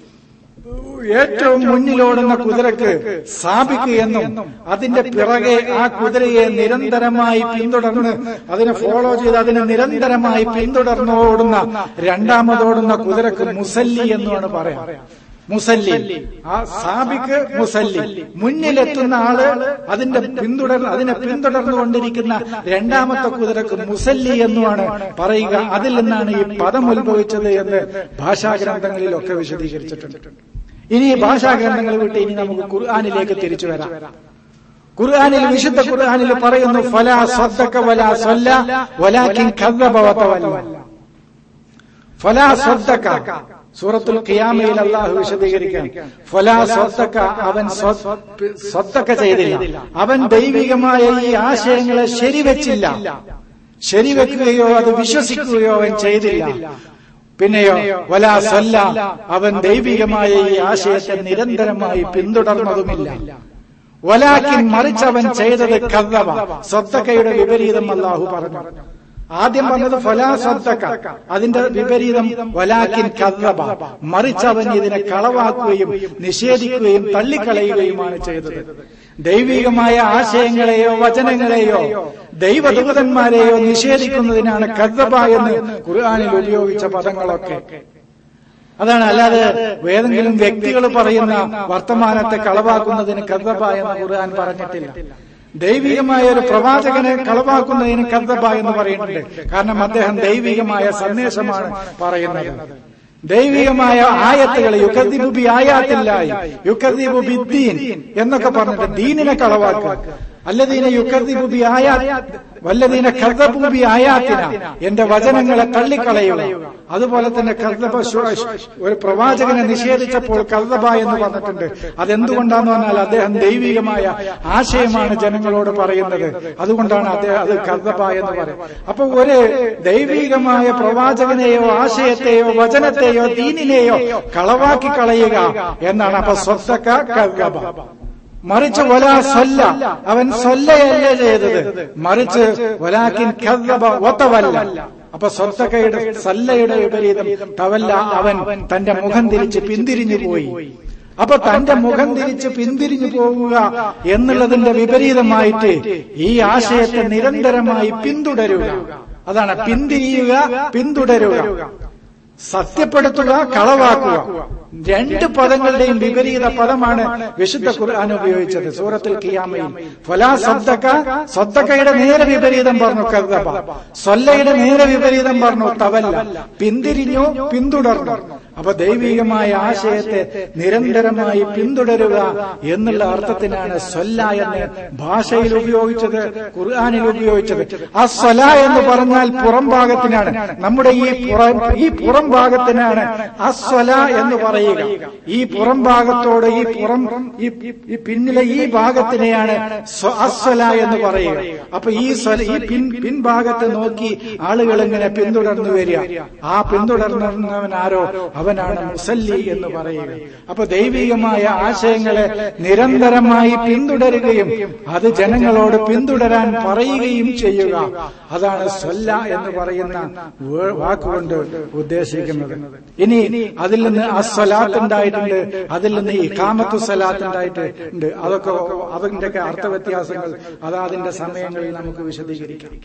ഏറ്റവും മുന്നിലോടുന്ന കുതിരക്ക് സ്ഥാപിക്കുകയെന്നും അതിന്റെ പിറകെ ആ കുതിരയെ നിരന്തരമായി പിന്തുടർന്ന് അതിനെ ഫോളോ ചെയ്ത് അതിനെ നിരന്തരമായി പിന്തുടർന്ന് ഓടുന്ന രണ്ടാമതോടുന്ന കുതിരക്ക് മുസല്ലി എന്നുമാണ് പറയാം മുസല്ലി ആ സാബിക്ക് മുസല്ലി മുന്നിലെത്തുന്ന ആള് അതിന്റെ പിന്തുടർന്ന് അതിനെ പിന്തുടർന്നുകൊണ്ടിരിക്കുന്ന രണ്ടാമത്തെ കുതിരക്ക് മുസല്ലി എന്നുമാണ് പറയുക അതിൽ നിന്നാണ് ഈ പദം ഉത്ഭവിച്ചത് എന്ന് ഭാഷാഗ്രന്ഥങ്ങളിലൊക്കെ വിശദീകരിച്ചിട്ടുണ്ട് ഇനി ഭാഷാഗ്രന്ഥങ്ങൾ വിട്ട് ഇനി നമുക്ക് ഖുർആാനിലേക്ക് തിരിച്ചു വരാം ഖുർആാനിൽ വിശുദ്ധ ഖുർആാനിൽ പറയുന്നു ഫലാ സ്വദ്ദക്ക വലാ സ്വല്ല വലാക്കിൻ കദ്ദബ വതവല്ല ഫലാ സ്വദ്ദക്ക സൂറത്തുൽ ഖിയാമയിൽ അള്ളാഹു വിശദീകരിക്കാൻ ഫലാ സ്വത്തക്ക അവൻ സ്വത്തക്ക ചെയ്തില്ല അവൻ ദൈവികമായ ഈ ആശയങ്ങളെ ശരിവെച്ചില്ല ശരിവെക്കുകയോ അത് വിശ്വസിക്കുകയോ അവൻ ചെയ്തില്ല പിന്നെയോ വലാ സ്വല്ല അവൻ ദൈവികമായ ഈ ആശയത്തെ നിരന്തരമായി പിന്തുടർന്നതുമില്ല വലാക്കിൻ മറിച്ചവൻ ചെയ്തത് കഥവ സ്വത്തക്കയുടെ വിപരീതം അള്ളാഹു പറഞ്ഞു ആദ്യം പറഞ്ഞത് ഫലാ സദ്ദക്ക അതിന്റെ വിപരീതം വലാക്കിൻ കദ്ദബ മറിച്ച് അവൻ ഇതിനെ കളവാക്കുകയും നിഷേധിക്കുകയും തള്ളിക്കളയുകയുമാണ് ചെയ്തത് ദൈവികമായ ആശയങ്ങളെയോ വചനങ്ങളെയോ ദൈവദൂതന്മാരെയോ നിഷേധിക്കുന്നതിനാണ് കദ്ദബ എന്ന് ഖുർആാനിൽ ഉപയോഗിച്ച പദങ്ങളൊക്കെ അതാണ് അല്ലാതെ ഏതെങ്കിലും വ്യക്തികൾ പറയുന്ന വർത്തമാനത്തെ കളവാക്കുന്നതിന് കദ്ദബ എന്ന് ഖുർആൻ പറഞ്ഞിട്ടില്ല ദൈവികമായ ഒരു പ്രവാചകനെ കളവാക്കുന്നതിന് കർദ്ദബ എന്ന് പറയുന്നുണ്ട് കാരണം അദ്ദേഹം ദൈവികമായ സന്ദേശമാണ് പറയുന്നത് ദൈവികമായ ആയത്തുകൾ യുക്കദ്ദിബുബി ആയാത്തില്ലായി യുക്കദ്ദിബുബി ദീൻ എന്നൊക്കെ പറഞ്ഞിട്ട് ദീനിനെ കളവാക്കുക അല്ലദീന യുക്കദ്ദിബുബി ആയാ വല്ലതീന കർദ്ദബൂബി ആയാത്തിന എന്റെ വചനങ്ങളെ തള്ളിക്കളയുക അതുപോലെ തന്നെ കർദ്ദബ ഒരു പ്രവാചകനെ നിഷേധിച്ചപ്പോൾ കർദ്ദബ എന്ന് പറഞ്ഞിട്ടുണ്ട് അതെന്തുകൊണ്ടാന്ന് പറഞ്ഞാൽ അദ്ദേഹം ദൈവികമായ ആശയമാണ് ജനങ്ങളോട് പറയുന്നത് അതുകൊണ്ടാണ് അദ്ദേഹം അത് കർദ്ദബ എന്ന് പറയും അപ്പൊ ഒരു ദൈവികമായ പ്രവാചകനെയോ ആശയത്തെയോ വചനത്തെയോ ദീനിനെയോ കളവാക്കി കളയുക എന്നാണ് അപ്പൊ സ്വത്തക്ക കർദ്ദബ മറിച്ച് വലാ സൊല്ല അവൻ സൊല്ലയല്ല ചെയ്തത് മറിച്ച് വലാക്കിൻ ഒത്തവല്ല അപ്പൊ സ്വത്തക്കയുടെ സല്ലയുടെ വിപരീതം തവല്ല അവൻ തന്റെ മുഖം തിരിച്ച് പിന്തിരിഞ്ഞു പോയി അപ്പൊ തന്റെ മുഖം തിരിച്ച് പിന്തിരിഞ്ഞു പോവുക എന്നുള്ളതിന്റെ വിപരീതമായിട്ട് ഈ ആശയത്തെ നിരന്തരമായി പിന്തുടരുക അതാണ് പിന്തിരിയുക പിന്തുടരുക സത്യപ്പെടുത്തുക കളവാക്കുക രണ്ട് പദങ്ങളുടെയും വിപരീത പദമാണ് വിശുദ്ധ ഖുർആൻ ഉപയോഗിച്ചത് സൂറത്തിൽ കിയാമയിൽ ഫലാ സദ്ദക്ക സദ്ദക്കയുടെ നേരെ വിപരീതം പറഞ്ഞു കർദബ സൊല്ലയുടെ നേരെ വിപരീതം പറഞ്ഞു തവല്ല പിന്തിരിഞ്ഞു പിന്തുടർന്നു അപ്പൊ ദൈവികമായ ആശയത്തെ നിരന്തരമായി പിന്തുടരുക എന്നുള്ള അർത്ഥത്തിനാണ് സ്വല്ല എന്ന് ഭാഷയിൽ ഉപയോഗിച്ചത് ഖുർആാനിൽ ഉപയോഗിച്ചത് ആ സ്വല എന്ന് പറഞ്ഞാൽ പുറം ഭാഗത്തിനാണ് നമ്മുടെ ഈ പുറം ഈ പുറം ഭാഗത്തിനാണ് അസ്വല എന്ന് പറയുക ഈ പുറം ഭാഗത്തോട് ഈ പുറം ഈ പിന്നിലെ ഈ ഭാഗത്തിനെയാണ് അസ്വല എന്ന് പറയുക അപ്പൊ ഈ ഈ പിൻ പിൻഭാഗത്ത് നോക്കി ആളുകൾ ഇങ്ങനെ പിന്തുടർന്നു വരിക ആ പിന്തുടർന്നവൻ ആരോ അവനാണ് മുസല്ലി എന്ന് പറയുക അപ്പൊ ദൈവികമായ ആശയങ്ങളെ നിരന്തരമായി പിന്തുടരുകയും അത് ജനങ്ങളോട് പിന്തുടരാൻ പറയുകയും ചെയ്യുക അതാണ് സ്വല്ല എന്ന് പറയുന്ന വാക്കുകൊണ്ട് ഉദ്ദേശിക്കുന്നത് ഇനി അതിൽ നിന്ന് അസ്വലാത്ത് ഉണ്ടായിട്ടുണ്ട് അതിൽ നിന്ന് ഈ കാമത്തു സലാത്ത് ഉണ്ടായിട്ടുണ്ട് അതൊക്കെ അതിന്റെ അർത്ഥവ്യത്യാസങ്ങൾ അതാതിന്റെ സമയങ്ങളിൽ നമുക്ക് വിശദീകരിക്കാം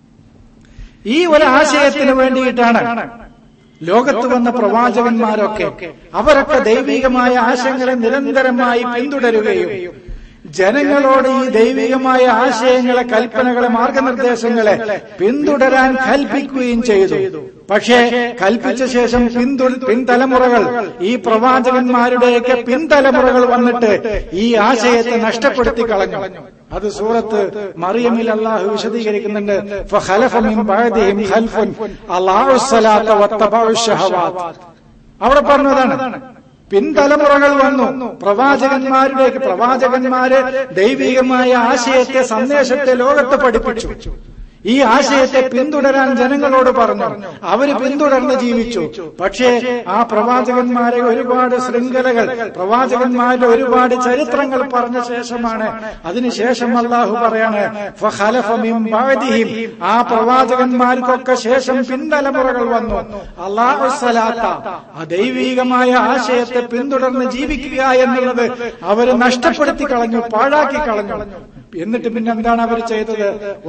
ഈ ഒരു ആശയത്തിന് വേണ്ടിയിട്ടാണ് ലോകത്ത് വന്ന പ്രവാചകന്മാരൊക്കെ അവരൊക്കെ ദൈവികമായ ആശയങ്ങളെ നിരന്തരമായി പിന്തുടരുകയും ജനങ്ങളോട് ഈ ദൈവികമായ ആശയങ്ങളെ കൽപ്പനകളെ മാർഗനിർദ്ദേശങ്ങളെ പിന്തുടരാൻ കൽപ്പിക്കുകയും ചെയ്തു പക്ഷേ കൽപ്പിച്ച ശേഷം പിന്തു പിൻതലമുറകൾ ഈ പ്രവാചകന്മാരുടെയൊക്കെ പിൻതലമുറകൾ വന്നിട്ട് ഈ ആശയത്തെ നഷ്ടപ്പെടുത്തി കളഞ്ഞു അത് സൂറത്ത് മറിയമിൽ അള്ളാഹു വിശദീകരിക്കുന്നുണ്ട് ഫഖലഫ മിൻ ബഅദിഹിം ഖൽഫുൻ അളാഉ സ്വലാത്ത വത്തബഉ ശഹവാത്ത് അവിടെ പറഞ്ഞതാണ് പിൻതലമുറകൾ വന്നു പ്രവാചകന്മാരുടെയൊക്കെ പ്രവാചകന്മാര് ദൈവികമായ ആശയത്തെ സന്ദേശത്തെ ലോകത്ത് പഠിപ്പിച്ചു ഈ ആശയത്തെ പിന്തുടരാൻ ജനങ്ങളോട് പറഞ്ഞു അവര് പിന്തുടർന്ന് ജീവിച്ചു പക്ഷേ ആ പ്രവാചകന്മാരെ ഒരുപാട് ശൃംഖലകൾ പ്രവാചകന്മാരുടെ ഒരുപാട് ചരിത്രങ്ങൾ പറഞ്ഞ ശേഷമാണ് അതിനുശേഷം അള്ളാഹു പറയാണ് ഫഖലഫ മിൻ ബഅദിഹിം ആ പ്രവാചകന്മാർക്കൊക്കെ ശേഷം പിന്തലമുറകൾ വന്നു അള്ളാഹു സലാത്ത ആ ദൈവീകമായ ആശയത്തെ പിന്തുടർന്ന് ജീവിക്കുക എന്നുള്ളത് അവര് നഷ്ടപ്പെടുത്തി കളഞ്ഞു പാഴാക്കി കളഞ്ഞു എന്നിട്ട് പിന്നെ എന്താണ് അവർ ചെയ്തത്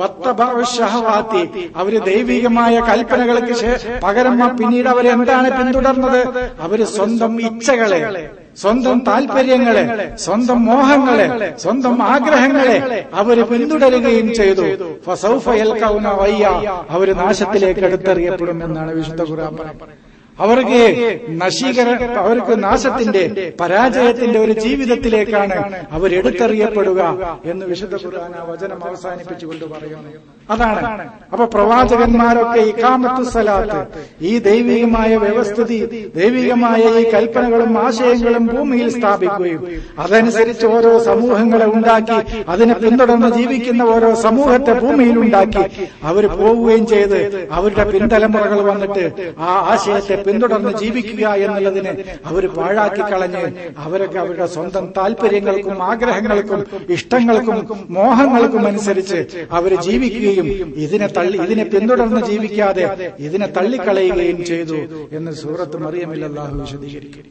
ഷഹവാത്തി അവര് ദൈവികമായ കൽപ്പനകൾക്ക് പകരം പിന്നീട് അവർ എന്താണ് പിന്തുടർന്നത് അവര് സ്വന്തം ഇച്ഛകളെ സ്വന്തം താല്പര്യങ്ങളെ സ്വന്തം മോഹങ്ങളെ സ്വന്തം ആഗ്രഹങ്ങളെ അവര് പിന്തുടരുകയും ചെയ്തു ഫസൗഫയൽക്കൗന വയ്യ അവര് നാശത്തിലേക്ക് എടുത്തെറിയപ്പെടും എന്നാണ് വിശുദ്ധ ഖുർആൻ പറയുന്നത് അവർക്ക് നശീകര അവർക്ക് നാശത്തിന്റെ പരാജയത്തിന്റെ ഒരു ജീവിതത്തിലേക്കാണ് അവരെടുത്തെറിയപ്പെടുക എന്ന് വിശുദ്ധ ഖുർആൻ ആ വചനം അവസാനിപ്പിച്ചുകൊണ്ട് പറയുന്നു അതാണ് അപ്പൊ പ്രവാചകന്മാരൊക്കെ ഇക്കാമത്തു സലാത്ത് ഈ ദൈവികമായ വ്യവസ്ഥിതി ദൈവികമായ ഈ കൽപ്പനകളും ആശയങ്ങളും ഭൂമിയിൽ സ്ഥാപിക്കുകയും അതനുസരിച്ച് ഓരോ സമൂഹങ്ങളെ ഉണ്ടാക്കി അതിനെ പിന്തുടർന്ന് ജീവിക്കുന്ന ഓരോ സമൂഹത്തെ ഭൂമിയിൽ ഉണ്ടാക്കി അവർ പോവുകയും ചെയ്ത് അവരുടെ പിന്തലമുറകൾ വന്നിട്ട് ആ ആശയത്തെ പിന്തുടർന്ന് ജീവിക്കുക എന്നുള്ളതിന് അവർ പാഴാക്കി കളഞ്ഞ് അവരൊക്കെ അവരുടെ സ്വന്തം താല്പര്യങ്ങൾക്കും ആഗ്രഹങ്ങൾക്കും ഇഷ്ടങ്ങൾക്കും മോഹങ്ങൾക്കും അനുസരിച്ച് അവർ ജീവിക്കുകയും ഇതിനെ തള്ളി ഇതിനെ പിന്തുടർന്ന് ജീവിക്കാതെ ഇതിനെ തള്ളിക്കളയുകയും ചെയ്തു എന്ന് സൂറത്ത് മറിയമിൽ അള്ളാഹു വിശദീകരിക്കും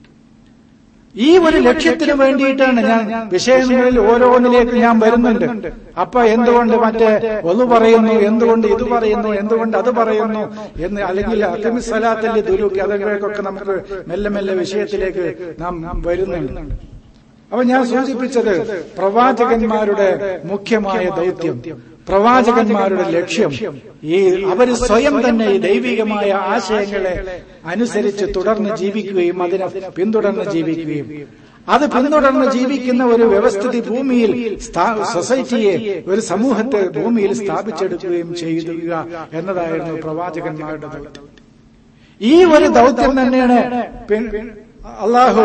ഈ ഒരു ലക്ഷ്യത്തിന് വേണ്ടിയിട്ടാണ് ഞാൻ വിഷയങ്ങളിൽ ഓരോന്നിലേക്ക് ഞാൻ വരുന്നുണ്ട് അപ്പൊ എന്തുകൊണ്ട് മറ്റേ ഒന്ന് പറയുന്നു എന്തുകൊണ്ട് ഇത് പറയുന്നു എന്തുകൊണ്ട് അത് പറയുന്നു എന്ന് അല്ലെങ്കിൽ അക്കമിസലാത്തല്ലേ ദുരൂക്കി അതിലേക്കൊക്കെ നമുക്ക് മെല്ലെ മെല്ലെ വിഷയത്തിലേക്ക് നാം വരുന്നുണ്ട് അപ്പൊ ഞാൻ സൂചിപ്പിച്ചത് പ്രവാചകന്മാരുടെ മുഖ്യമായ ദൗത്യം പ്രവാചകന്മാരുടെ ലക്ഷ്യം ഈ അവർ സ്വയം തന്നെ ഈ ദൈവികമായ ആശയങ്ങളെ അനുസരിച്ച് തുടർന്ന് ജീവിക്കുകയും അതിനെ പിന്തുടർന്ന് ജീവിക്കുകയും അത് പിന്തുടർന്ന് ജീവിക്കുന്ന ഒരു വ്യവസ്ഥിതി ഭൂമിയിൽ സൊസൈറ്റിയെ ഒരു സമൂഹത്തെ ഭൂമിയിൽ സ്ഥാപിച്ചെടുക്കുകയും ചെയ്യുക എന്നതായിരുന്നു പ്രവാചകന്മാരുടെ ദൗത്യം ഈ ഒരു ദൗത്യം തന്നെയാണ് അള്ളാഹു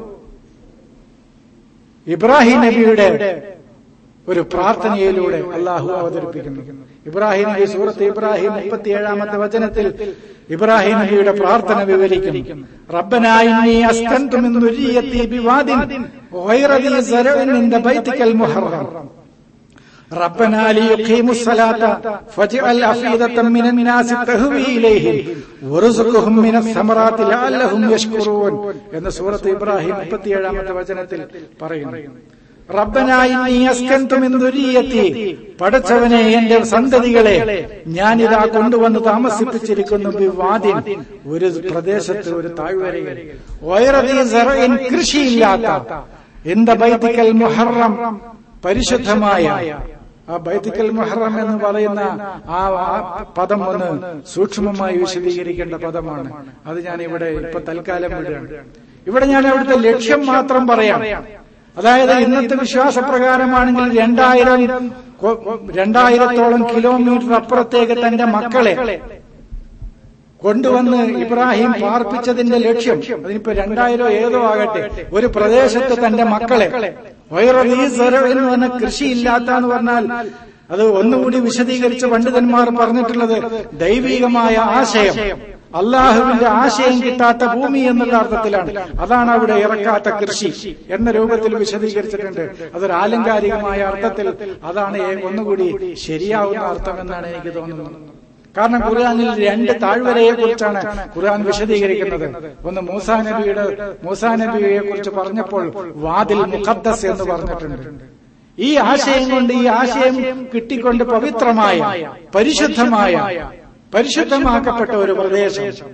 ഇബ്രാഹിം നബിയുടെ ഒരു പ്രാർത്ഥനയിലൂടെ അള്ളാഹു അവതരിപ്പിക്കുന്നു ഇബ്രാഹിം നബി സൂറത്ത് ഇബ്രാഹിം മുപ്പത്തിയേഴാമത്തെ വചനത്തിൽ ഇബ്രാഹിം നബിയുടെ പ്രാർത്ഥന വിവരിക്കും റബ്ബനായി നീ അസ്കന്തു മിൻ ദുരിയത്തി ബിവാദിൻ ഗൈറ ദി സറഇൻ ഇൻദ ബൈതിക്കൽ മുഹറം ربنا ليقيموا الصلاة فاجعل أفئدة من الناس تهوي إليهم وارزقهم من الثمرات لعلهم يشكرون എന്ന സൂറത്ത് ഇബ്രാഹിം മുപ്പത്തിയേഴാമത്തെ വചനത്തിൽ പറയുന്നു റബ്ബനായി നീ അസ്കന്തുമെന്തുരീയത്തി പടച്ചവനെ എന്റെ സന്തതികളെ ഞാനിതാ കൊണ്ടുവന്ന് താമസിപ്പിച്ചിരിക്കുന്നു വിവാദിൻ ഒരു പ്രദേശത്ത് ഒരു താഴ്വരയിൽ വയറതീൻ കൃഷിയില്ലാത്ത എന്ത ബൈത്തിക്കൽ മുഹറം പരിശുദ്ധമായ ആ ബൈത്തിക്കൽ മുഹറം എന്ന് പറയുന്ന ആ പദം ഒന്ന് സൂക്ഷ്മമായി വിശദീകരിക്കേണ്ട പദമാണ് അത് ഞാൻ ഇവിടെ ഇപ്പൊ തൽക്കാലം വിടുകയാണ് ഇവിടെ ഞാൻ അവിടുത്തെ ലക്ഷ്യം മാത്രം പറയാം അതായത് ഇന്നത്തെ വിശ്വാസപ്രകാരമാണെങ്കിൽ രണ്ടായിരം രണ്ടായിരത്തോളം കിലോമീറ്റർ അപ്പുറത്തേക്ക് തന്റെ മക്കളെ കൊണ്ടുവന്ന് ഇബ്രാഹിം പാർപ്പിച്ചതിന്റെ ലക്ഷ്യം അതിനിപ്പോ രണ്ടായിരം ഏതോ ആകട്ടെ ഒരു പ്രദേശത്ത് തന്റെ മക്കളെ എന്ന് പറഞ്ഞ കൃഷിയില്ലാത്ത എന്ന് പറഞ്ഞാൽ അത് ഒന്നുകൂടി വിശദീകരിച്ച് പണ്ഡിതന്മാർ പറഞ്ഞിട്ടുള്ളത് ദൈവികമായ ആശയം അള്ളാഹുവിന്റെ ആശയം കിട്ടാത്ത ഭൂമി എന്നുള്ള അർത്ഥത്തിലാണ് അതാണ് അവിടെ ഇറക്കാത്ത കൃഷി എന്ന രൂപത്തിൽ വിശദീകരിച്ചിട്ടുണ്ട് അതൊരു ആലങ്കാരികമായ അർത്ഥത്തിൽ അതാണ് ഒന്നുകൂടി ശരിയാവുന്ന അർത്ഥം എന്നാണ് എനിക്ക് തോന്നുന്നത് കാരണം ഖുർആാനിൽ രണ്ട് താഴ്വരയെ കുറിച്ചാണ് ഖുർആൻ വിശദീകരിക്കുന്നത് ഒന്ന് മൂസാ നബിയുടെ മൂസാ നബിയെ കുറിച്ച് പറഞ്ഞപ്പോൾ വാതിൽ മുഖദ്ദസ് എന്ന് പറഞ്ഞിട്ടുണ്ട് ഈ ആശയം കൊണ്ട് ഈ ആശയം കിട്ടിക്കൊണ്ട് പവിത്രമായ പരിശുദ്ധമായ പരിശുദ്ധമാക്കപ്പെട്ട ഒരു പ്രദേശം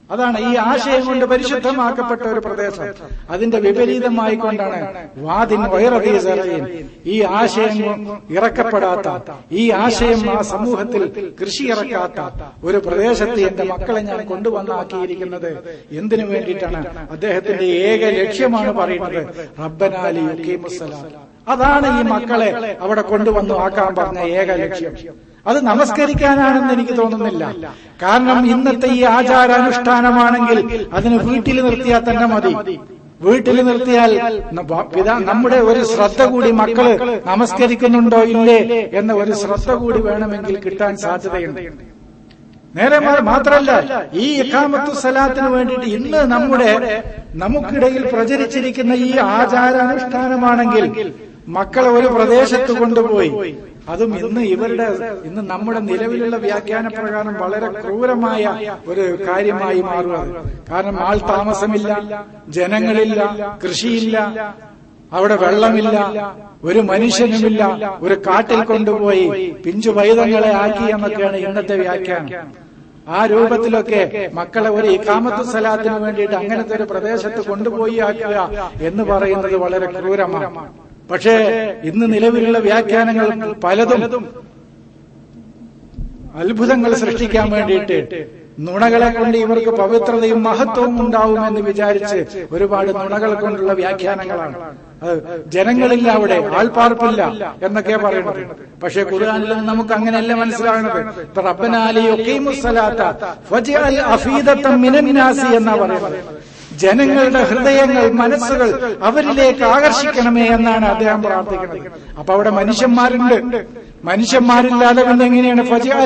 അതാണ് ഈ ആശയം കൊണ്ട് പരിശുദ്ധമാക്കപ്പെട്ട ഒരു പ്രദേശം അതിന്റെ വിപരീതമായിക്കൊണ്ടാണ് വാദിൻ വൈറതീസറയും ഈ ആശയം ഇറക്കപ്പെടാത്ത ഈ ആശയം ആ സമൂഹത്തിൽ കൃഷി ഇറക്കാത്ത ഒരു പ്രദേശത്ത് എന്റെ മക്കളെ ഞാൻ കൊണ്ടുവന്നാക്കിയിരിക്കുന്നത് എന്തിനു വേണ്ടിയിട്ടാണ് അദ്ദേഹത്തിന്റെ ഏക ലക്ഷ്യമാണ് പറയുന്നത് റബ്ബനാലി യുക്കീമുസ്സലാം അതാണ് ഈ മക്കളെ അവിടെ കൊണ്ടുവന്നു ആക്കാൻ പറഞ്ഞ ഏക ലക്ഷ്യം അത് നമസ്കരിക്കാനാണെന്ന് എനിക്ക് തോന്നുന്നില്ല കാരണം ഇന്നത്തെ ഈ ആചാരാനുഷ്ഠാനമാണെങ്കിൽ അതിന് വീട്ടിൽ നിർത്തിയാൽ തന്നെ മതി വീട്ടിൽ നിർത്തിയാൽ പിതാ നമ്മുടെ ഒരു ശ്രദ്ധ കൂടി മക്കള് നമസ്കരിക്കുന്നുണ്ടോ ഇല്ലേ എന്ന ഒരു ശ്രദ്ധ കൂടി വേണമെങ്കിൽ കിട്ടാൻ സാധ്യതയുണ്ട് നേരെ മാത്രമല്ല ഈ ഇഖാമത്തു സലാത്തിന് വേണ്ടിയിട്ട് ഇന്ന് നമ്മുടെ നമുക്കിടയിൽ പ്രചരിച്ചിരിക്കുന്ന ഈ ആചാരാനുഷ്ഠാനമാണെങ്കിൽ മക്കളെ ഒരു പ്രദേശത്ത് കൊണ്ടുപോയി അതും ഇന്ന് ഇവരുടെ ഇന്ന് നമ്മുടെ നിലവിലുള്ള വ്യാഖ്യാന പ്രകാരം വളരെ ക്രൂരമായ ഒരു കാര്യമായി മാറുകയാണ് കാരണം ആൾ താമസമില്ല ജനങ്ങളില്ല കൃഷിയില്ല അവിടെ വെള്ളമില്ല ഒരു മനുഷ്യനുമില്ല ഒരു കാട്ടിൽ കൊണ്ടുപോയി പിഞ്ചു പൈതങ്ങളെ ആക്കി എന്നൊക്കെയാണ് ഇന്നത്തെ വ്യാഖ്യാനം ആ രൂപത്തിലൊക്കെ മക്കളെ ഒരു ഇക്കാമത്തു സലാത്തിന് വേണ്ടിയിട്ട് അങ്ങനത്തെ ഒരു പ്രദേശത്ത് കൊണ്ടുപോയി ആക്കുക എന്ന് പറയുന്നത് വളരെ ക്രൂരമാണ് പക്ഷേ ഇന്ന് നിലവിലുള്ള വ്യാഖ്യാനങ്ങൾ പലതും അത്ഭുതങ്ങൾ സൃഷ്ടിക്കാൻ വേണ്ടിയിട്ട് നുണകളെ കൊണ്ട് ഇവർക്ക് പവിത്രതയും മഹത്വവും ഉണ്ടാവുമെന്ന് വിചാരിച്ച് ഒരുപാട് നുണകൾ കൊണ്ടുള്ള വ്യാഖ്യാനങ്ങളാണ് ജനങ്ങളില്ല അവിടെ ആൾപ്പാർപ്പില്ല എന്നൊക്കെ പറയുന്നത് പക്ഷെ ഖുർആാനിൽ നമുക്ക് അങ്ങനെയല്ല മനസ്സിലാകുന്നത് എന്നാ പറയുന്നത് ജനങ്ങളുടെ ഹൃദയങ്ങൾ മനസ്സുകൾ അവരിലേക്ക് ആകർഷിക്കണമേ എന്നാണ് അദ്ദേഹം പ്രാർത്ഥിക്കുന്നത് അപ്പൊ അവിടെ മനുഷ്യന്മാരുണ്ട് മനുഷ്യന്മാരില്ലാതെ പിന്നെ എങ്ങനെയാണ്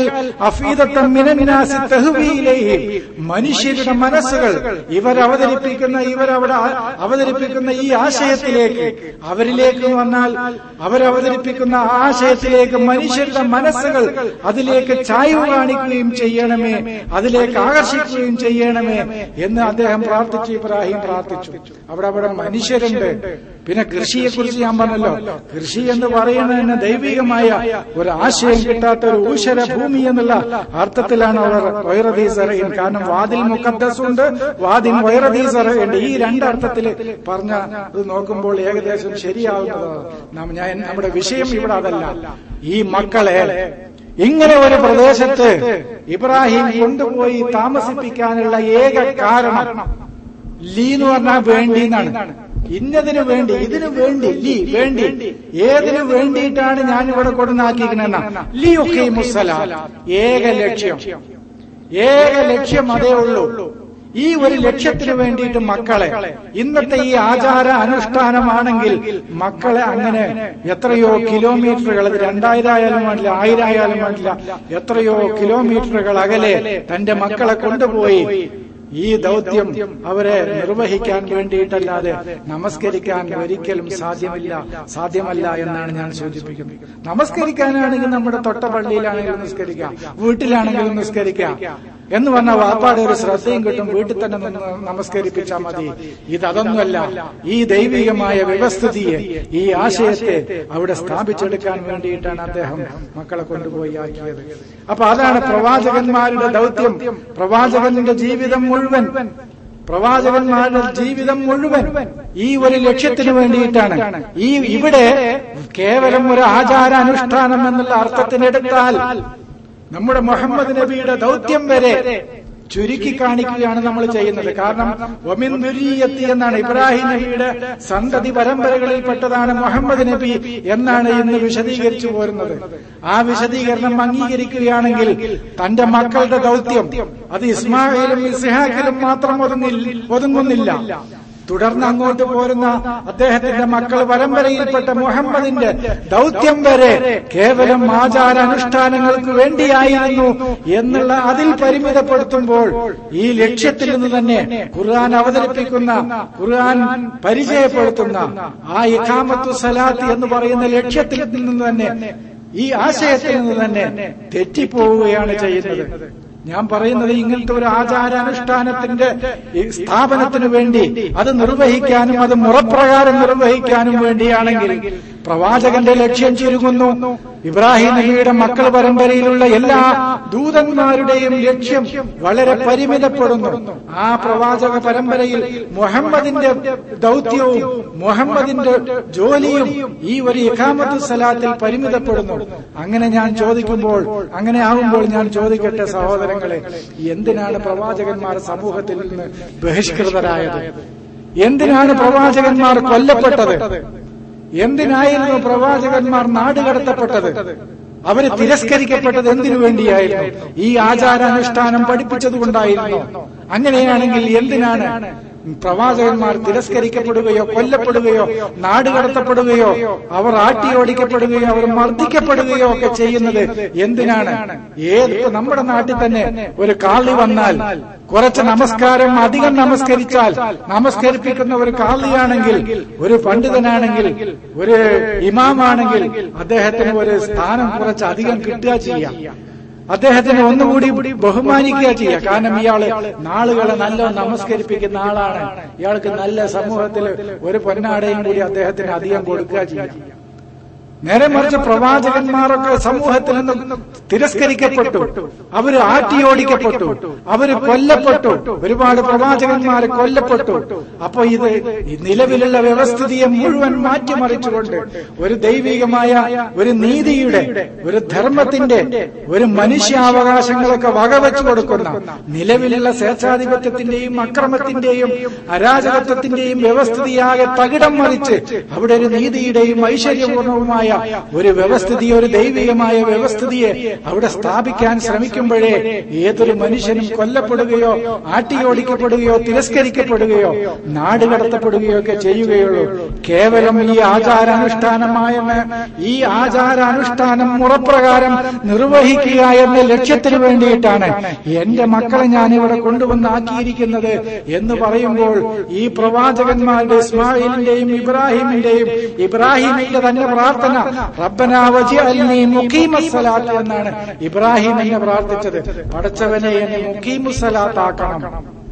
മനുഷ്യരുടെ മനസ്സുകൾ ഇവർ അവതരിപ്പിക്കുന്ന ഇവരവിടെ അവതരിപ്പിക്കുന്ന ഈ ആശയത്തിലേക്ക് അവരിലേക്ക് വന്നാൽ അവരവതരിപ്പിക്കുന്ന ആശയത്തിലേക്ക് മനുഷ്യരുടെ മനസ്സുകൾ അതിലേക്ക് ചായ്വ് കാണിക്കുകയും ചെയ്യണമേ അതിലേക്ക് ആകർഷിക്കുകയും ചെയ്യണമേ എന്ന് അദ്ദേഹം പ്രാർത്ഥിച്ചു ഇബ്രാഹിം പ്രാർത്ഥിച്ചു അവിടെ അവിടെ മനുഷ്യരുണ്ട് പിന്നെ കൃഷിയെ കുറിച്ച് ഞാൻ പറഞ്ഞല്ലോ കൃഷി എന്ന് പറയുന്നതിന് ദൈവികമായ ഒരു ആശയം കിട്ടാത്ത ഒരു ഊശര ഭൂമി എന്നുള്ള അർത്ഥത്തിലാണ് അവർ വൈറദീസറയും കാരണം വാതിൽ മുക്കദ്സുണ്ട് വാതിൽ വൈറദീസറയുണ്ട് ഈ രണ്ടർത്ഥത്തിൽ പറഞ്ഞ ഇത് നോക്കുമ്പോൾ ഏകദേശം ശരിയാവുന്നതാണ് ഞാൻ നമ്മുടെ വിഷയം ഇവിടെ അതല്ല ഈ മക്കളെ ഇങ്ങനെ ഒരു പ്രദേശത്ത് ഇബ്രാഹിം കൊണ്ടുപോയി താമസിപ്പിക്കാനുള്ള ഏക കാരണം ലീ എന്ന് പറഞ്ഞാൽ വേണ്ടി എന്നാണ് ഇന്നതിനു വേണ്ടി ഇതിനു വേണ്ടി ലീ വേണ്ടി ഏതിനു വേണ്ടിയിട്ടാണ് ഞാൻ ഇവിടെ കൊടുന്നാക്കിയിരിക്കുന്ന ലീ ഒക്കെ മുസല ഏക ലക്ഷ്യം ഏക ലക്ഷ്യം അതേ ഉള്ളൂ ഈ ഒരു ലക്ഷ്യത്തിന് വേണ്ടിയിട്ട് മക്കളെ ഇന്നത്തെ ഈ ആചാര അനുഷ്ഠാനമാണെങ്കിൽ മക്കളെ അങ്ങനെ എത്രയോ കിലോമീറ്ററുകൾ അത് രണ്ടായിരം ആയാലും വേണ്ടില്ല ആയിരം ആയാലും വേണ്ടില്ല എത്രയോ കിലോമീറ്ററുകൾ അകലെ തന്റെ മക്കളെ കൊണ്ടുപോയി ഈ ദൗത്യം അവരെ നിർവഹിക്കാൻ വേണ്ടിയിട്ടല്ലാതെ നമസ്കരിക്കാൻ ഒരിക്കലും സാധ്യമല്ല സാധ്യമല്ല എന്നാണ് ഞാൻ സൂചിപ്പിക്കുന്നത് നമസ്കരിക്കാനാണെങ്കിൽ നമ്മുടെ തൊട്ട പള്ളിയിലാണെങ്കിലും നിസ്കരിക്കാം വീട്ടിലാണെങ്കിലും നിസ്കരിക്കാം എന്ന് പറഞ്ഞ വാപ്പാടെ ഒരു ശ്രദ്ധയും കിട്ടും വീട്ടിൽ തന്നെ നിന്ന് നമസ്കരിപ്പിച്ചാൽ മതി ഇതൊന്നുമല്ല ഈ ദൈവികമായ വ്യവസ്ഥിതിയെ ഈ ആശയത്തെ അവിടെ സ്ഥാപിച്ചെടുക്കാൻ വേണ്ടിയിട്ടാണ് അദ്ദേഹം മക്കളെ കൊണ്ടുപോയി ആക്കിയത് അപ്പൊ അതാണ് പ്രവാചകന്മാരുടെ ദൗത്യം പ്രവാചകന്റെ ജീവിതം മുഴുവൻ പ്രവാചകന്മാരുടെ ജീവിതം മുഴുവൻ ഈ ഒരു ലക്ഷ്യത്തിന് വേണ്ടിയിട്ടാണ് ഈ ഇവിടെ കേവലം ഒരു ആചാര അനുഷ്ഠാനം എന്നുള്ള അർത്ഥത്തിനെടുത്താൽ നമ്മുടെ മുഹമ്മദ് നബിയുടെ ദൗത്യം വരെ ചുരുക്കി കാണിക്കുകയാണ് നമ്മൾ ചെയ്യുന്നത് കാരണം ഒമിൻ ദുരീയത്തി എന്നാണ് ഇബ്രാഹിം നബിയുടെ സന്തതി പരമ്പരകളിൽപ്പെട്ടതാണ് മുഹമ്മദ് നബി എന്നാണ് ഇന്ന് വിശദീകരിച്ചു പോരുന്നത് ആ വിശദീകരണം അംഗീകരിക്കുകയാണെങ്കിൽ തന്റെ മക്കളുടെ ദൗത്യം അത് ഇസ്മായിലും ഇസ്ഹാഖിലും മാത്രം ഒതുങ്ങുന്നില്ല തുടർന്ന് അങ്ങോട്ട് പോരുന്ന അദ്ദേഹത്തിന്റെ മക്കൾ പരമ്പരയിൽപ്പെട്ട മുഹമ്മദിന്റെ ദൗത്യം വരെ കേവലം ആചാര അനുഷ്ഠാനങ്ങൾക്ക് വേണ്ടിയായിരുന്നു എന്നുള്ള അതിൽ പരിമിതപ്പെടുത്തുമ്പോൾ ഈ ലക്ഷ്യത്തിൽ നിന്ന് തന്നെ ഖുർആൻ അവതരിപ്പിക്കുന്ന ഖുർആൻ പരിചയപ്പെടുത്തുന്ന ആ ഇഖാമത്തു സലാത്ത് എന്ന് പറയുന്ന ലക്ഷ്യത്തിൽ നിന്ന് തന്നെ ഈ ആശയത്തിൽ നിന്ന് തന്നെ തെറ്റിപ്പോവുകയാണ് ചെയ്യുന്നത് ഞാൻ പറയുന്നത് ഇങ്ങനത്തെ ഒരു ആചാരാനുഷ്ഠാനത്തിന്റെ സ്ഥാപനത്തിന് വേണ്ടി അത് നിർവഹിക്കാനും അത് മുറപ്രകാരം നിർവഹിക്കാനും വേണ്ടിയാണെങ്കിൽ പ്രവാചകന്റെ ലക്ഷ്യം ചുരുങ്ങുന്നു ഇബ്രാഹിം നബിയുടെ മക്കൾ പരമ്പരയിലുള്ള എല്ലാ ദൂതന്മാരുടെയും ലക്ഷ്യം വളരെ പരിമിതപ്പെടുന്നു ആ പ്രവാചക പരമ്പരയിൽ മുഹമ്മദിന്റെ ദൗത്യവും മുഹമ്മദിന്റെ ജോലിയും ഈ ഒരു ഇഖാമത്തു സലാത്തിൽ പരിമിതപ്പെടുന്നു അങ്ങനെ ഞാൻ ചോദിക്കുമ്പോൾ അങ്ങനെ ആകുമ്പോൾ ഞാൻ ചോദിക്കട്ടെ സഹോദരങ്ങളെ എന്തിനാണ് പ്രവാചകന്മാർ സമൂഹത്തിൽ നിന്ന് ബഹിഷ്കൃതരായത് എന്തിനാണ് പ്രവാചകന്മാർ കൊല്ലപ്പെട്ടത് എന്തിനായിരുന്നു പ്രവാചകന്മാർ നാടുകടത്തപ്പെട്ടത് അവര് തിരസ്കരിക്കപ്പെട്ടത് എന്തിനു വേണ്ടിയായിരുന്നു ഈ ആചാരാനുഷ്ഠാനം പഠിപ്പിച്ചതുകൊണ്ടായിരുന്നു അങ്ങനെയാണെങ്കിൽ എന്തിനാണ് പ്രവാചകന്മാർ തിരസ്കരിക്കപ്പെടുകയോ കൊല്ലപ്പെടുകയോ നാടുകടത്തപ്പെടുകയോ അവർ ആട്ടിയോടിക്കപ്പെടുകയോ അവർ മർദ്ദിക്കപ്പെടുകയോ ഒക്കെ ചെയ്യുന്നത് എന്തിനാണ് ഏത് ഇപ്പൊ നമ്മുടെ നാട്ടിൽ തന്നെ ഒരു കാളി വന്നാൽ കുറച്ച് നമസ്കാരം അധികം നമസ്കരിച്ചാൽ നമസ്കരിപ്പിക്കുന്ന ഒരു കാളിയാണെങ്കിൽ ഒരു പണ്ഡിതനാണെങ്കിൽ ഒരു ഇമാമാണെങ്കിൽ അദ്ദേഹത്തിന് ഒരു സ്ഥാനം കുറച്ച് അധികം കിട്ടുക ചെയ്യാം അദ്ദേഹത്തിന് ഒന്നുകൂടി ബഹുമാനിക്കുക ചെയ്യുക കാരണം ഇയാള് നാളുകളെ നല്ല നമസ്കരിപ്പിക്കുന്ന ആളാണ് ഇയാൾക്ക് നല്ല സമൂഹത്തിൽ ഒരു പൊന്നാടയും കൂടി അദ്ദേഹത്തിന് അധികം കൊടുക്കുക ചെയ്യാം നേരെ മറിച്ച് പ്രവാചകന്മാരൊക്കെ സമൂഹത്തിൽ നിന്നും തിരസ്കരിക്കപ്പെട്ടു അവര് ആട്ടിയോടിക്കപ്പെട്ടു അവര് കൊല്ലപ്പെട്ടു ഒരുപാട് പ്രവാചകന്മാർ കൊല്ലപ്പെട്ടു അപ്പൊ ഇത് ഈ നിലവിലുള്ള വ്യവസ്ഥിതിയെ മുഴുവൻ മാറ്റിമറിച്ചുകൊണ്ട് ഒരു ദൈവികമായ ഒരു നീതിയുടെ ഒരു ധർമ്മത്തിന്റെ ഒരു മനുഷ്യാവകാശങ്ങളൊക്കെ വകവെച്ചു കൊടുക്കുന്ന നിലവിലുള്ള സ്വേച്ഛാധിപത്യത്തിന്റെയും അക്രമത്തിന്റെയും അരാജകത്വത്തിന്റെയും വ്യവസ്ഥിതിയാകെ തകിടം മറിച്ച് അവിടെ ഒരു നീതിയുടെയും ഐശ്വര്യപൂർണവുമായ ഒരു വ്യവസ്ഥിതിയെ ഒരു ദൈവികമായ വ്യവസ്ഥിതിയെ അവിടെ സ്ഥാപിക്കാൻ ശ്രമിക്കുമ്പോഴേ ഏതൊരു മനുഷ്യനും കൊല്ലപ്പെടുകയോ ആട്ടിയോടിക്കപ്പെടുകയോ തിരസ്കരിക്കപ്പെടുകയോ നാടുകടത്തപ്പെടുകയോ ഒക്കെ ചെയ്യുകയുള്ളൂ കേവലം ഈ ആചാരാനുഷ്ഠാനമായെന്ന് ഈ ആചാരാനുഷ്ഠാനം മുറപ്രകാരം നിർവഹിക്കുക എന്ന ലക്ഷ്യത്തിന് വേണ്ടിയിട്ടാണ് എന്റെ മക്കളെ ഞാൻ ഇവിടെ കൊണ്ടുവന്നാക്കിയിരിക്കുന്നത് എന്ന് പറയുമ്പോൾ ഈ പ്രവാചകന്മാരുടെ ഇസ്മായിലിന്റെയും ഇബ്രാഹിമിന്റെയും ഇബ്രാഹിമിന്റെ തന്നെ പ്രാർത്ഥന റബ്ബനാവജി മുഖീമസലാത്ത് എന്നാണ് ഇബ്രാഹിം എന്നെ പ്രാർത്ഥിച്ചത് പടച്ചവനെ എന്നെ മുഖീമുസലാത്താക്കണം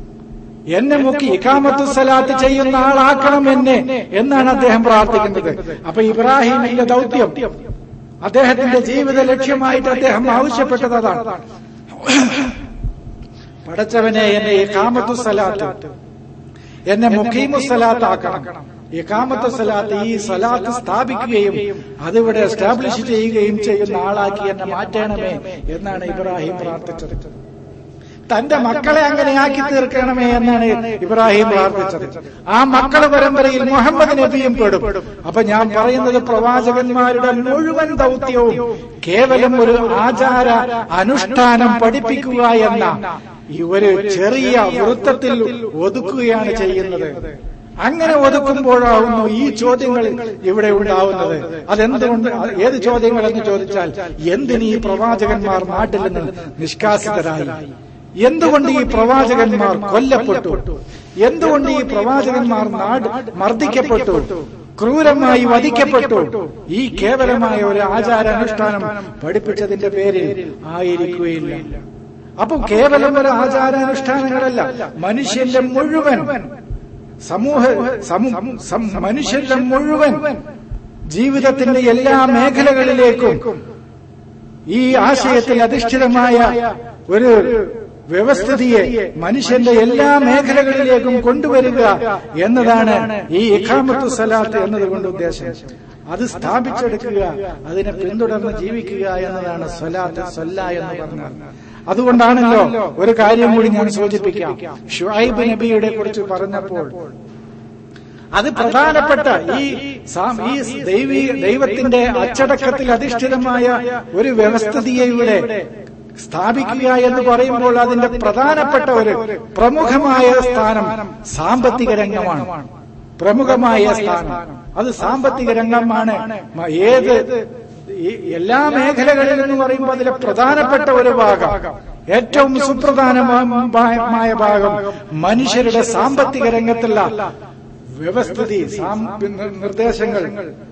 എന്നെ മുക്കി ഇക്കാമത്തു സലാത്ത് ചെയ്യുന്ന ആളാക്കണം എന്നെ എന്നാണ് അദ്ദേഹം പ്രാർത്ഥിക്കുന്നത് അപ്പൊ ഇബ്രാഹിമിന്റെ ദൗത്യം അദ്ദേഹത്തിന്റെ ജീവിത ലക്ഷ്യമായിട്ട് അദ്ദേഹം ആവശ്യപ്പെട്ടത് അതാണ് പടച്ചവനെ എന്നെ ഇക്കാമത്തു സലാത്ത് എന്നെ മുഖീമുസലാത്താക്കണം ഇക്കാമത്ത് സലാത്ത് ഈ സലാത്ത് സ്ഥാപിക്കുകയും അതിവിടെ എസ്റ്റാബ്ലിഷ് ചെയ്യുകയും ചെയ്യുന്ന ആളാക്കി എന്നെ മാറ്റണമേ എന്നാണ് ഇബ്രാഹിം പ്രാർത്ഥിച്ചത് തന്റെ മക്കളെ അങ്ങനെ ആക്കി തീർക്കണമേ എന്നാണ് ഇബ്രാഹിം പ്രാർത്ഥിച്ചത് ആ മക്കളെ പരമ്പരയിൽ മുഹമ്മദ് നബിയും പെടും അപ്പൊ ഞാൻ പറയുന്നത് പ്രവാചകന്മാരുടെ മുഴുവൻ ദൗത്യവും കേവലം ഒരു ആചാര അനുഷ്ഠാനം പഠിപ്പിക്കുക എന്ന ഈ ഒരു ചെറിയ വൃത്തത്തിൽ ഒതുക്കുകയാണ് ചെയ്യുന്നത് അങ്ങനെ ഒതുക്കുമ്പോഴാവുന്നു ഈ ചോദ്യങ്ങൾ ഇവിടെ ഉണ്ടാവുന്നത് അതെന്തുകൊണ്ട് ഏത് ചോദ്യങ്ങൾ എന്ന് ചോദിച്ചാൽ എന്തിന് ഈ പ്രവാചകന്മാർ നാട്ടിൽ നിന്ന് നിഷ്കാസിതരായി എന്തുകൊണ്ട് ഈ പ്രവാചകന്മാർ കൊല്ലപ്പെട്ടു എന്തുകൊണ്ട് ഈ പ്രവാചകന്മാർ നാട് മർദ്ദിക്കപ്പെട്ടു ക്രൂരമായി വധിക്കപ്പെട്ടു ഈ കേവലമായ ഒരു ആചാരാനുഷ്ഠാനം പഠിപ്പിച്ചതിന്റെ പേരിൽ ആയിരിക്കുകയില്ല അപ്പൊ കേവലം ഒരു ആചാരാനുഷ്ഠാനങ്ങളല്ല മനുഷ്യന്റെ മുഴുവൻ സമൂഹ മനുഷ്യന്റെ മുഴുവൻ ജീവിതത്തിന്റെ എല്ലാ മേഖലകളിലേക്കും ഈ ആശയത്തിൽ അധിഷ്ഠിതമായ ഒരു വ്യവസ്ഥിതിയെ മനുഷ്യന്റെ എല്ലാ മേഖലകളിലേക്കും കൊണ്ടുവരിക എന്നതാണ് ഈ ഇഖാമത്തു സലാത്ത് എന്നതുകൊണ്ട് ഉദ്ദേശം അത് സ്ഥാപിച്ചെടുക്കുക അതിനെ പിന്തുടർന്ന് ജീവിക്കുക എന്നതാണ് സ്വലാത്ത് സ്വല്ല എന്ന് പറഞ്ഞാൽ അതുകൊണ്ടാണല്ലോ ഒരു കാര്യം കൂടി ഞാൻ സൂചിപ്പിക്കാം ഷുഐബ് നബിയുടെ കുറിച്ച് പറഞ്ഞപ്പോൾ അത് പ്രധാനപ്പെട്ട ഈ ഈ ദൈവീ ദൈവത്തിന്റെ അച്ചടക്കത്തിൽ അധിഷ്ഠിതമായ ഒരു വ്യവസ്ഥിതിയെ ഇവിടെ സ്ഥാപിക്കുക എന്ന് പറയുമ്പോൾ അതിന്റെ പ്രധാനപ്പെട്ട ഒരു പ്രമുഖമായ സ്ഥാനം സാമ്പത്തിക രംഗമാണ് പ്രമുഖമായ സ്ഥാനം അത് സാമ്പത്തിക രംഗമാണ് ഏത് എല്ലാ മേഖലകളിൽ എന്ന് പറയുമ്പോൾ അതിലെ പ്രധാനപ്പെട്ട ഒരു ഭാഗം ഏറ്റവും സുപ്രധാനമായ ഭാഗം മനുഷ്യരുടെ സാമ്പത്തിക രംഗത്തുള്ള വ്യവസ്ഥിതി നിർദ്ദേശങ്ങൾ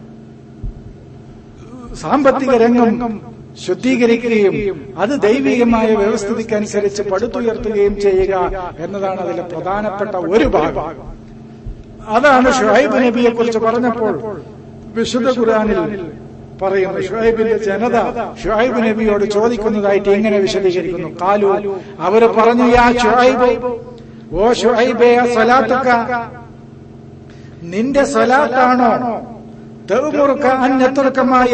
സാമ്പത്തിക രംഗം ശുദ്ധീകരിക്കുകയും അത് ദൈവികമായ വ്യവസ്ഥിതിക്കനുസരിച്ച് പടുത്തുയർത്തുകയും ചെയ്യുക എന്നതാണ് അതിലെ പ്രധാനപ്പെട്ട ഒരു ഭാഗം അതാണ് ഷുഹൈബ് നബിയെ കുറിച്ച് പറഞ്ഞപ്പോൾ വിശുദ്ധ ഖുർആാനിൽ പറയുന്നു ഷുഹൈബിന്റെ ജനത ഷുഹൈബ് നബിയോട് ചോദിക്കുന്നതായിട്ട് ഇങ്ങനെ വിശദീകരിക്കുന്നു കാലു അവര് പറഞ്ഞു യാ ഷുഹൈബ് ഓ ഷുഹൈബേ സ്വലാത്തുക്ക നിന്റെ സ്വലാത്താണോ തെറുമുറുക്ക അന്യത്തുറുക്കമായ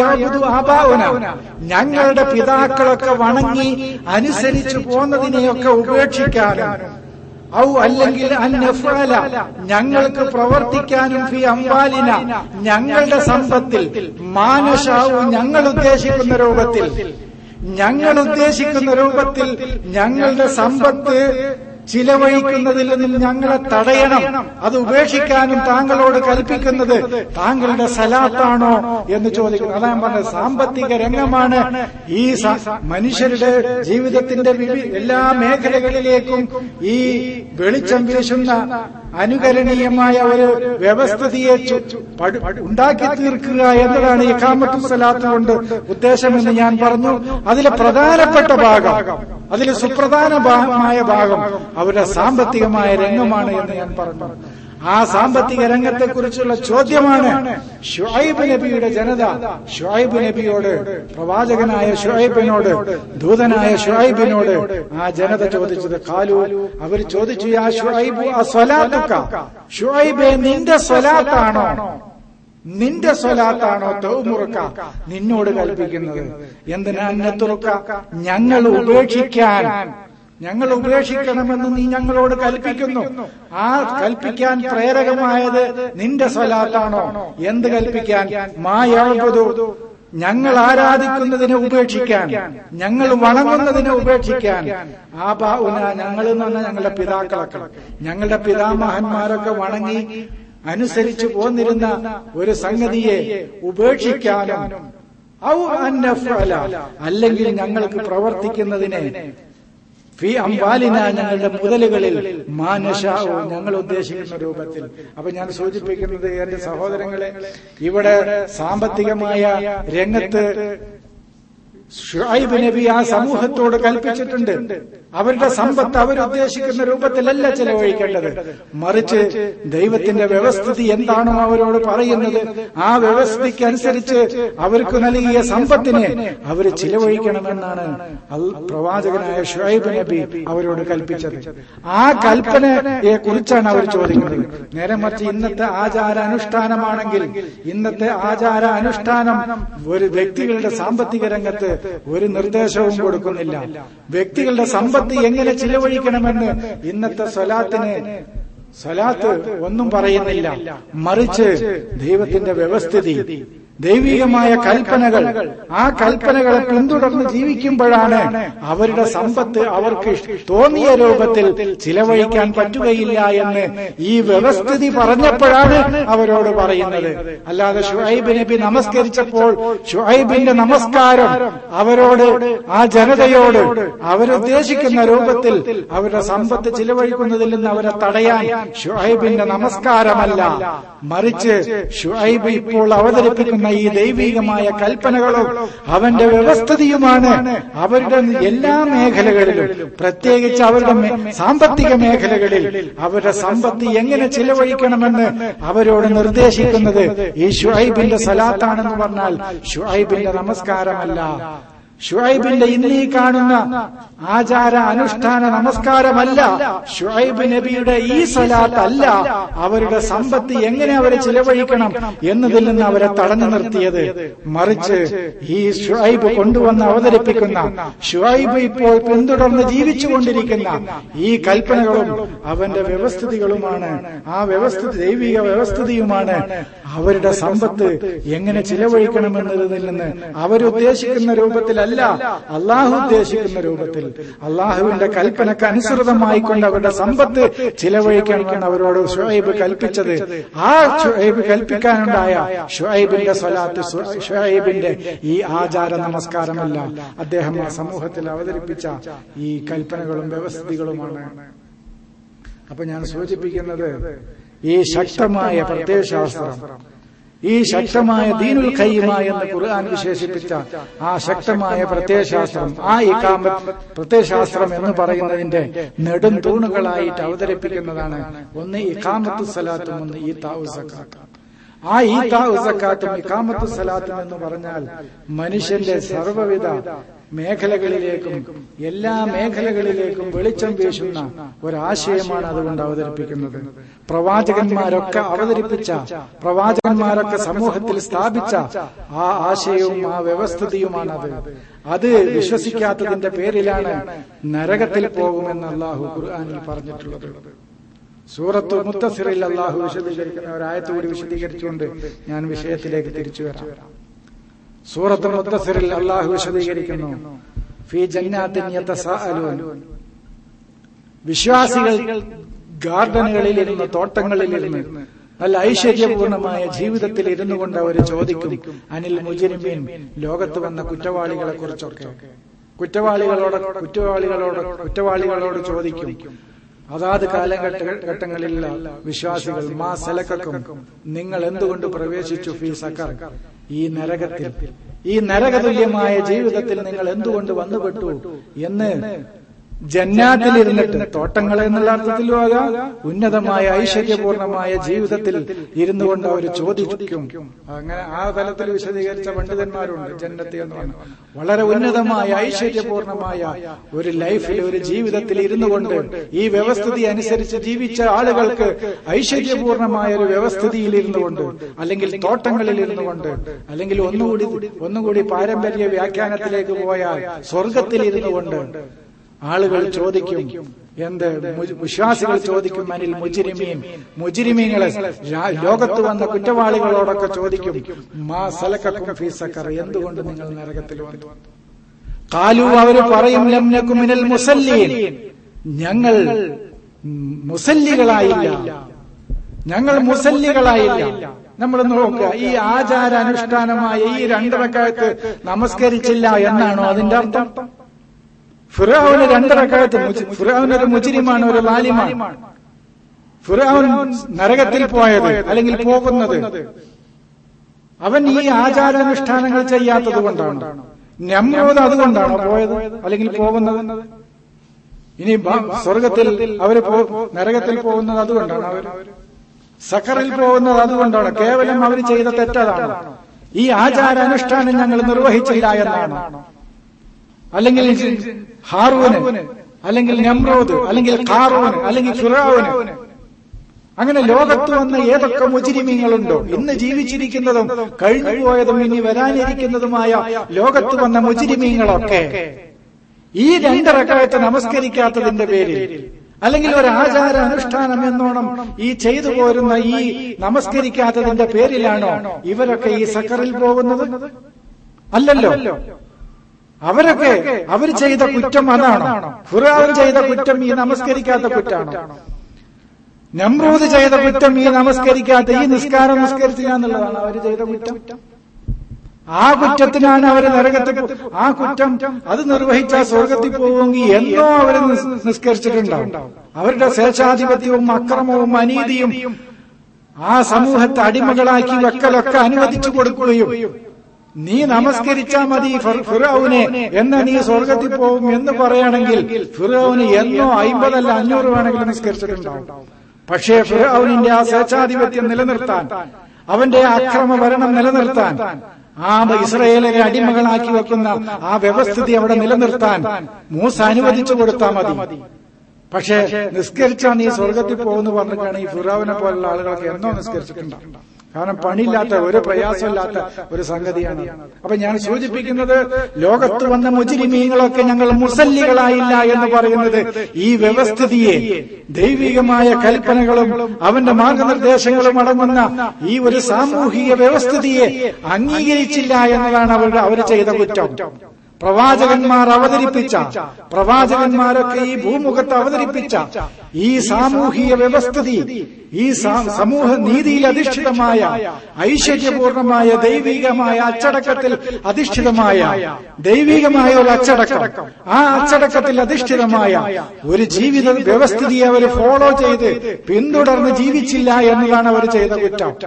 ഞങ്ങളുടെ പിതാക്കളൊക്കെ വണങ്ങി അനുസരിച്ചു പോന്നതിനെയൊക്കെ ഉപേക്ഷിക്കാനും ഔ അല്ലെങ്കിൽ അന്നഫാല ഞങ്ങൾക്ക് പ്രവർത്തിക്കാനും ഫി അംബാലിന ഞങ്ങളുടെ സമ്പത്തിൽ മാനശാവും ഞങ്ങൾ ഉദ്ദേശിക്കുന്ന രൂപത്തിൽ ഞങ്ങൾ ഉദ്ദേശിക്കുന്ന രൂപത്തിൽ ഞങ്ങളുടെ സമ്പത്ത് ചിലവഴിക്കുന്നതിൽ നിന്നും ഞങ്ങളെ തടയണം അത് ഉപേക്ഷിക്കാനും താങ്കളോട് കൽപ്പിക്കുന്നത് താങ്കളുടെ സലാത്താണോ എന്ന് ചോദിക്കുന്നു അതാ ഞാൻ പറഞ്ഞത് സാമ്പത്തിക രംഗമാണ് ഈ മനുഷ്യരുടെ ജീവിതത്തിന്റെ എല്ലാ മേഖലകളിലേക്കും ഈ വെളിച്ചം വീശുന്ന അനുകരണീയമായ ഒരു വ്യവസ്ഥിതിയെ ഉണ്ടാക്കി തീർക്കുക എന്നതാണ് ഈ കാമത്തു സലാത്ത് കൊണ്ട് ഉദ്ദേശമെന്ന് ഞാൻ പറഞ്ഞു അതിലെ പ്രധാനപ്പെട്ട ഭാഗം അതിൽ സുപ്രധാനമായ ഭാഗം അവരുടെ സാമ്പത്തികമായ രംഗമാണ് എന്ന് ഞാൻ പറഞ്ഞു ആ സാമ്പത്തിക രംഗത്തെക്കുറിച്ചുള്ള ചോദ്യമാണ് ഷുഐബ് നബിയുടെ ജനത ഷുഐബ് നബിയോട് പ്രവാചകനായ ഷുഐബിനോട് ദൂതനായ ഷുഐബിനോട് ആ ജനത ചോദിച്ചത് കാലു അവർ ചോദിച്ചു ആ ഷുഐബ് ആ സ്വലാത്തുക്ക ഷുഐബെ നിന്റെ സ്വലാത്താണോ നിന്റെ സ്വലാത്താണോ തൗമുറുക്ക നിന്നോട് കൽപ്പിക്കുന്നത് എന്തിനാ തുറക്ക ഞങ്ങൾ ഉപേക്ഷിക്കാൻ ഞങ്ങൾ ഉപേക്ഷിക്കണമെന്ന് നീ ഞങ്ങളോട് കൽപ്പിക്കുന്നു ആ കൽപ്പിക്കാൻ പ്രേരകമായത് നിന്റെ സ്വലാത്താണോ എന്ത് കൽപ്പിക്കാൻ മായാവതു ഞങ്ങൾ ആരാധിക്കുന്നതിനെ ഉപേക്ഷിക്കാൻ ഞങ്ങൾ വണങ്ങുന്നതിനെ ഉപേക്ഷിക്കാൻ ആ ബാവുന ഞങ്ങൾ എന്ന് പറഞ്ഞാൽ ഞങ്ങളുടെ പിതാക്കളൊക്കെ ഞങ്ങളുടെ പിതാമഹന്മാരൊക്കെ വണങ്ങി അനുസരിച്ചു പോന്നിരുന്ന ഒരു സംഗതിയെ ഉപേക്ഷിക്കാനും ഔ അന്നഫല അല്ലെങ്കിൽ ഞങ്ങൾക്ക് പ്രവർത്തിക്കുന്നതിനെ ഫി അംബാലിന ഞങ്ങളുടെ മുതലുകളിൽ മാനശാവോ ഞങ്ങൾ ഉദ്ദേശിക്കുന്ന രൂപത്തിൽ അപ്പൊ ഞാൻ സൂചിപ്പിക്കുന്നത് എന്റെ സഹോദരങ്ങളെ ഇവിടെ സാമ്പത്തികമായ രംഗത്ത് ഷുഐബ് നബി ആ സമൂഹത്തോട് കൽപ്പിച്ചിട്ടുണ്ട് അവരുടെ സമ്പത്ത് അവരുദ്ദേശിക്കുന്ന രൂപത്തിലല്ല ചെലവഴിക്കേണ്ടത് മറിച്ച് ദൈവത്തിന്റെ വ്യവസ്ഥിതി എന്താണോ അവരോട് പറയുന്നത് ആ വ്യവസ്ഥയ്ക്ക് അനുസരിച്ച് അവർക്ക് നൽകിയ സമ്പത്തിനെ അവർ ചിലവഴിക്കണമെന്നാണ് പ്രവാചകനായ ഷുഐബ് നബി അവരോട് കൽപ്പിച്ചത് ആ കൽപ്പനയെ കുറിച്ചാണ് അവർ ചോദിക്കുന്നത് നേരെ മറിച്ച് ഇന്നത്തെ ആചാര അനുഷ്ഠാനമാണെങ്കിൽ ഇന്നത്തെ ആചാര അനുഷ്ഠാനം ഒരു വ്യക്തികളുടെ സാമ്പത്തിക രംഗത്ത് ഒരു നിർദ്ദേശവും കൊടുക്കുന്നില്ല വ്യക്തികളുടെ സമ്പത്ത് എങ്ങനെ ചിലവഴിക്കണമെന്ന് ഇന്നത്തെ സ്വലാത്തിന് സ്വലാത്ത് ഒന്നും പറയുന്നില്ല മറിച്ച് ദൈവത്തിന്റെ വ്യവസ്ഥിതി ദൈവികമായ കൽപ്പനകൾ ആ കൽപ്പനകളെ പിന്തുടർന്ന് ജീവിക്കുമ്പോഴാണ് അവരുടെ സമ്പത്ത് അവർക്ക് തോന്നിയ രൂപത്തിൽ ചിലവഴിക്കാൻ പറ്റുകയില്ല എന്ന് ഈ വ്യവസ്ഥിതി പറഞ്ഞപ്പോഴാണ് അവരോട് പറയുന്നത് അല്ലാതെ ഷുഹൈബ് നബി നമസ്കരിച്ചപ്പോൾ ഷുഹൈബിന്റെ നമസ്കാരം അവരോട് ആ ജനതയോട് അവരുദ്ദേശിക്കുന്ന രൂപത്തിൽ അവരുടെ സമ്പത്ത് ചിലവഴിക്കുന്നതിൽ നിന്ന് അവരെ തടയാൻ ഷുഹൈബിന്റെ നമസ്കാരമല്ല മറിച്ച് ഷുഹൈബ് ഇപ്പോൾ അവതരിപ്പിക്കുന്ന ഈ ദൈവികമായ കൽപ്പനകളും അവന്റെ വ്യവസ്ഥിതിയുമാണ് അവരുടെ എല്ലാ മേഖലകളിലും പ്രത്യേകിച്ച് അവരുടെ സാമ്പത്തിക മേഖലകളിൽ അവരുടെ സമ്പത്ത് എങ്ങനെ ചിലവഴിക്കണമെന്ന് അവരോട് നിർദ്ദേശിക്കുന്നത് ഈ ഷുഹൈബിന്റെ സലാത്താണെന്ന് പറഞ്ഞാൽ ഷുഹൈബിന്റെ നമസ്കാരമല്ല ഷുഐബിന്റെ ഇന്നീ കാണുന്ന ആചാര അനുഷ്ഠാന നമസ്കാരമല്ല ഷുഐബ് നബിയുടെ ഈ സലാത്ത് അല്ല അവരുടെ സമ്പത്ത് എങ്ങനെ അവരെ ചിലവഴിക്കണം എന്നതിൽ നിന്ന് അവരെ തടഞ്ഞു നിർത്തിയത് മറിച്ച് ഈ ഷുഐബ് കൊണ്ടുവന്ന് അവതരിപ്പിക്കുന്ന ഷുഐബ് ഇപ്പോൾ പിന്തുടർന്ന് ജീവിച്ചുകൊണ്ടിരിക്കുന്ന ഈ കൽപ്പനകളും അവന്റെ വ്യവസ്ഥിതികളുമാണ് ആ വ്യവസ്ഥിതി ദൈവിക വ്യവസ്ഥിതിയുമാണ് അവരുടെ സമ്പത്ത് എങ്ങനെ ചിലവഴിക്കണമെന്നതിൽ നിന്ന് അവരുദ്ദേശിക്കുന്ന രൂപത്തിലല്ല അള്ളാഹു ഉദ്ദേശിക്കുന്ന രൂപത്തിൽ അള്ളാഹുവിന്റെ കൽപ്പനക്ക് അനുസൃതമായിക്കൊണ്ട് അവരുടെ സമ്പത്ത് ചിലവഴിക്കണമെന്ന് അവരോട് ഷുഹൈബ് കൽപ്പിച്ചത് ആ ഷുഹൈബ് കൽപ്പിക്കാനുണ്ടായ ഷുഹൈബിന്റെ സ്വലാത്ത് ഷുഹൈബിന്റെ ഈ ആചാര നമസ്കാരമല്ല അദ്ദേഹം ആ സമൂഹത്തിൽ അവതരിപ്പിച്ച ഈ കൽപ്പനകളും വ്യവസ്ഥിതികളുമാണ് അപ്പൊ ഞാൻ സൂചിപ്പിക്കുന്നത് ഈ ശക്തമായ പ്രത്യയശാസ്ത്രം ഈ ശക്തമായ ദീനുൽ ഖയ്യമ എന്ന് ഖുർആൻ വിശേഷിപ്പിച്ച ആ ശക്തമായ പ്രത്യയശാസ്ത്രം ആ ഇക്കാമ പ്രത്യയശാസ്ത്രം എന്ന് പറയുന്നതിന്റെ നെടും തൂണുകളായിട്ട് അവതരിപ്പിക്കുന്നതാണ് ഒന്ന് ഇക്കാമത്ത് സലാത്തും ഒന്ന് ഈ താവു സക്കാത്ത് ആ ഈ താക്കാത്തും ഇക്കാമത്തു സലാത്തും എന്ന് പറഞ്ഞാൽ മനുഷ്യന്റെ സർവ്വവിധ മേഖലകളിലേക്കും എല്ലാ മേഖലകളിലേക്കും വെളിച്ചം വീശുന്ന ഒരാശയമാണ് അതുകൊണ്ട് അവതരിപ്പിക്കുന്നത് പ്രവാചകന്മാരൊക്കെ അവതരിപ്പിച്ച പ്രവാചകന്മാരൊക്കെ സമൂഹത്തിൽ സ്ഥാപിച്ച ആ ആശയവും ആ വ്യവസ്ഥിതിയുമാണത് അത് വിശ്വസിക്കാത്തതിന്റെ പേരിലാണ് നരകത്തിൽ പോകുമെന്ന് അള്ളാഹു ഖുർആാനിൽ പറഞ്ഞിട്ടുള്ളത് സൂറത്ത് മുത്തസിറിൽ അള്ളാഹു വിശദീകരിക്കുന്ന ഒരായത്തുകൂടി വിശദീകരിച്ചുകൊണ്ട് ഞാൻ വിഷയത്തിലേക്ക് തിരിച്ചു വരാം സൂറത്ത് മുത്തസിറിൽ അള്ളാഹു വിശദീകരിക്കുന്നു ഫി ജന്നാത്തിൻ യതസാഅലൂൻ വിശ്വാസികൾ ഗാർഡനുകളിൽ ഇരുന്ന് തോട്ടങ്ങളിൽ ഇരുന്ന് നല്ല ഐശ്വര്യപൂർണമായ ജീവിതത്തിൽ ഇരുന്നു കൊണ്ട് അവർ ചോദിക്കും അനിൽ മുജിരിമീൻ ലോകത്ത് വന്ന കുറ്റവാളികളെ കുറിച്ചൊക്കെ കുറ്റവാളികളോട് കുറ്റവാളികളോട് കുറ്റവാളികളോട് ചോദിക്കും അതാത് കാലഘട്ട ഘട്ടങ്ങളിലുള്ള വിശ്വാസികൾ മാ സലക്കും നിങ്ങൾ എന്തുകൊണ്ട് പ്രവേശിച്ചു ഫീ സക്കർ ഈ നരകത്തിൽ ഈ നരകതുല്യമായ ജീവിതത്തിൽ നിങ്ങൾ എന്തുകൊണ്ട് വന്നുപെട്ടു എന്ന് ജന്നാത്തിലിരുന്നിട്ട് തോട്ടങ്ങൾ എന്നുള്ള അർത്ഥത്തിലും ആകാം ഉന്നതമായ ഐശ്വര്യപൂർണമായ ജീവിതത്തിൽ ഇരുന്നു കൊണ്ട് അവർ ചോദിക്കും അങ്ങനെ ആ തലത്തിൽ വിശദീകരിച്ച പണ്ഡിതന്മാരുണ്ട് ജന്നത്തി എന്ന് പറഞ്ഞു വളരെ ഉന്നതമായ ഐശ്വര്യപൂർണമായ ഒരു ലൈഫിൽ ഒരു ജീവിതത്തിൽ ഇരുന്നു കൊണ്ട് ഈ വ്യവസ്ഥിതി അനുസരിച്ച് ജീവിച്ച ആളുകൾക്ക് ഐശ്വര്യപൂർണമായ ഒരു വ്യവസ്ഥിതിയിൽ ഇരുന്നു കൊണ്ട് അല്ലെങ്കിൽ തോട്ടങ്ങളിൽ ഇരുന്നു കൊണ്ട് അല്ലെങ്കിൽ ഒന്നുകൂടി ഒന്നുകൂടി പാരമ്പര്യ വ്യാഖ്യാനത്തിലേക്ക് പോയാൽ സ്വർഗത്തിൽ ഇരുന്നു കൊണ്ട് ആളുകൾ ചോദിക്കും എന്ത് വിശ്വാസികൾ ചോദിക്കും അനിൽ മുജിരിമീൻ മുജിരിമീങ്ങളെ ലോകത്ത് വന്ന കുറ്റവാളികളോടൊക്കെ ചോദിക്കും മാ സലക്കും ഫീസക്കർ എന്തുകൊണ്ട് നിങ്ങൾ നരകത്തിൽ വന്നു കാലു അവർ പറയും ലംനക്കുമിനൽ മുസല്ലീൻ ഞങ്ങൾ മുസല്ലികളായില്ല ഞങ്ങൾ മുസല്ലികളായില്ല നമ്മൾ നോക്കുക ഈ ആചാര അനുഷ്ഠാനമായ ഈ രണ്ടരക്കാലത്ത് നമസ്കരിച്ചില്ല എന്നാണോ അതിന്റെ അർത്ഥം ഫിറാവിന് രണ്ടരക്കാലത്ത് ഫിറാവിന് ഒരു മുജിരിമാണ് ഒരു ലാലിമാണ് ഫിറാവൻ നരകത്തിൽ പോയത് അല്ലെങ്കിൽ പോകുന്നത് അവൻ ഈ ആചാരാനുഷ്ഠാനങ്ങൾ ചെയ്യാത്തത് കൊണ്ടാണ് നമ്രോത് അതുകൊണ്ടാണോ പോയത് അല്ലെങ്കിൽ പോകുന്നത് ഇനി സ്വർഗത്തിൽ അവര് നരകത്തിൽ പോകുന്നത് അതുകൊണ്ടാണ് അവർ സഖറിൽ പോകുന്നത് അതുകൊണ്ടാണ് കേവലം അവർ ചെയ്ത തെറ്റതാണ് ഈ ആചാരാനുഷ്ഠാനം ഞങ്ങൾ നിർവഹിച്ചില്ല എന്നാണ് അല്ലെങ്കിൽ ഹാറൂന് അല്ലെങ്കിൽ നമ്രോദ് അല്ലെങ്കിൽ കാറൂന് അല്ലെങ്കിൽ ഫിറാവുന് അങ്ങനെ ലോകത്ത് വന്ന ഏതൊക്കെ മുജിരിമീങ്ങളുണ്ടോ ഇന്ന് ജീവിച്ചിരിക്കുന്നതും കഴിഞ്ഞു പോയതും ഇനി വരാനിരിക്കുന്നതുമായ ലോകത്ത് വന്ന മുജിരിമീങ്ങളൊക്കെ ഈ രണ്ടറക്കാലത്ത് നമസ്കരിക്കാത്തതിന്റെ പേരിൽ അല്ലെങ്കിൽ ഒരു ആചാര അനുഷ്ഠാനം എന്നോണം ഈ ചെയ്തു പോരുന്ന ഈ നമസ്കരിക്കാത്തതിന്റെ പേരിലാണോ ഇവരൊക്കെ ഈ സക്കറിൽ പോകുന്നത് അല്ലല്ലോ അവരൊക്കെ അവർ ചെയ്ത കുറ്റം അതാണോ ഫുറാവൻ ചെയ്ത കുറ്റം ഈ നമസ്കരിക്കാത്ത കുറ്റാണോ നമ്രൂദ് ചെയ്ത കുറ്റം ഈ നമസ്കരിക്കാത്ത ഈ നിസ്കാരം നിസ്കരിച്ചില്ല എന്നുള്ളതാണ് അവർ ചെയ്ത കുറ്റം ആ കുറ്റത്തിനാണ് അവർ നരകത്തിൽ ആ കുറ്റം അത് നിർവഹിച്ച സ്വർഗത്തിൽ പോവുമെങ്കിൽ എന്നോ അവർ നിസ്കരിച്ചിട്ടുണ്ടാവും അവരുടെ സ്വേച്ഛാധിപത്യവും അക്രമവും അനീതിയും ആ സമൂഹത്തെ അടിമകളാക്കി വെക്കലൊക്കെ അനുവദിച്ചു കൊടുക്കുകയും നീ നമസ്കരിച്ചാ മതി ഫിറൌനെ എന്ന നീ സ്വർഗത്തിൽ പോകും എന്ന് പറയുകയാണെങ്കിൽ ഫിറൌന് എന്നോ അയിമ്പതല്ല അഞ്ഞൂറ് വേണമെങ്കിലും നിസ്കരിച്ചിട്ടുണ്ടാവും പക്ഷേ ഫിറൌനിന്റെ ആ സ്വേച്ഛാധിപത്യം നിലനിർത്താൻ അവന്റെ അക്രമ ഭരണം നിലനിർത്താൻ ആ ഇസ്രയേലിനെ അടിമകളാക്കി വെക്കുന്ന ആ വ്യവസ്ഥിതി അവിടെ നിലനിർത്താൻ മൂസ അനുവദിച്ചു കൊടുത്താൽ മതി പക്ഷേ നിസ്കരിച്ചാ നീ സ്വർഗത്തിൽ പോകുന്നു പറഞ്ഞിട്ടാണ് ഈ ഫിറാവിനെ പോലുള്ള ആളുകളൊക്കെ എന്നോ നിസ്കരിച്ചിട്ടുണ്ടാവും കാരണം പണിയില്ലാത്ത ഒരു പ്രയാസമില്ലാത്ത ഒരു സംഗതിയാണ് അപ്പൊ ഞാൻ സൂചിപ്പിക്കുന്നത് ലോകത്ത് വന്ന മുജിരിമീങ്ങളൊക്കെ ഞങ്ങൾ മുസല്ലികളായില്ല എന്ന് പറയുന്നത് ഈ വ്യവസ്ഥിതിയെ ദൈവികമായ കൽപ്പനകളും അവന്റെ മാർഗനിർദ്ദേശങ്ങളും അടങ്ങുന്ന ഈ ഒരു സാമൂഹിക വ്യവസ്ഥിതിയെ അംഗീകരിച്ചില്ല എന്നതാണ് അവരുടെ അവർ ചെയ്ത കുറ്റം പ്രവാചകന്മാർ അവതരിപ്പിച്ച പ്രവാചകന്മാരൊക്കെ ഈ ഭൂമുഖത്ത് അവതരിപ്പിച്ച ഈ സാമൂഹിക വ്യവസ്ഥിതി ഈ സമൂഹ നീതിയിൽ അധിഷ്ഠിതമായ ഐശ്വര്യപൂർണമായ ദൈവികമായ അച്ചടക്കത്തിൽ അധിഷ്ഠിതമായ ദൈവികമായ ഒരു അച്ചടക്കം ആ അച്ചടക്കത്തിൽ അധിഷ്ഠിതമായ ഒരു ജീവിത വ്യവസ്ഥിതിയെ അവർ ഫോളോ ചെയ്ത് പിന്തുടർന്ന് ജീവിച്ചില്ല എന്നതാണ് അവർ ചെയ്ത കുറ്റം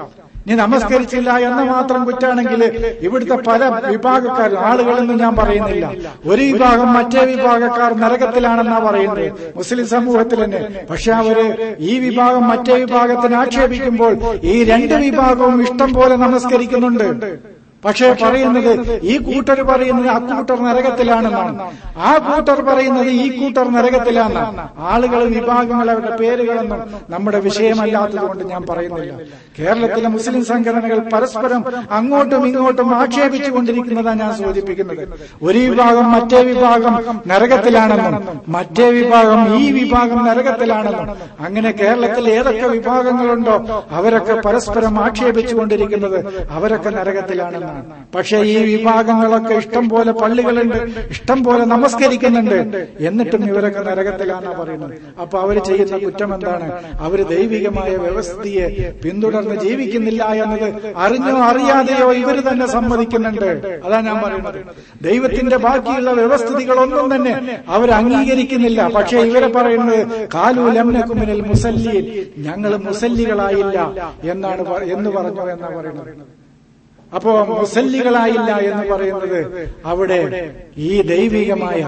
നീ നമസ്കരിച്ചില്ല എന്ന മാത്രം കുറ്റാണെങ്കിൽ ഇവിടുത്തെ പല വിഭാഗക്കാർ ആളുകളെന്ന് ഞാൻ പറയുന്നില്ല ഒരു വിഭാഗം മറ്റേ വിഭാഗക്കാർ നരകത്തിലാണെന്നാ പറയുന്നത് മുസ്ലിം സമൂഹത്തിൽ തന്നെ പക്ഷെ അവര് ഈ വിഭാഗം മറ്റേ വിഭാഗത്തിന് ആക്ഷേപിക്കുമ്പോൾ ഈ രണ്ട് വിഭാഗവും ഇഷ്ടം പോലെ നമസ്കരിക്കുന്നുണ്ട് പക്ഷേ പറയുന്നത് ഈ കൂട്ടർ പറയുന്നത് ആ കൂട്ടർ നരകത്തിലാണെന്നാണ് ആ കൂട്ടർ പറയുന്നത് ഈ കൂട്ടർ നരകത്തിലാണ് ആളുകൾ വിഭാഗങ്ങൾ അവരുടെ പേരുകളൊന്നും നമ്മുടെ വിഷയമല്ലാത്തത് കൊണ്ട് ഞാൻ പറയുന്നില്ല കേരളത്തിലെ മുസ്ലിം സംഘടനകൾ പരസ്പരം അങ്ങോട്ടും ഇങ്ങോട്ടും ആക്ഷേപിച്ചു കൊണ്ടിരിക്കുന്നതാണ് ഞാൻ സൂചിപ്പിക്കുന്നത് ഒരു വിഭാഗം മറ്റേ വിഭാഗം നരകത്തിലാണെന്നും മറ്റേ വിഭാഗം ഈ വിഭാഗം നരകത്തിലാണെന്നും അങ്ങനെ കേരളത്തിൽ ഏതൊക്കെ വിഭാഗങ്ങളുണ്ടോ അവരൊക്കെ പരസ്പരം ആക്ഷേപിച്ചു കൊണ്ടിരിക്കുന്നത് അവരൊക്കെ നരകത്തിലാണെന്ന് പക്ഷേ ഈ വിഭാഗങ്ങളൊക്കെ ഇഷ്ടം പോലെ പള്ളികളുണ്ട് ഇഷ്ടം പോലെ നമസ്കരിക്കുന്നുണ്ട് എന്നിട്ടും ഇവരൊക്കെ നരകത്തിലാണ് പറയുന്നത് അപ്പൊ അവര് ചെയ്യുന്ന കുറ്റം എന്താണ് അവര് ദൈവികമായ വ്യവസ്ഥയെ പിന്തുടർന്ന് ജീവിക്കുന്നില്ല എന്നത് അറിഞ്ഞോ അറിയാതെയോ ഇവര് തന്നെ സമ്മതിക്കുന്നുണ്ട് അതാ ഞാൻ പറയുന്നത് ദൈവത്തിന്റെ ബാക്കിയുള്ള വ്യവസ്ഥിതികളൊന്നും തന്നെ അവർ അംഗീകരിക്കുന്നില്ല പക്ഷേ ഇവരെ പറയുന്നത് കാലു ലംനക്കുമിനൽ മുസല്ലിയിൽ ഞങ്ങൾ മുസല്ലികളായില്ല എന്നാണ് പ- എന്ന് പറഞ്ഞു എന്നാ പറയുന്നത് അപ്പോ മുസല്ലികളായില്ല എന്ന് പറയുന്നത് അവിടെ ഈ ദൈവികമായ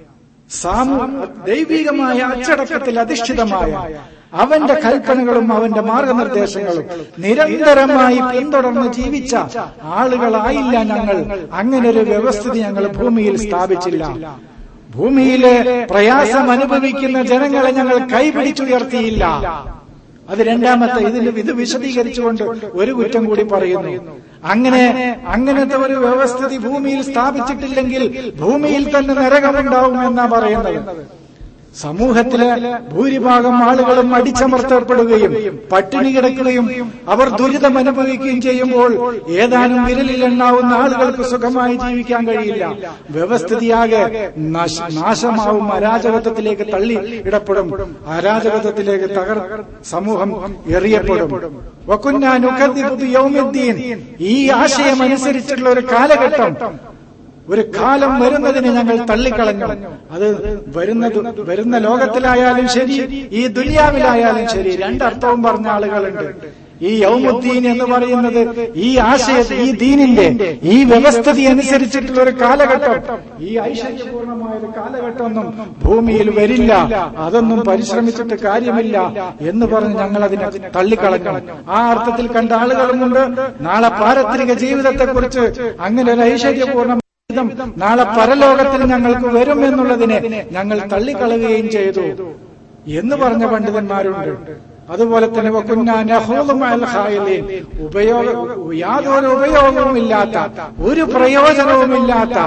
സാമൂ ദൈവികമായ അച്ചടക്കത്തിൽ അധിഷ്ഠിതമായ അവന്റെ കൽപ്പനകളും അവന്റെ മാർഗനിർദ്ദേശങ്ങളും നിരന്തരമായി പിന്തുടർന്ന് ജീവിച്ച ആളുകളായില്ല ഞങ്ങൾ അങ്ങനെ ഒരു വ്യവസ്ഥിതി ഞങ്ങൾ ഭൂമിയിൽ സ്ഥാപിച്ചില്ല ഭൂമിയിലെ പ്രയാസം അനുഭവിക്കുന്ന ജനങ്ങളെ ഞങ്ങൾ കൈപിടിച്ചുയർത്തിയില്ല അത് രണ്ടാമത്തെ ഇതിൽ ഇത് വിശദീകരിച്ചുകൊണ്ട് ഒരു കുറ്റം കൂടി പറയുന്നു അങ്ങനെ അങ്ങനത്തെ ഒരു വ്യവസ്ഥിതി ഭൂമിയിൽ സ്ഥാപിച്ചിട്ടില്ലെങ്കിൽ ഭൂമിയിൽ തന്നെ നരകമുണ്ടാവും എന്നാ പറയുന്നത് സമൂഹത്തിലെ ഭൂരിഭാഗം ആളുകളും അടിച്ചമർത്തപ്പെടുകയും പട്ടിണി കിടക്കുകയും അവർ ദുരിതം അനുഭവിക്കുകയും ചെയ്യുമ്പോൾ ഏതാനും വിരലിലെണ്ണാവുന്ന ആളുകൾക്ക് സുഖമായി ജീവിക്കാൻ കഴിയില്ല വ്യവസ്ഥിതിയാകെ നാശ- നാശമാവും അരാജകത്വത്തിലേക്ക് തള്ളി ഇടപെടും അരാജകത്വത്തിലേക്ക് തകർ സമൂഹം എറിയപ്പെടും വക്കുന്നാനുഖദ്ദിബു ബിയൗമിദ്ദീൻ. ഈ ആശയം അനുസരിച്ചുള്ള ഒരു കാലഘട്ടം ഒരു കാലം വരുന്നതിന് ഞങ്ങൾ തള്ളിക്കളഞ്ഞു അത് വരുന്ന ദു- വരുന്ന ലോകത്തിലായാലും ശരി ഈ ദുനിയാവിലായാലും ശരി രണ്ടർത്ഥവും പറഞ്ഞ ആളുകളുണ്ട് ഈ യൗമുദ്ദീൻ എന്ന് പറയുന്നത് ഈ ആശയ ഈ ദീനിന്റെ ഈ വ്യവസ്ഥിതി അനുസരിച്ചിട്ടുള്ള ഒരു കാലഘട്ടം ഈ ഐശ്വര്യപൂർണമായ ഒരു കാലഘട്ടമൊന്നും ഭൂമിയിൽ വരില്ല അതൊന്നും പരിശ്രമിച്ചിട്ട് കാര്യമില്ല എന്ന് പറഞ്ഞ് ഞങ്ങൾ അതിനെ തള്ളിക്കളഞ്ഞു ആ അർത്ഥത്തിൽ കണ്ട ആളുകളുമുണ്ട് നാളെ പാരത്രിക ജീവിതത്തെക്കുറിച്ച് അങ്ങനെ ഒരു ഐശ്വര്യപൂർണ്ണ ജീവിതം നാളെ പരലോകത്തിൽ ഞങ്ങൾക്ക് വരും എന്നുള്ളതിനെ ഞങ്ങൾ തള്ളിക്കളയുകയും ചെയ്തു എന്ന് പറഞ്ഞ പണ്ഡിതന്മാരുണ്ട് അതുപോലെ തന്നെ വകുന്നാ നഖൂദു മഅൽ ഖായിലീൻ. ഉപയോഗ യാതൊരു ഉപയോഗവുമില്ലാത്ത ഒരു പ്രയോജനവുമില്ലാത്ത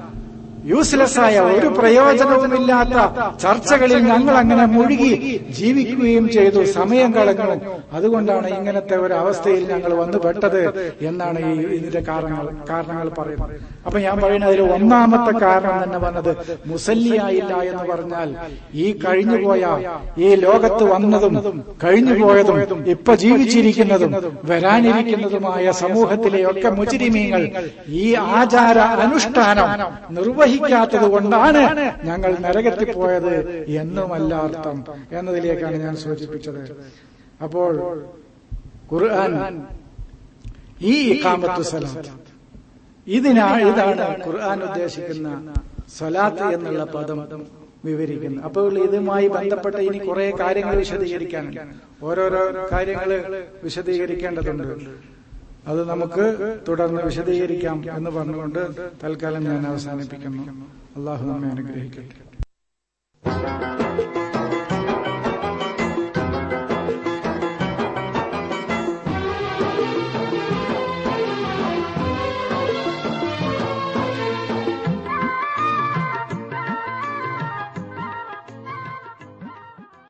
യൂസ്ലെസ് ആയ ഒരു പ്രയോജനവുമില്ലാത്ത ചർച്ചകളിൽ ഞങ്ങൾ അങ്ങനെ മുഴുകി ജീവിക്കുകയും ചെയ്തു സമയം കളഞ്ഞു അതുകൊണ്ടാണ് ഇങ്ങനത്തെ ഒരു അവസ്ഥയിൽ ഞങ്ങൾ വന്നു പെട്ടത് എന്നാണ് ഈ ഇതിന്റെ കാരണങ്ങൾ കാരണങ്ങൾ പറയുന്നത് അപ്പൊ ഞാൻ പറയുന്നത് അതിൽ ഒന്നാമത്തെ കാരണം തന്നെ വന്നത് മുസല്ലിയായില്ല എന്ന് പറഞ്ഞാൽ ഈ കഴിഞ്ഞുപോയ ഈ ലോകത്ത് വന്നതും കഴിഞ്ഞുപോയതും ഇപ്പൊ ജീവിച്ചിരിക്കുന്നതും വരാനിരിക്കുന്നതുമായ സമൂഹത്തിലെയൊക്കെ മുജിരിമീങ്ങൾ ഈ ആചാര അനുഷ്ഠാനം നിർവഹിക്കാത്തത് കൊണ്ടാണ് ഞങ്ങൾ നരകത്തിൽ പോയത് എന്നുമല്ല അർത്ഥം എന്നതിലേക്കാണ് ഞാൻ സൂചിപ്പിച്ചത് അപ്പോൾ ഖുർആൻ ഈ ഇഖാമത്തു സലാത്ത് ഇതിനാ ഇതാണ് ഖുർആൻ ഉദ്ദേശിക്കുന്ന സ്വലാത്ത് എന്നുള്ള പദം വിവരിക്കുന്നത് അപ്പോൾ ഇതുമായി ബന്ധപ്പെട്ട ഇനി കുറെ കാര്യങ്ങൾ വിശദീകരിക്കാനുണ്ട് ഓരോരോ കാര്യങ്ങൾ വിശദീകരിക്കേണ്ടതുണ്ട് അത് നമുക്ക് തുടർന്ന് വിശദീകരിക്കാം എന്ന് പറഞ്ഞുകൊണ്ട് തൽക്കാലം ഞാൻ അവസാനിപ്പിക്കുന്നു അള്ളാഹു നമ്മെ അനുഗ്രഹിക്കട്ടെ